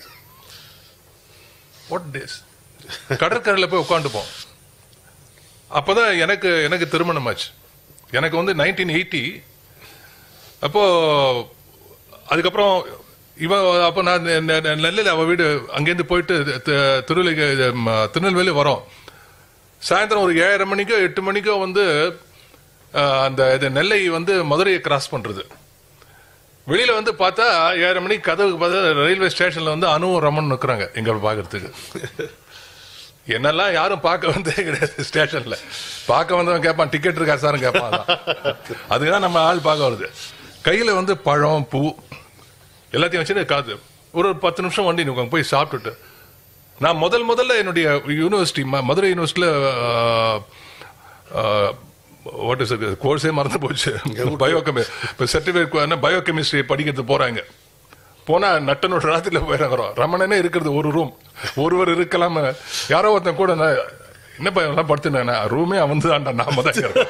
வாட் டேஸ் கடற்கரையில் போய் உட்காந்துப்போம் அப்பதான் எனக்கு எனக்கு திருமணம் ஆச்சு எனக்கு வந்து நைன்டீன் எயிட்டி அப்போ அதுக்கப்புறம் இவன் அப்போ நான் நெ- நெ- நெ- நெல்லையில் அவள் வீடு அங்கேருந்து போயிட்டு தி- திருவள்ளி இது, ம, திருநெல்வேலி வரோம் சாயந்தரம் ஒரு ஏழரை மணிக்கோ எட்டு மணிக்கோ வந்து அஹ், அந்த இது நெல்லை வந்து மதுரையை கிராஸ் பண்றது வெளியில வந்து பார்த்தா ஏழரை மணிக்கு கதவுக்கு பார்த்தா ரயில்வே ஸ்டேஷன்ல வந்து அனுவும் ரமன் நிற்கிறாங்க எங்களை பார்க்கறதுக்கு என்னெல்லாம் யாரும் பார்க்க வந்தே கிடையாது ஸ்டேஷன்ல பார்க்க வந்தவன் கேட்பான் டிக்கெட் இருக்கா சார் கேட்பான் அதான். அதுதான் நம்ம ஆள் பார்க்க வருது கையில வந்து பழம் பூ எல்லாத்தையும் வச்சுட்டு காது ஒரு ஒரு பத்து நிமிஷம் வண்டி நிற்கும் போய் சாப்பிட்டுட்டு நான் முதல் முதல்ல என்னுடைய யூனிவர்சிட்டி மதுரை யூனிவர்சிட்டியில் வாட் இஸ் கோர்ஸே மறந்து போச்சு பயோகெமி இப்போ சர்டிஃபிகேட் பயோ கெமிஸ்ட்ரி படிக்கிறது போறாங்க போனா நட்டனோட ராத்திரில போயிடறோம் ரமணனே இருக்கிறது ஒரு ரூம் ஒருவர் இருக்கலாம் யாரோ ஒருத்தன் கூட நான், என்ன பையன் எல்லாம் படுத்துனா ரூமே அவந்து தான்டா நாம தான் இருக்கிறோம்.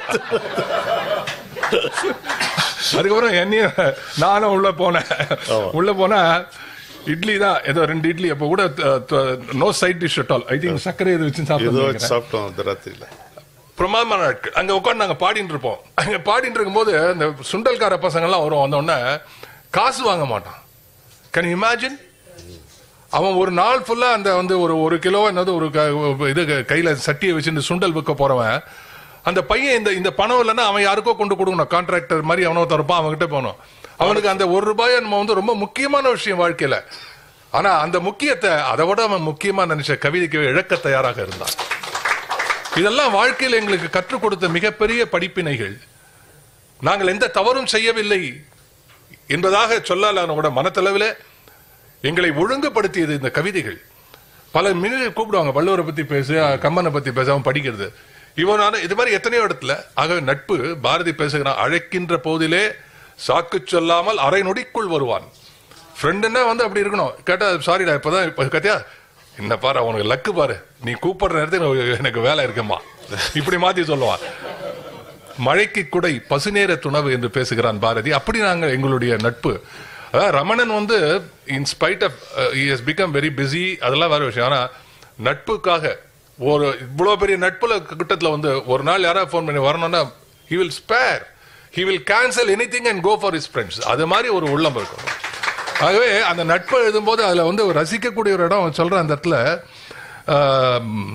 அதுக்கப்புறம் என்னையும் நானும் உள்ள போனேன் உள்ள போனா இட்லி தான் ஏதோ ரெண்டு இட்லி அப்போ கூட no side dish at all I think சர்க்கரை இது வச்சு ஏதோ சாப்பிட்டு வச்சு சாப்பிட்டோம் அந்த ராத்திரியில பிரமாதமான நாட்கள் அங்க உட்காந்து நாங்க பாடிட்டு இருப்போம் அங்க பாடிட்டு இருக்கும்போது இந்த சுண்டல்கார பசங்க எல்லாம் வரும் வந்த உடனே காசு வாங்க மாட்டான் கேன் இமேஜின் அவன் ஒரு நாள் ஃபுல்லா அந்த வந்து ஒரு ஒரு கிலோ என்னது ஒரு க- இது கையில சட்டியை வச்சுட்டு சுண்டல் விற்க போறவன் அந்த பையன் இந்த இந்த பணம் இல்லைன்னா அவன் யாருக்கோ கொண்டு கொடுக்கணும் கான்ட்ராக்டர் மாதிரி அவனோ தரப்பான் அவன்கிட்ட போகணும் அவனுக்கு அந்த ஒரு ரூபாயை நம்ம வந்து ரொம்ப முக்கியமான விஷயம் வாழ்க்கையில ஆனா அந்த முக்கியத்தை அதை விட அவன் முக்கியமா நினைச்ச கவிதைக்கு இழக்க தயாராக இருந்தான் இதெல்லாம் வாழ்க்கையில் எங்களுக்கு கற்றுக் கொடுத்த மிகப்பெரிய படிப்பினைகள் நாங்கள் எந்த தவறும் செய்யவில்லை என்பதாக சொல்லலான கூட மனத்தளவில் எங்களை ஒழுங்குபடுத்தியது இந்த கவிதைகள் பல மினிட் கூப்பிடுவாங்க வள்ளுவரை பத்தி பேசு கம்மனை பத்தி பேச அவன் படிக்கிறது இவனான இது மாதிரி எத்தனையோ இடத்துல ஆகவே நட்பு பாரதி பேசுகிறான் அழைக்கின்ற போதிலே சாக்கு சொல்லாமல் அரை நொடிக்குள் வருவான் ஃப்ரெண்டுன்னா வந்து அப்படி இருக்கணும் கேட்டா சாரிடா இப்பதான் இப்ப கத்தியா என்ன பாரு அவனுக்கு லக்கு பாரு நீ கூப்பிடுற நேரத்துக்கு எனக்கு வேலை இருக்குமா இப்படி மாத்தி சொல்லுவான் மழைக்கு குடை பசுநேர துணவு என்று பேசுகிறான் பாரதி அப்படி நாங்கள் எங்களுடைய நட்பு அதாவது ரமணன் வந்து in spite of is become very busy அதெல்லாம் வேற விஷயம் ஆனா நட்புக்காக ஒரு இவ்வளவு பெரிய நட்புல கிட்டத்துல வந்து ஒரு நாள் யாராவது ஃபோன் பண்ணி வரணும்னா he will spare he will cancel anything and go for is friends அது மாதிரி ஒரு உள்ளம் இருக்கும் ஆகவே அந்த நட்பை எழுதும்போது அதுல வந்து ஒரு ரசிக்கக்கூடிய ஒரு இடம் அவன் சொல்றான் அந்த இடத்துல ஆம்,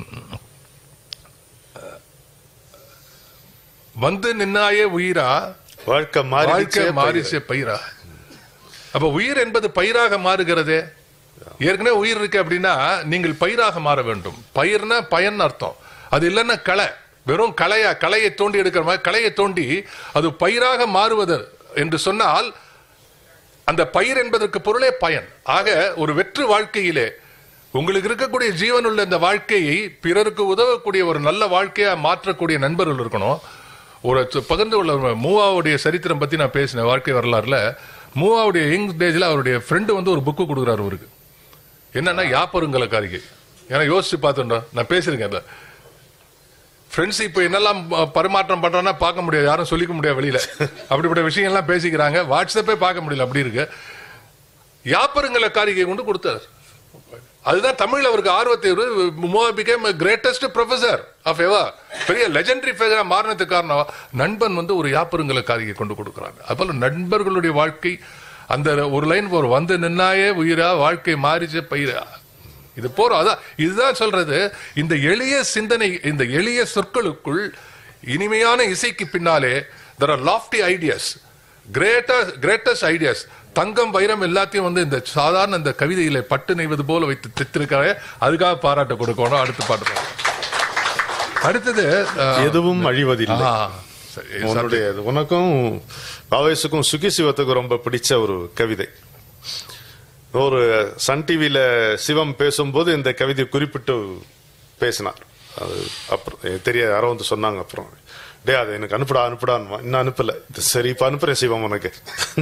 வந்து நின்னாயே உயிரா வாழ்க்கை வாழ்க்கை மாறி மாறிச்சே பயிரா அப்ப உயிர் என்பது பயிராக மாறுகிறதே ஏற்கனவே உயிர் இருக்கு அப்படின்னா நீங்கள் பயிராக மாற வேண்டும் பயிர்னா பயன் அர்த்தம் அது இல்லைன்னா களை வெறும் களையா களையை தோண்டி எடுக்கிற மாதிரி களையை தோண்டி அது பயிராக மாறுவது என்று சொன்னால் அந்த பயிர் என்பதற்கு பொருளே பயன் ஆக ஒரு வெற்று வாழ்க்கையிலே உங்களுக்கு இருக்கக்கூடிய ஜீவனுள்ள இந்த வாழ்க்கையை பிறருக்கு உதவக்கூடிய ஒரு நல்ல வாழ்க்கையா மாற்றக்கூடிய நண்பர்கள் இருக்கணும் ஒரு சு- பகிர்ந்து கொள்ள ஒரு மூவாவுடைய சரித்திரம் பத்தி நான் பேசினேன் வாழ்க்கை வரலாறுல மூவாவுடைய யங் டேஜ்ல அவருடைய ஃப்ரெண்டு வந்து ஒரு புக்கு கொடுக்குறாரு அவருக்கு என்னன்னா யாப்பருங்கல காரிகை ஏன்னா யோசிச்சு பார்த்துட்டா நான் பேசியிருக்கேன் அதை ஃப்ரெண்ட்ஸ் இப்போ என்னெல்லாம் ப- பரிமாற்றம் பண்றான்னா பார்க்க முடியாது யாரும் சொல்லிக்க முடியாது வெளியில அப்படிப்பட்ட விஷயங்கள்லாம் பேசிக்கிறாங்க வாட்ஸ்அப்பே பார்க்க முடியல அப்படி இருக்கு யாப்பருங்கல காரிகை கொண்டு கொடுத்தார் அதுதான் தமிழ்ல அவருக்கு ஆர்வத்தை became greatest professor of ever பெரிய லெஜெண்டரி ஃபிகரா மாறினதுக்கு காரணம் நண்பன் வந்து ஒரு யாப்பருங்கல காரிகை கொண்டு கொடுக்குறாங்க அதுபோல நண்பர்களுடைய வாழ்க்கை அந்த ஒரு லைன் ஒரு வந்து நின்னாயே உயிரா வாழ்க்கை மாறிச்ச பயிரா இது போறோம் அதான் இதுதான் சொல்றது இந்த எளிய சிந்தனை இந்த எளிய சொற்களுக்குள் இனிமையான இசைக்கு பின்னாலே there are lofty ideas greatest greatest ideas தங்கம் வைரம் எல்லாத்தையும் வந்து இந்த சாதாரண இந்த கவிதையில பட்டு நெய்வது போல வைத்து தித்திருக்காரு அதுக்காக பாராட்ட கொடுக்கணும் அடுத்து பாட்டு பாடுறோம். அடுத்தது அஹ், எதுவும் அழிவதில்லை ஆ, சரி, உன்னுடைய உனக்கும் பாவேசுக்கும் சுகி சிவத்துக்கும் ரொம்ப பிடிச்ச ஒரு கவிதை ஒரு சன் டிவியில சிவம் பேசும்போது இந்த கவிதை குறிப்பிட்டு பேசினார் அது அப்புறம் எனக்கு தெரியாது யாரோ வந்து சொன்னாங்க அப்புறம் டே அதை எனக்கு அனுப்புடா அனுப்புடான்னு இன்னும் அனுப்பல இது சரி இப்ப அனுப்புறேன் சிவம் உனக்கு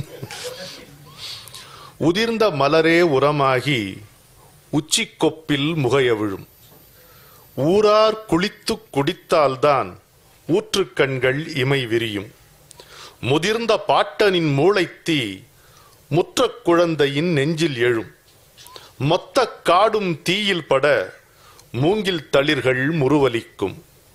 உதிர்ந்த மலரே உரமாகி உச்சிக்கொப்பில் முகைய விழும் ஊரார் குளித்துக் குடித்தால்தான் ஊற்றுக்கண்கள் இமை விரியும் முதிர்ந்த பாட்டனின் மூளைத்தீ முற்றக் குழந்தையின் நெஞ்சில் எழும் மொத்த காடும் தீயில் பட மூங்கில் தளிர்கள் முறுவலிக்கும்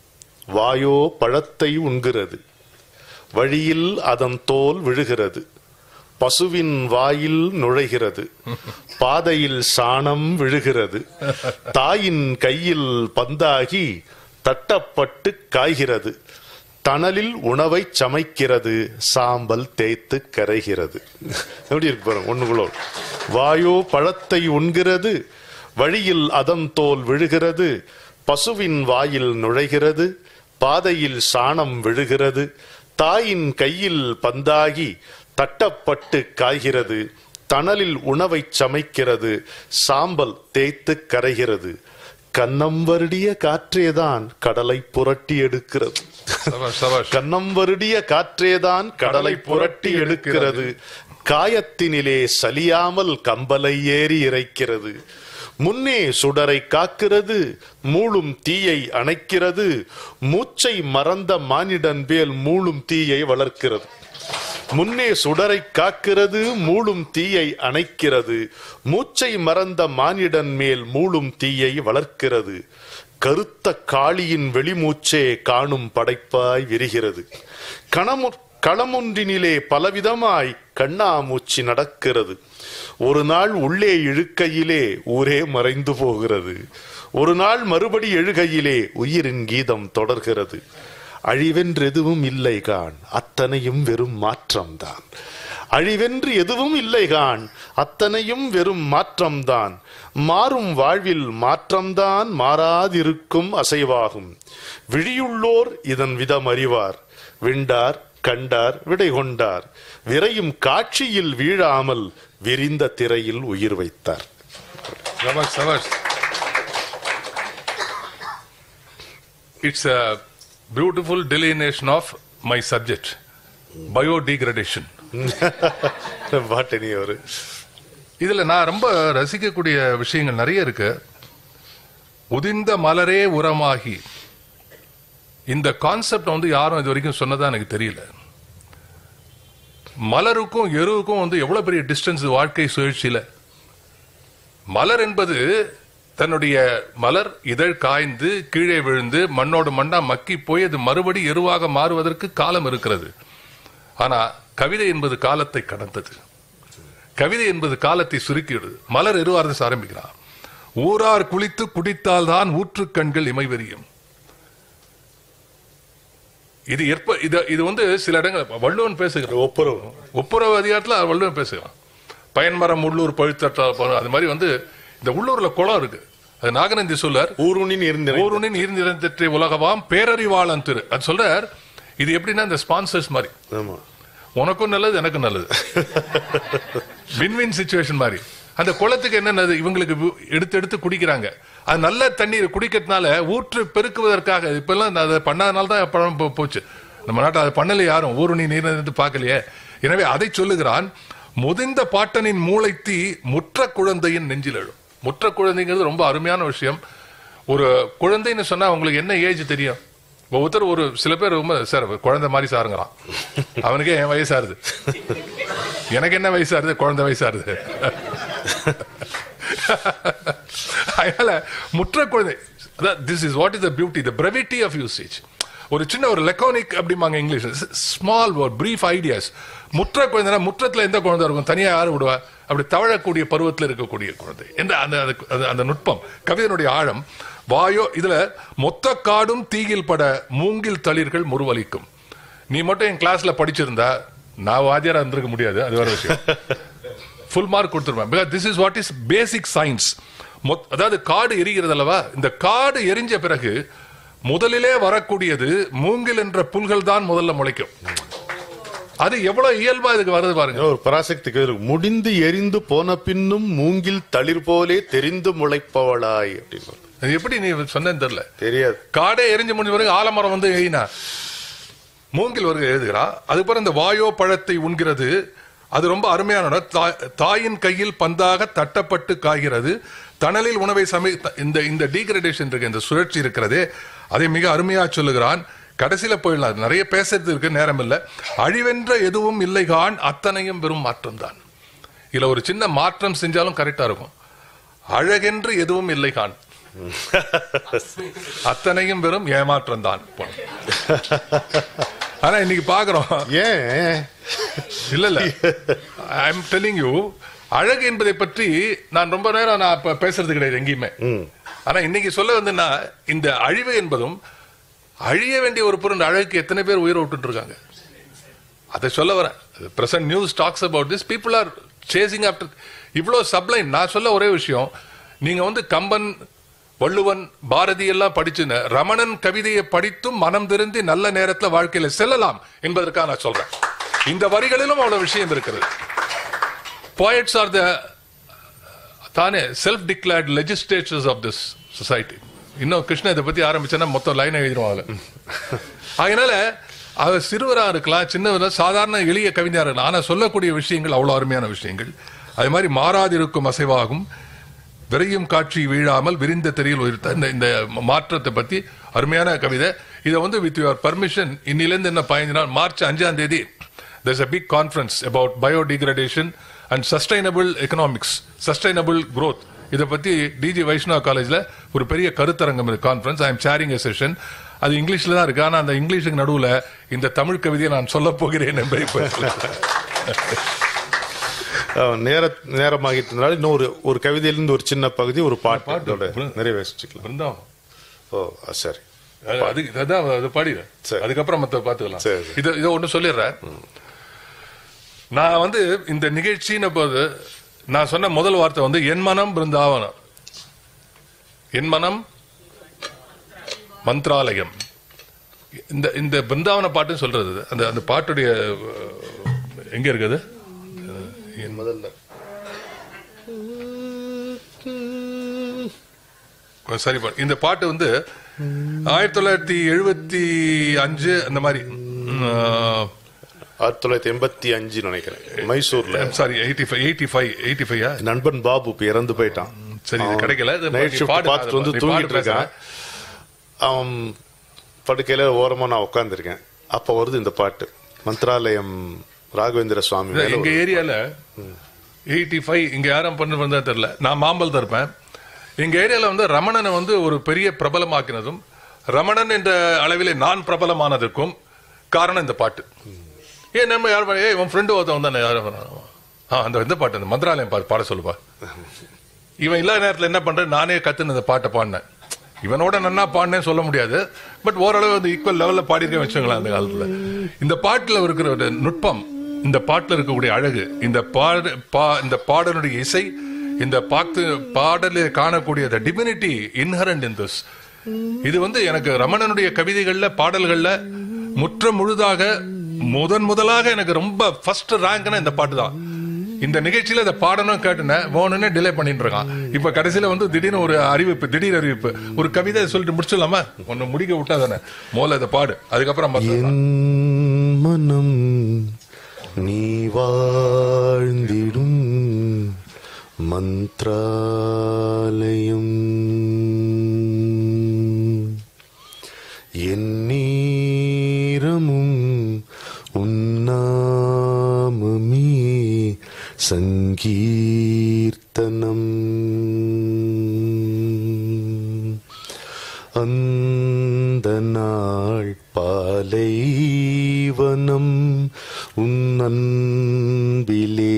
வாயோ பழத்தை உண்கிறது வழியில் அதன் தோல் விழுகிறது பசுவின் வாயில் நுழைகிறது பாதையில் சாணம் விழுகிறது தாயின் கையில் பந்தாகி தட்டப்பட்டு காய்கிறது தணலில் உணவை சமைக்கிறது சாம்பல் தேய்த்து கரைகிறது எப்படி இருக்கு பாருங்க ஒண்ணுக்குள்ள வாயோ பழத்தை உண்கிறது வழியில் அதன் தோல் விழுகிறது பசுவின் வாயில் நுழைகிறது பாதையில் சாணம் விழுகிறது தாயின் கையில் பந்தாகி தட்டப்பட்டு காய்கிறது தணலில் உணவை சமைக்கிறது சாம்பல் தேய்த்து கரைகிறது கன்னம் வருடிய காற்றேதான் கடலை புரட்டி எடுக்கிறது சபாஷ், சபாஷ். கன்னம் வருடிய காற்றேதான் கடலை புரட்டி எடுக்கிறது காயத்தினிலே சலியாமல் கம்பலை ஏறி இறைக்கிறது முன்னே சுடரை காக்கிறது மூளும் தீயை அணைக்கிறது மூச்சை மறந்த மானிடன் பேல் மூளும் தீயை வளர்க்கிறது முன்னே சுடரை காக்கிறது மூளும் தீயை அணைக்கிறது மூச்சை மறந்த மானிடன் மேல் மூளும் தீயை வளர்க்கிறது கருத்த காளியின் வெளிமூச்சே காணும் படைப்பாய் விரிகிறது கணமு களமொன்றினிலே பலவிதமாய் கண்ணாமூச்சி நடக்கிறது ஒரு நாள் உள்ளே இழுக்கையிலே ஊரே மறைந்து போகிறது ஒரு நாள் மறுபடி எழுகையிலே உயிரின் கீதம் தொடர்கிறது அழிவென்று எதுவும் இல்லை கான் அத்தனையும் வெறும் மாற்றம்தான் அழிவென்று எதுவும் இல்லை கான் அத்தனையும் வெறும் மாற்றம்தான் மாறும் வாழ்வில் மாற்றம்தான் மாறாதிருக்கும் அசைவாகும் விழியுள்ளோர் இதன் விதம் அறிவார் விண்டார் கண்டார் விடை கொண்டார் விரையும் காட்சியில் வீழாமல் விரிந்த திரையில் உயிர் வைத்தார் சபாஷ் சபாஷ் it's a beautiful delineation of my subject biodegradation botany அவரு இதுல நான் ரொம்ப ரசிக்கக்கூடிய விஷயங்கள் நிறைய இருக்கு உதிர்ந்த மலரே உரமாகி இந்த கான்செப்ட் வந்து யாரும் இது வரைக்கும் சொன்னதா எனக்கு தெரியல மலருக்கும் எருவுக்கும் வந்து எவ்வளவு பெரிய டிஸ்டன்ஸ் வாழ்க்கை சுழற்சியில மலர் என்பது தன்னுடைய மலர் இதழ் காய்ந்து கீழே விழுந்து மண்ணோடு மண்ணா மக்கி போய் அது மறுபடி எருவாக மாறுவதற்கு காலம் இருக்கிறது ஆனா கவிதை என்பது காலத்தை கடந்தது கவிதை என்பது காலத்தை சுருக்கிவிடுது மலர் எருவாரது ஆரம்பிக்கிறான் ஊரார் குளித்து குடித்தால்தான் ஊற்றுக் கண்கள் இமைவெறியும் இது ஏற்ப இது இது வந்து சில இடங்கள் வள்ளுவன் பேசுகிறான் ஒப்புரவு ஒப்புரவு அதிகாரத்துல வள்ளுவன் பேசுகிறான் பயன்மரம் உள்ளூர் பழுத்தட்டா அது மாதிரி வந்து இந்த உள்ளூர்ல குளம் இருக்கு அது நாகநந்தி சொல்லார் ஊருணின் இருந்த ஊருனின் ஈர்ந்திரந்தற்றை உலகவாம் பேரறிவாளன் திரு அது சொல்றார் இது எப்படின்னா இந்த ஸ்பான்சர்ஸ் மாதிரி ஆமா உனக்கும் நல்லது எனக்கும் நல்லது வின் வின் சுச்சுவேஷன் மாதிரி அந்த குளத்துக்கு என்னன்னது இவங்களுக்கு வு- எடுத்து எடுத்து குடிக்கிறாங்க அது நல்ல தண்ணீர் குடிக்கிறதுனால ஊற்று பெருக்குவதற்காக இப்பெல்லாம் அதை பண்ணாதனால தான் பழம் போ- போச்சு நம்ம நாட்டில் அதை பண்ணல யாரும் ஊருணி நீர் நின்று பார்க்கலையே எனவே அதை சொல்லுகிறான் முதிர்ந்த பாட்டனின் மூளைத்தீ முற்ற குழந்தையின் நெஞ்சில் எழும் முற்ற குழந்தைங்கிறது ரொம்ப அருமையான விஷயம் ஒரு குழந்தைன்னு சொன்னா உங்களுக்கு என்ன ஏஜ் தெரியும் ஒவ்வொருத்தர் ஒரு சில பேர் ரொம்ப சார் குழந்தை மாதிரி சாருங்கிறான் அவனுக்கே என் வயசாருது எனக்கு என்ன வயசாருது குழந்தை வயசாருது அதனால முற்ற குழந்தை this is what is the beauty the brevity of usage ஒரு சின்ன ஒரு லெக்கோனிக் அப்படிம்பாங்க இங்கிலீஷ் ஸ்மால் ஒரு பிரீஃப் ஐடியாஸ் முற்ற குழந்தைனா முற்றத்துல எந்த குழந்தை இருக்கும் தனியா யாரு விடுவா அப்படி தவழக்கூடிய பருவத்தில் இருக்கக்கூடிய குழந்தை என்ற அந்த அந்த- அந்த- அந்த நுட்பம் கவிதையினுடைய ஆழம் வாயோ இதுல மொத்த காடும் தீயில் பட மூங்கில் தளிர்கள் முருவலிக்கும் நீ மட்டும் என் கிளாஸ்ல படிச்சிருந்தா நான் வாத்தியாரா இருந்திருக்க முடியாது அது வேற விஷயம் ஃபுல் மார்க் கொடுத்துருவேன் because this is what is basic science அதாவது காடு எரிகிறது அல்லவா இந்த காடு எரிஞ்ச பிறகு முதலிலே வரக்கூடியது மூங்கில் என்ற புல்கள் தான் முதல்ல முளைக்கும் அது எவ்வளவு இயல்பா இதுக்கு வருது பாருங்க ஒரு பராசக்தி கவிதை முடிந்து எரிந்து போன பின்னும் மூங்கில் தளிர் போலே தெரிந்து முளைப்பவளாய் அப்படின்னு அது எப்படி நீ சொன்னேன்னு தெரியல தெரியாது காடே எரிஞ்சு முடிஞ்ச பிறகு ஆலமரம் வந்து எயினா மூங்கில் வருகை எழுதுகிறா அதுக்கப்புறம் இந்த வாயோ பழத்தை உண்கிறது அது ரொம்ப அருமையான இடம். தா- தாயின் கையில் பந்தாக தட்டப்பட்டு காய்கிறது தணலில் உணவை சமை த- இந்த இந்த டீகிரடேஷன் இருக்கு இந்த சுழற்சி இருக்கிறதே அதை மிக அருமையா சொல்லுகிறான் கடைசியில போயிடலாம் நிறைய பேசுறது இருக்கு நேரம் இல்ல அழிவென்ற எதுவும் இல்லை கான் அத்தனையும் வெறும் மாற்றம் தான் இதுல ஒரு சின்ன மாற்றம் செஞ்சாலும் கரெக்டா இருக்கும் அழகென்று எதுவும் இல்லை கான் அத்தனையும் வெறும் ஏமாற்றம் தான் ஆனா இன்னைக்கு பாக்குறோம் ஏன் இல்ல இல்ல ஐ எம் டெல்லிங் யூ அழகு என்பதை பற்றி நான் ரொம்ப நேரம் நான் இப்ப பேசுறது கிடையாது எங்கேயுமே ஆனா இன்னைக்கு சொல்ல வந்துன்னா இந்த அழிவு என்பதும் அழிய வேண்டிய ஒரு பொருள் அழகுக்கு எத்தனை பேர் உயிரை விட்டுட்டு இருக்காங்க அதை சொல்ல வரேன் present news talks about this people are chasing after இவ்வளோ சப்ளைன் நான் சொல்ல ஒரே விஷயம் நீங்க வந்து கம்பன் வள்ளுவன் பாரதி எல்லாம் படிச்சுன்னு ரமணன் கவிதையை படித்தும் மனம் திருந்தி நல்ல நேரத்துல வாழ்க்கையில செல்லலாம் என்பதற்காக நான் சொல்றேன் இந்த வரிகளிலும் அவ்வளவு விஷயம் இருக்கிறது poets ஆர் த தானே self declared legislatures of this society இன்னும் கிருஷ்ண இதை பத்தி ஆரம்பிச்சேன்னா மொத்தம் லைன் எழுதிடுவாங்க அதனால அவர் சிறுவரா இருக்கலாம் சின்னவரா சாதாரண எளிய கவிஞரா இருக்கலாம் ஆனா சொல்லக்கூடிய விஷயங்கள் அவ்வளவு அருமையான விஷயங்கள் அது மாதிரி மாறாதிருக்கும் அசைவாகும் விரையும் காட்சி வீழாமல் விரிந்த தெரியல் உயிர்த்த இந்த இந்த மாற்றத்தை பத்தி அருமையான கவிதை இதை வந்து வித் யுவர் பர்மிஷன் இன்னிலிருந்து என்ன பதினஞ்சு நாள் மார்ச் அஞ்சாம் தேதி there's a big conference about biodegradation and sustainable economics sustainable growth இதை பத்தி டிஜி வைஷ்ணவ காலேஜ்ல ஒரு பெரிய கருத்தரங்கம் இருக்கு கான்ஃபரன்ஸ் ஐ எம் சேரிங் எ செஷன் அது இங்கிலீஷ்ல தான் இருக்கு ஆனா அந்த இங்கிலீஷுக்கு நடுவுல இந்த தமிழ் கவிதையை நான் சொல்ல போகிறேன் என்பதை பற்றி அஹ், நேர நேரமாகிட்டதுனால இன்னும் ஒரு ஒரு கவிதையிலிருந்து ஒரு சின்ன பகுதி ஒரு பாட்டு பாட்டு. இதோட நிறைவேற்றிக்கலாம் பிருந்தாவனம். ஓ அஹ், சரி அது- அது அதான் அது பாடிடுறேன் சரி. அதுக்கப்புறம் மத்த பாத்துக்கலாம் சரி, சரி. இதை இதை ஒண்ணு சொல்லிடுறேன் நான் வந்து இந்த நிகழ்ச்சின போது நான் சொன்ன முதல் வார்த்தை வந்து என் மனம் பிருந்தாவனம் என் மனம் மந்த்ராலயம் இந்த இந்த பிருந்தாவன பாட்டுன்னு சொல்றது இது. அந்த அந்த பாட்டுடைய அஹ், எங்க இருக்குது என் முதல்ல சரி பா- இந்த பாட்டு வந்து ஆயிரத்தி தொள்ளாயிரத்தி எழுபத்தி அஞ்சு அந்த மாதிரி ஆயிரத்தி தொள்ளாயிரத்தி எண்பத்தி அஞ்சு நினைக்கிறேன் மைசூர்ல sorry eighty five eighty five eighty five நண்பன் பாபு இப்ப இறந்து போயிட்டான் சரி, இது கிடைக்கல. இது நைட் நீ ஷிஃப்ட் பாடு, பார்த்துட்டு வந்து நீ தூங்கிட்டு பாடு இருக்கான் அவன் படுக்கையில ஓரமா நான் உட்கார்ந்திருக்கேன் அப்ப வருது இந்த பாட்டு மந்த்ராலயம் ராகவேந்திர சுவாமி இல்ல, மேல எங்க ஒரு- ஏரியால எயிட்டி ஃபைவ் இங்க யாரும் பண்ணு வந்தா தெரியல நான் மாம்பல் தான் இருப்பேன் எங்க ஏரியால வந்து ரமணனை வந்து ஒரு பெரிய பிரபலமாக்கினதும் ரமணன் என்ற அளவிலே நான் பிரபலமானதற்கும் காரணம் இந்த பாட்டு ஏன் நம்ம யார் ஏ உன் ஃப்ரெண்டு ஒருத்தன் வந்தானே யாரும் ஆ அந்த இந்த பாட்டு அந்த மந்திராலயம் பாட்டு பாட சொல்லுப்பா இவன் இல்லாத நேரத்துல என்ன பண்றேன் நானே கத்துன இந்த பாட்டை பாடினேன் இவனோட நன்னா பாடினேன்னு சொல்ல முடியாது பட் ஓரளவு வந்து ஈக்குவல் லெவல்ல பாடிருக்கேன் வச்சுங்களேன் அந்த காலத்துல இந்த பாட்டுல இருக்கிற ஒரு நுட்பம் இந்த பாட்டுல இருக்கக்கூடிய அழகு இந்த பாடு பா இந்த பாடலுடைய இசை இந்த பாத்து பாடலில் காணக்கூடிய the divinity inherent in this இது வந்து எனக்கு ரமணனுடைய கவிதைகள்ல பாடல்கள்ல முற்ற முழுதாக முதன் முதலாக எனக்கு ரொம்ப ஃபர்ஸ்ட் ரேங்க்னா இந்த பாட்டு தான் இந்த நிகழ்ச்சியில இதை பாடணும் கேட்டுனேன் வேணும்னு டிலே பண்ணிட்டு இருக்கான் இப்ப கடைசியில வந்து திடீர்னு ஒரு அறிவிப்பு திடீர் அறிவிப்பு ஒரு கவிதை சொல்லிட்டு முடிச்சிடலாமா ஒன்னு முடிக்க விட்டா தானே முதல்ல இதை பாடு அதுக்கப்புறம் மத்ததெல்லாம். என் மனம் நீ வாழ்ந்திடும் மந்த்ராலயம் என் நீரமும் உன்னாமமே சங்கீர்த்தனம் அந்த நாள் பாலைவனம் உன் அன்பிலே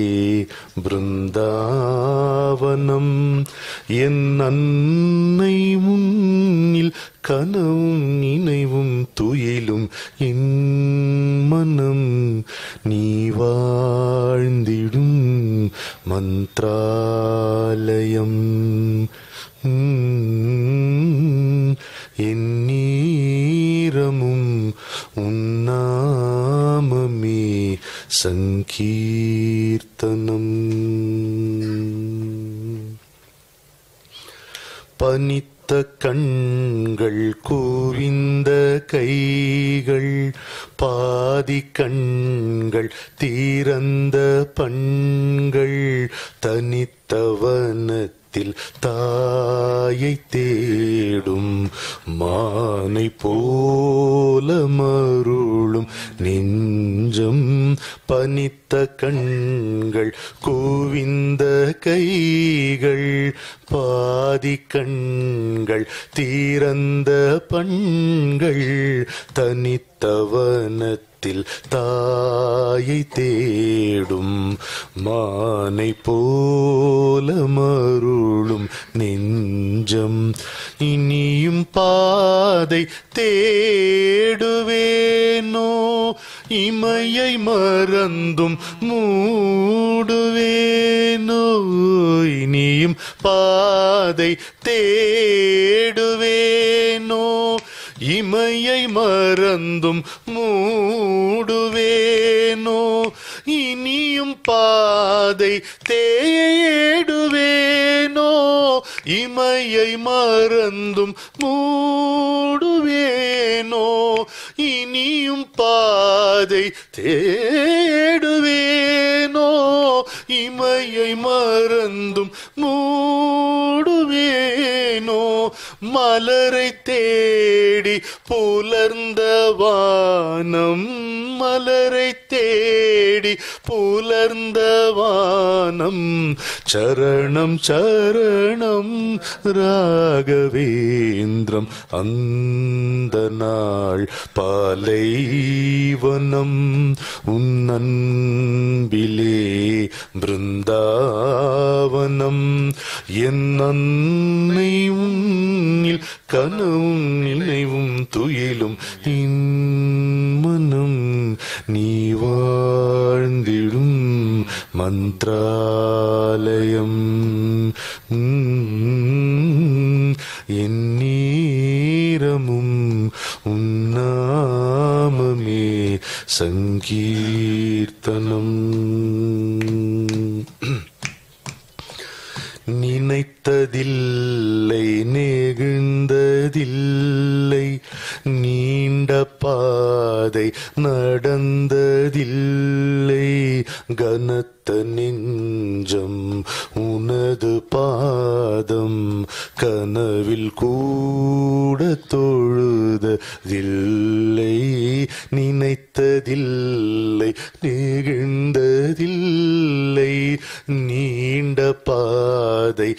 பிருந்தாவனம் என் அன்னை முன்னில் கனவும் நினைவும் துயிலும் என் மனம் நீ வாழ்ந்திடும் மந்த்ராலயம் உம், என் நீரமும் உன்னாமமே சங்கீர்த்தனம் பனித்த கண்கள் கூவிந்த கைகள் பாதி கண்கள் தீரந்த பண்கள் தனித்தவனத்தில் தாயை தேடும் மானை போல மருளும் நெஞ்சம் பனித்த கண்கள் கூவிந்த கைகள் பாதி கண்கள் தீரந்த பண்கள் தனித்தவனத்தில் தாயை தேடும் மானை போல மருளும் நெஞ்சம் இனியும் பாதை தேடுவேனோ இமையை மறந்தும் மூடுவேனோ இனியும் பாதை தேடுவேனோ இமையை மறந்தும் மூடுவேனோ இனியும் பாதை தேடுவேனோ இமையை மறந்தும் மூடுவேனோ இனியும் பாதை தேடுவேனோ இமையை மறந்தும் மூடுவேனோ மலரை தேடி புலர்ந்த வானம் மலரை தேடி புலர்ந்த வானம் சரணம் சரணம் ராகவேந்திரம் அந்த நாள் பாலைவனம் உன்னன்பிலே பிருந்தாவனம் என் அன்னை உன்னில் கனவும் நினைவும் துயிலும் என் மனம் நீ வாழ்ந்திடும் மந்த்ராலயம் உம், என் நீரமும் உன்னாமமே சங்கீர்த்தனம் நினைத்ததில்லை நெகிழ்ந்ததில்லை பாதை நடந்ததில்லை கனத்த நெஞ்சம் உனது பாதம் கனவில் கூட தொழுததில்லை நினைத்ததில்லை நிகழ்ந்ததில்லை நீண்ட பாதை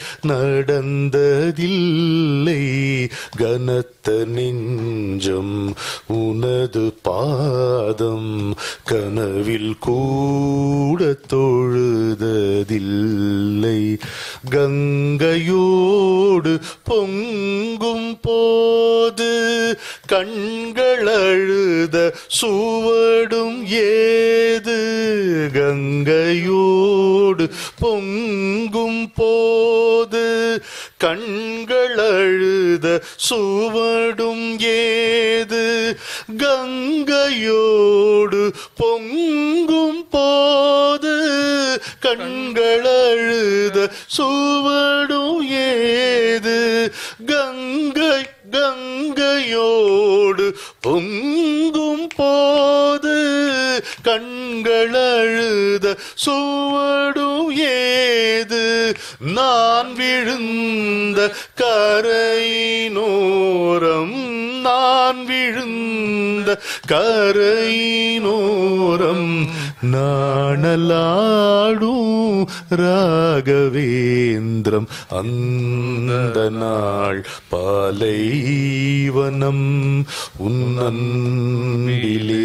நடந்ததில்லை கனத்த நெஞ்சம் உனது பாதம் கனவில் கூட தொழுததில்லை கங்கையோடு பொங்கும் போது கண்கள் அழுத சுவடும் ஏது கங்கையோடு பொங்கும் போது கண்கள் அழுத சுவடும் ஏது கங்கையோடு பொங்கும் போது கண்கள் அழுத சுவடும் ஏது கங்கை கங்கையோடு பொங்கும் போது கண்கள் அழுத சுவடும் ஏது நான் விழுந்த கரையினோரம் நான் விழுந்த கரையினோரம் நாணலாடும் ராகவேந்திரம் அந்த நாள் பாலைவனம் உன்னன்பிலே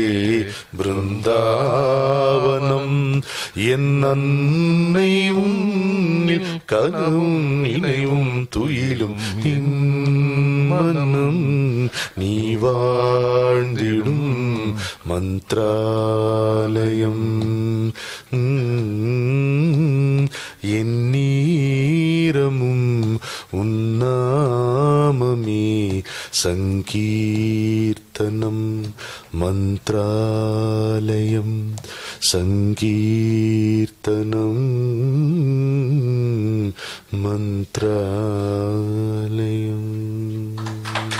பிருந்தாவனம் என் அன்னை உன்னில் கனவும் நினைவும் துயிலும் என் மனம் நீ வாழ்ந்திடும் மந்த்ராலயம் உம், என் நீரமும் உன்னாமமே சங்கீர்த்தனம் மந்த்ராலயம் சங்கீர்த்தனம் மந்த்ராலயம்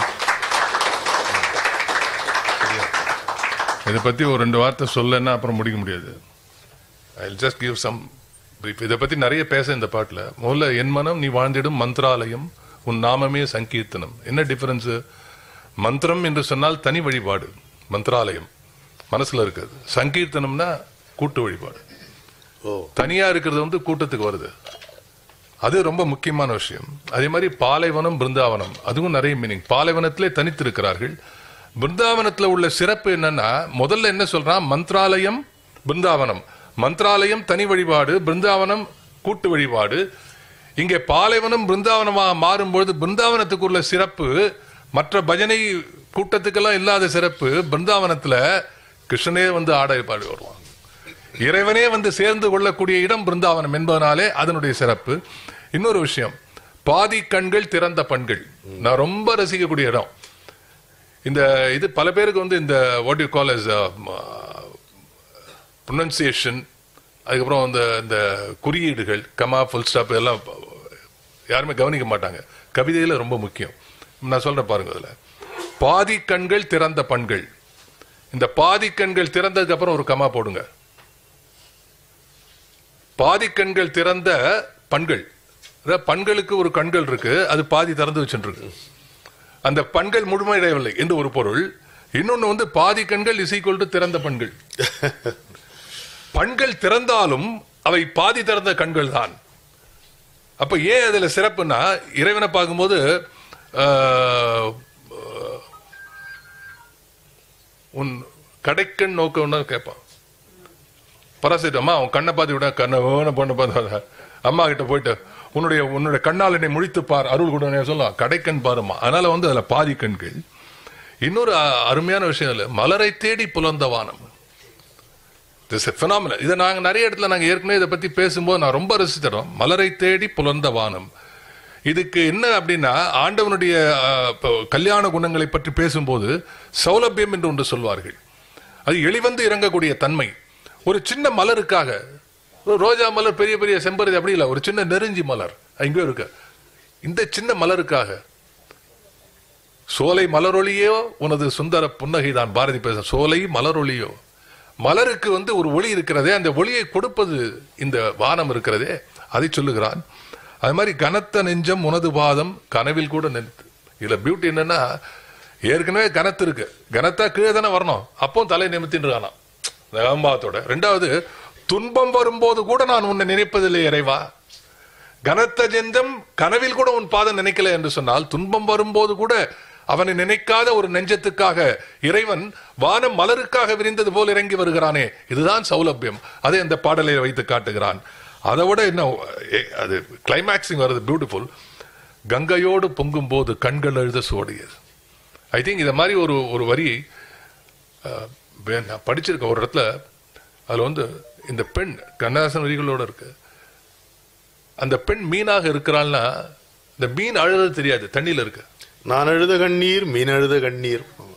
இதை பத்தி ஒரு ரெண்டு வார்த்தை சொல்லன்னா அப்புறம் முடிக்க முடியாது I just give some brief இதை பத்தி நிறைய பேச இந்த பாட்டுல முதல்ல என் மனம் நீ வாழ்ந்திடும் மந்த்ராலயம் உன் நாமமே சங்கீர்த்தனம் என்ன டிஃபரன்ஸ் மந்திரம் என்று சொன்னால் தனி வழிபாடு மந்த்ராலயம் மனசுல இருக்குது சங்கீர்த்தனம்னா கூட்டு வழிபாடு ஓ தனியா இருக்கிறது வந்து கூட்டத்துக்கு வருது அது ரொம்ப முக்கியமான விஷயம் அதே மாதிரி பாலைவனம் பிருந்தாவனம் அதுவும் நிறைய மீனிங் பாலைவனத்திலே தனித்து இருக்கிறார்கள் பிருந்தாவனத்துல உள்ள சிறப்பு என்னன்னா முதல்ல என்ன சொல்றான் மந்த்ராலயம் பிருந்தாவனம் மந்த்ராலயம் தனி வழிபாடு பிருந்தாவனம் கூட்டு வழிபாடு இங்கே பாலைவனம் பிருந்தாவனமாக மாறும்பொழுது பிருந்தாவனத்துக்கு உள்ள சிறப்பு மற்ற பஜனை கூட்டத்துக்கெல்லாம் இல்லாத சிறப்பு பிருந்தாவனத்துல கிருஷ்ணனே வந்து ஆட பாடி வருவான் இறைவனே வந்து சேர்ந்து கொள்ளக்கூடிய இடம் பிருந்தாவனம் என்பதனாலே அதனுடைய சிறப்பு இன்னொரு விஷயம் பாதி கண்கள் திறந்த பண்கள் நான் ரொம்ப ரசிக்கக்கூடிய இடம் இந்த இது பல பேருக்கு வந்து இந்த what you call as pronunciation அதுக்கப்புறம் இந்த இந்த குறியீடுகள் கமா ஃபுல் ஸ்டாப் இதெல்லாம் யாருமே கவனிக்க மாட்டாங்க கவிதையில ரொம்ப முக்கியம் நான் சொல்றேன் பாருங்க அதுல பாதி கண்கள் திறந்த பண்கள் இந்த பாதி கண்கள் திறந்ததுக்கு அப்புறம் ஒரு கமா போடுங்க பாதி கண்கள் திறந்த பண்கள் அதாவது பண்களுக்கு ஒரு கண்கள் இருக்கு அது பாதி திறந்து வச்சுருக்கு அந்த பண்கள் முழுமையடையவில்லை என்று ஒரு பொருள் இன்னொன்னு வந்து பாதி கண்கள் இசைக்கொண்டு திறந்த பண்கள் பண்கள் திறந்தாலும் அவை பாதி திறந்த கண்கள் தான் அப்ப ஏன் அதுல சிறப்புன்னா இறைவனை பார்க்கும்போது ஆஹ், உன் கடைக்கண் நோக்கம்னா கேட்பான் பராசைட்டு அம்மா உன் கண்ணை பார்த்து விட கண்ணை ஓன பொண்ணை பார்த்து அம்மா கிட்ட போயிட்டு உன்னுடைய உன்னுடைய கண்ணால் என்னை முழித்து பார் அருள் கூட சொல்லலாம் கடைக்கண் பாருமா அதனால வந்து அதுல பாதி கண்கள் இன்னொரு அ- அருமையான விஷயம் இல்ல மலரை தேடி புலந்த வானம் திஸ் phenomenon. இதை நாங்க நிறைய இடத்துல நாங்க ஏற்கனவே இதை பத்தி பேசும்போது நான் ரொம்ப ரசித்தரோம் மலரை தேடி புலந்த வானம் இதுக்கு என்ன அப்படின்னா ஆண்டவனுடைய அஹ், இப்போ கல்யாண குணங்களை பற்றி பேசும்போது சௌலபியம் என்று ஒன்று சொல்வார்கள் அது எளிவந்து இறங்கக்கூடிய தன்மை ஒரு சின்ன மலருக்காக ஒரு ரோஜா மலர் பெரிய பெரிய செம்பருதி அப்படி இல்லை ஒரு சின்ன நெருஞ்சி மலர் எங்கேயோ இருக்கு இந்த சின்ன மலருக்காக சோலை மலரொளியோ உனது சுந்தர புன்னகைதான் பாரதி பேச சோலை மலரொளியோ மலருக்கு வந்து ஒரு ஒளி இருக்கிறதே அந்த ஒளியை கொடுப்பது இந்த வானம் இருக்கிறதே அதை சொல்லுகிறான் அது மாதிரி கனத்த நெஞ்சம் உனது பாதம் கனவில் கூட நினைத்து இதுல பியூட்டி என்னன்னா ஏற்கனவே கனத்து இருக்கு கனத்தா கீழே தானே வரணும் அப்போ தலை நிமித்தின்னு இருக்கானா இந்த அகம்பாவத்தோட ரெண்டாவது துன்பம் வரும்போது கூட நான் உன்னை நினைப்பதில்லை இறைவா கனத்த நெஞ்சம் கனவில் கூட உன் பாதம் நினைக்கல என்று சொன்னால் துன்பம் வரும்போது கூட அவனை நினைக்காத ஒரு நெஞ்சத்துக்காக இறைவன் வானம் மலருக்காக விரிந்தது போல் இறங்கி வருகிறானே இதுதான் சௌலபியம் அதை அந்த பாடலை வைத்து காட்டுகிறான் அதை விட என்ன எ- அது கிளைமேக்ஸிங் வருது பியூட்டிஃபுல் கங்கையோடு பொங்கும் போது கண்கள் எழுத சோடியது ஐ திங்க் இத மாதிரி ஒரு ஒரு வரி அஹ், வே- நான் படிச்சிருக்கேன் ஒரு இடத்துல அதுல வந்து இந்த பெண் கண்ணதாசன் வரிகளோட இருக்கு அந்த பெண் மீனாக இருக்கிறாள்னா இந்த மீன் அழுறது தெரியாது தண்ணியில இருக்கு நான் அழுத கண்ணீர் மீன் அழுத கண்ணீர்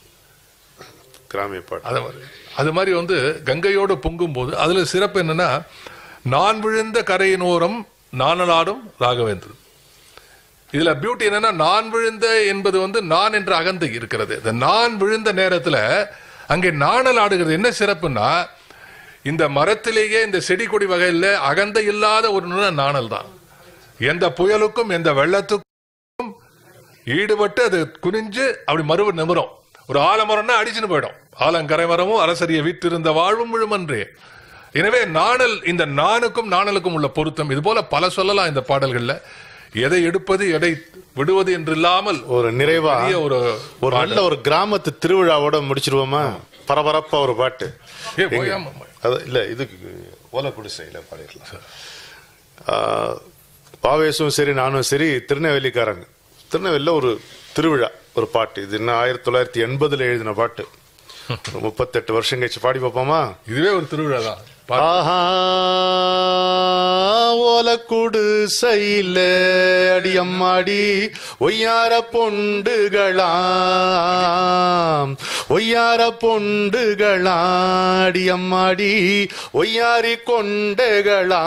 கிராமிய பாட்டு அது மாதிரி அது மாதிரி வந்து கங்கையோடு பொங்கும் போது அதுல சிறப்பு என்னன்னா நான் விழுந்த கரையினோரம் நானலாடும் ராகவேந்திரன் இதுல பியூட்டி என்னன்னா நான் விழுந்த என்பது வந்து நான் என்ற அகந்தை இருக்கிறது இந்த நான் விழுந்த நேரத்துல அங்கே நாணல் ஆடுகிறது என்ன சிறப்புன்னா இந்த மரத்திலேயே இந்த செடி கொடி வகையில் அகந்தை இல்லாத ஒரு நிலை நாணல் தான் எந்த புயலுக்கும் எந்த வெள்ளத்துக்கும் ஈடுபட்டு அது குனிஞ்சு அப்படி மறுவ நிமிரும் ஒரு ஆலமரம்னா அடிச்சுன்னு போயிடும் ஆலங்கரை மரமும் அரசரிய வீட்டிருந்த வாழ்வும் விழுமன்றே எனவே நாணல் இந்த நானுக்கும் நாணலுக்கும் உள்ள பொருத்தம் இது போல பல சொல்லலாம் இந்த பாடல்கள்ல எதை எடுப்பது எதை விடுவது என்று இல்லாமல் ஒரு நிறைவா பெரிய ஒரு ஒரு நல்ல ஒரு கிராமத்து திருவிழாவோட முடிச்சிருவோமா பரபரப்பா ஒரு பாட்டு ஏ, ஓயாம. அது இல்ல இதுக்கு ஓலை குடிசையில பாடிடலாம் ஆஹ், பாவேசும் சரி நானும் சரி திருநெல்வேலிக்காரங்க திருநெல்வேலியில ஒரு திருவிழா ஒரு பாட்டு இது என்ன ஆயிரத்தி தொள்ளாயிரத்தி எண்பதுல எழுதின பாட்டு ஒரு முப்பத்தெட்டு வருஷம் கழிச்சு பாடி பார்ப்போமா இதுவே ஒரு திருவிழா தான் பா- ஆஹா ஓலக்குடு சைல அடியம்மாடி ஒய்யார பொண்டுகளாம் ஒய்யார பொண்டுகளாடி அம்மாடி ஒய்யாரி கொண்டகளா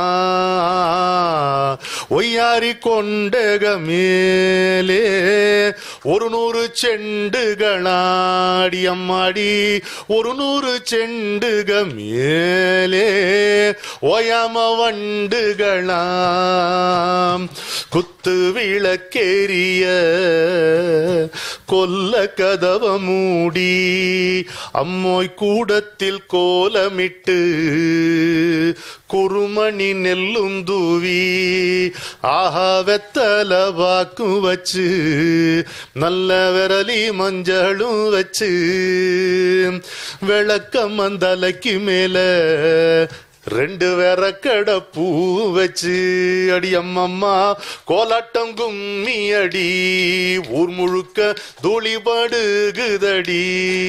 ஒய்யாரி கொண்டக மேலே ஒரு நூறு செண்டுகளாடி அம்மாடி ஒரு நூறு செண்டுக மேலே ஓயாம வண்டுகளாம் குத்து விளக்கேறிய கொல்ல கதவ மூடி அம்மோய் கூடத்தில் கோலமிட்டு குறுமணி நெல்லும் தூவி ஆஹா வெத்தல வாக்கும் வச்சு நல்ல விரலி மஞ்சளும் வச்சு விளக்கம் மந்தலைக்கு மேல ரெண்டு விரக்கட பூ வச்சு அடி அம்மம்மா கோலாட்டம் கும்மி அடி ஊர் முழுக்க தூளி படுகுதடி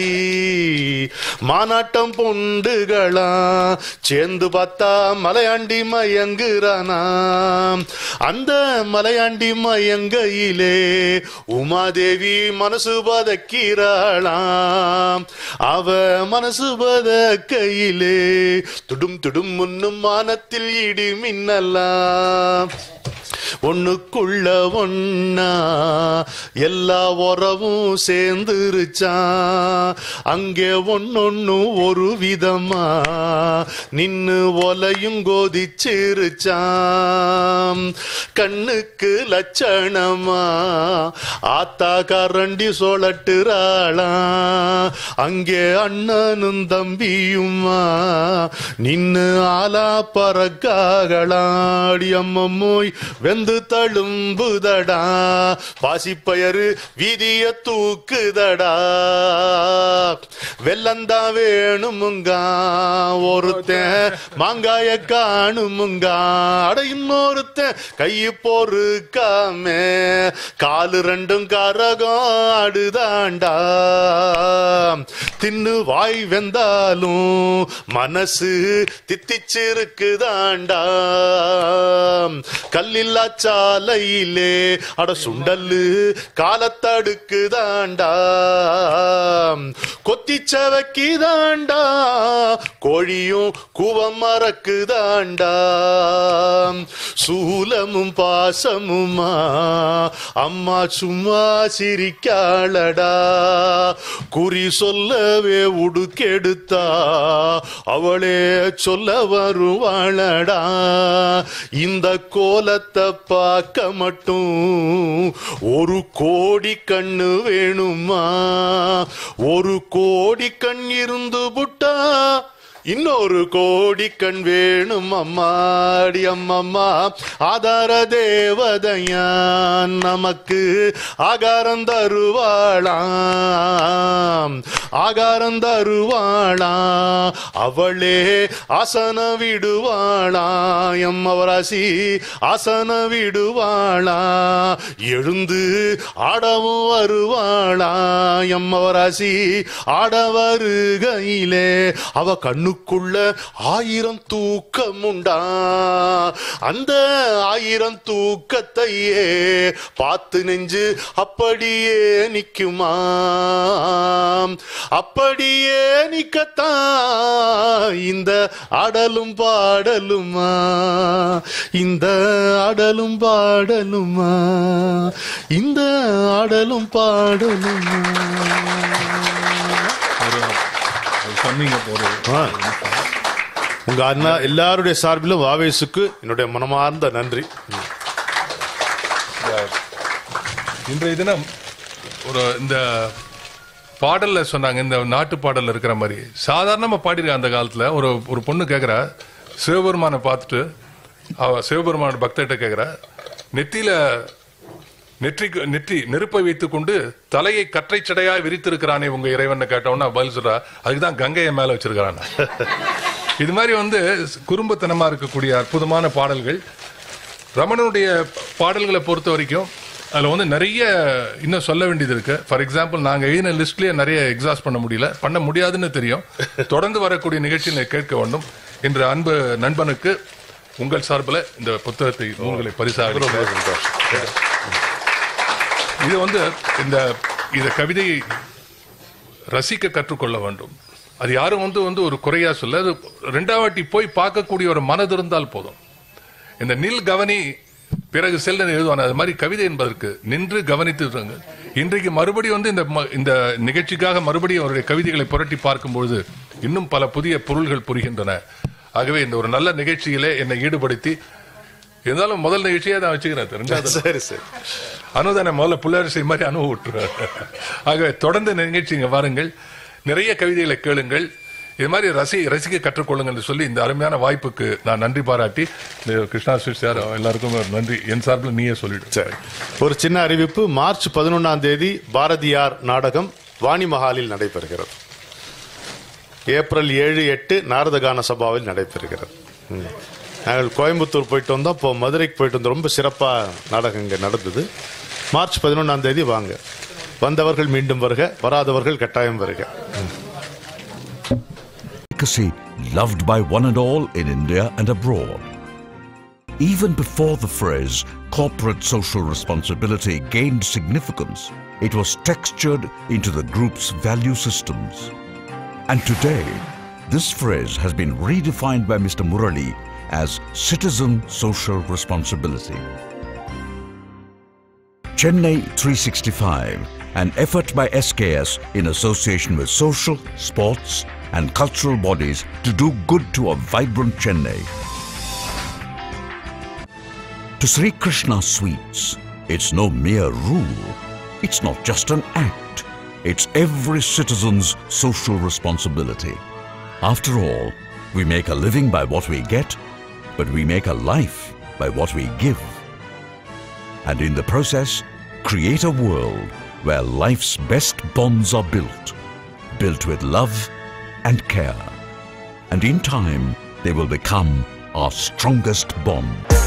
மானாட்டம் பொண்டுகளா சேர்ந்து பார்த்தா மலையாண்டி மயங்குறானா அந்த மலையாண்டி மயங்கையிலே உமாதேவி மனசு பதக்கிறாளாம் அவ மனசு பதக்கையிலே துடும் துடும் முன்னும் மானத்தில் இடி மின்னலாம் ஒண்ணுக்குள்ள ஒன்னா எல்லா உறவும் சேர்ந்துருச்சான் அங்கே ஒன்னொன்னு ஒரு விதமா நின்னு ஒலையும் கோதிச்சிருச்சான் கண்ணுக்கு லட்சணமா ஆத்தா கரண்டி சொலட்டுறாளாம் அங்கே அண்ணனும் தம்பியுமா நின்னு ஆலா பறக்காகளாடி அம்மம்மோய் வெந்து தழும்புதடா பாசிப்பயரு வீதிய தூக்குதடா வெள்ளந்தா வேணுமுங்கா ஒருத்தன் மாங்காய காணுமுங்கா அட இன்னொருத்தன் கையு பொறுக்காமே காலு ரெண்டும் கரகம் ஆடுதாண்டா தின்னு வாய் வெந்தாலும் மனசு தித்திச்சிருக்குதாண்டா கல்லில்லா சாலையிலே அட சுண்டல்லு காலத்தடுக்குதாண்டா கொத்திச்சவக்கி தாண்டா கோழியும் கூவம் மறக்குதாண்டா சூலமும் பாசமுமா அம்மா சும்மா சிரிக்காளடா குறி சொல்லவே உடுக்கெடுத்தா அவளே சொல்ல வருவாளடா இந்த கோலத்தை பார்க்க மட்டும் ஒரு கோடி கண்ணு வேணுமா ஒரு கோடி கண் இருந்து புட்டா இன்னொரு கோடி கண் வேணும் அம்மாடி அம்மம்மா ஆதார தேவதையான் நமக்கு ஆகாரம் தருவாளாம் ஆகாரம் தருவாளாம் அவளே ஆசன விடுவாளா எம்மவராசி ஆசன விடுவாளா எழுந்து ஆடவும் வருவாளா எம்மவராசி ஆட வருகையிலே அவ கண்ணுக்குள்ள ஆயிரம் தூக்கம் உண்டா அந்த ஆயிரம் தூக்கத்தையே பார்த்து நெஞ்சு அப்படியே நிக்குமா அப்படியே நிக்கத்தான் இந்த ஆடலும் பாடலுமா இந்த ஆடலும் பாடலுமா இந்த ஆடலும் பாடலுமா ஒரு அது சொன்னீங்க ஒரு ஆ. உங்க அண்ணா எல்லாருடைய சார்பிலும் வாவேசுக்கு என்னுடைய மனமார்ந்த நன்றி இன்றைய தினம் ஒரு இந்த பாடல்ல சொன்னாங்க இந்த நாட்டு பாடல்ல இருக்கிற மாதிரி சாதாரணமா பாடிருக்க அந்த காலத்துல ஒரு ஒரு பொண்ணு கேக்குறா சிவபெருமானை பார்த்துட்டு அவ சிவபெருமான பக்தர்கிட்ட கேக்குறா நெத்தியில நெற்றிக்கு நெற்றி நெருப்பை வைத்துக் கொண்டு தலையை கற்றை சடையா விரித்திருக்கிறானே உங்க இறைவன் கேட்டவொன்னா பதில் சொல்றா அதுக்குதான் கங்கையை மேல வச்சிருக்கிறான் இது மாதிரி வந்து குறும்புத்தனமா இருக்கக்கூடிய அற்புதமான பாடல்கள் ரமணனுடைய பாடல்களை பொறுத்த வரைக்கும் அதில் வந்து நிறைய இன்னும் சொல்ல வேண்டியது இருக்கு ஃபார் எக்ஸாம்பிள் நாங்கள் எழுதின லிஸ்ட்லேயே நிறைய எக்ஸாஸ்ட் பண்ண முடியல பண்ண முடியாதுன்னு தெரியும் தொடர்ந்து வரக்கூடிய நிகழ்ச்சியை கேட்க வேண்டும் என்ற அன்பு நண்பனுக்கு உங்கள் சார்பில் இந்த புத்தகத்தை நூல்களை பரிசாக ரொம்ப சந்தோஷம் இது வந்து இந்த இந்த கவிதையை ரசிக்க கற்றுக்கொள்ள வேண்டும் அது யாரும் வந்து வந்து ஒரு குறையா சொல்ல அது ரெண்டாவாட்டி போய் பார்க்கக்கூடிய ஒரு மனது இருந்தால் போதும் இந்த நில் கவனி பிறகு செல்ல எழுதுவான அது மாதிரி கவிதை என்பதற்கு நின்று கவனித்து இருங்க. இன்றைக்கு மறுபடியும் வந்து இந்த ம- இந்த நிகழ்ச்சிக்காக மறுபடியும் அவருடைய கவிதைகளை புரட்டி பார்க்கும்பொழுது இன்னும் பல புதிய பொருள்கள் புரிகின்றன ஆகவே இந்த ஒரு நல்ல நிகழ்ச்சியிலே என்னை ஈடுபடுத்தி இருந்தாலும் முதல் நிகழ்ச்சியே தான் வச்சுக்கிறேன் ரெண்டாவது சரி சரி அனுதான முதல்ல புள்ளரிசை மாதிரி அனுபவ விட்டுருவார் ஆகவே தொடர்ந்து இந்த நிகழ்ச்சி இங்க வாருங்கள் நிறைய கவிதைகளை கேளுங்கள் இது மாதிரி ரசி ரசிக்க கற்றுக்கொள்ளுங்கள் என்று சொல்லி இந்த அருமையான வாய்ப்புக்கு நான் நன்றி பாராட்டி இந்த கிருஷ்ணா ஸ்வீட்ஸ் யார் எல்லாருக்கும் ஒரு நன்றி என் சார்பில் நீயே சொல்லிடு சரி ஒரு சின்ன அறிவிப்பு மார்ச் பதினொன்றாம் தேதி பாரதியார் நாடகம் வாணி மஹாலில் நடைபெறுகிறது ஏப்ரல் ஏழு எட்டு நாரதகான சபாவில் நடைபெறுகிறது ம். நாங்கள் கோயம்புத்தூர் போயிட்டு வந்தோம் இப்போ மதுரைக்கு போயிட்டு வந்தோம் ரொம்ப சிறப்பாக நாடகம் இங்கே நடந்தது மார்ச் பதினொன்றாம் தேதி வாங்க வந்தவர்கள் மீண்டும் வருக வராதவர்கள் கட்டாயம் வருக Delicacy loved by one and all in India and abroad. Even before the phrase corporate social responsibility gained significance, it was textured into the group's value systems. And today, this phrase has been redefined by Mr. Murali as citizen social responsibility. Chennai 365, an effort by SKS in association with social, sports, and cultural bodies to do good to a vibrant Chennai. To Sri Krishna Sweets, it's no mere rule. It's not just an act. It's every citizen's social responsibility. After all, we make a living by what we get, but we make a life by what we give and in the process, create a world where life's best bonds are built, built with love and care. And in time, they will become our strongest bond.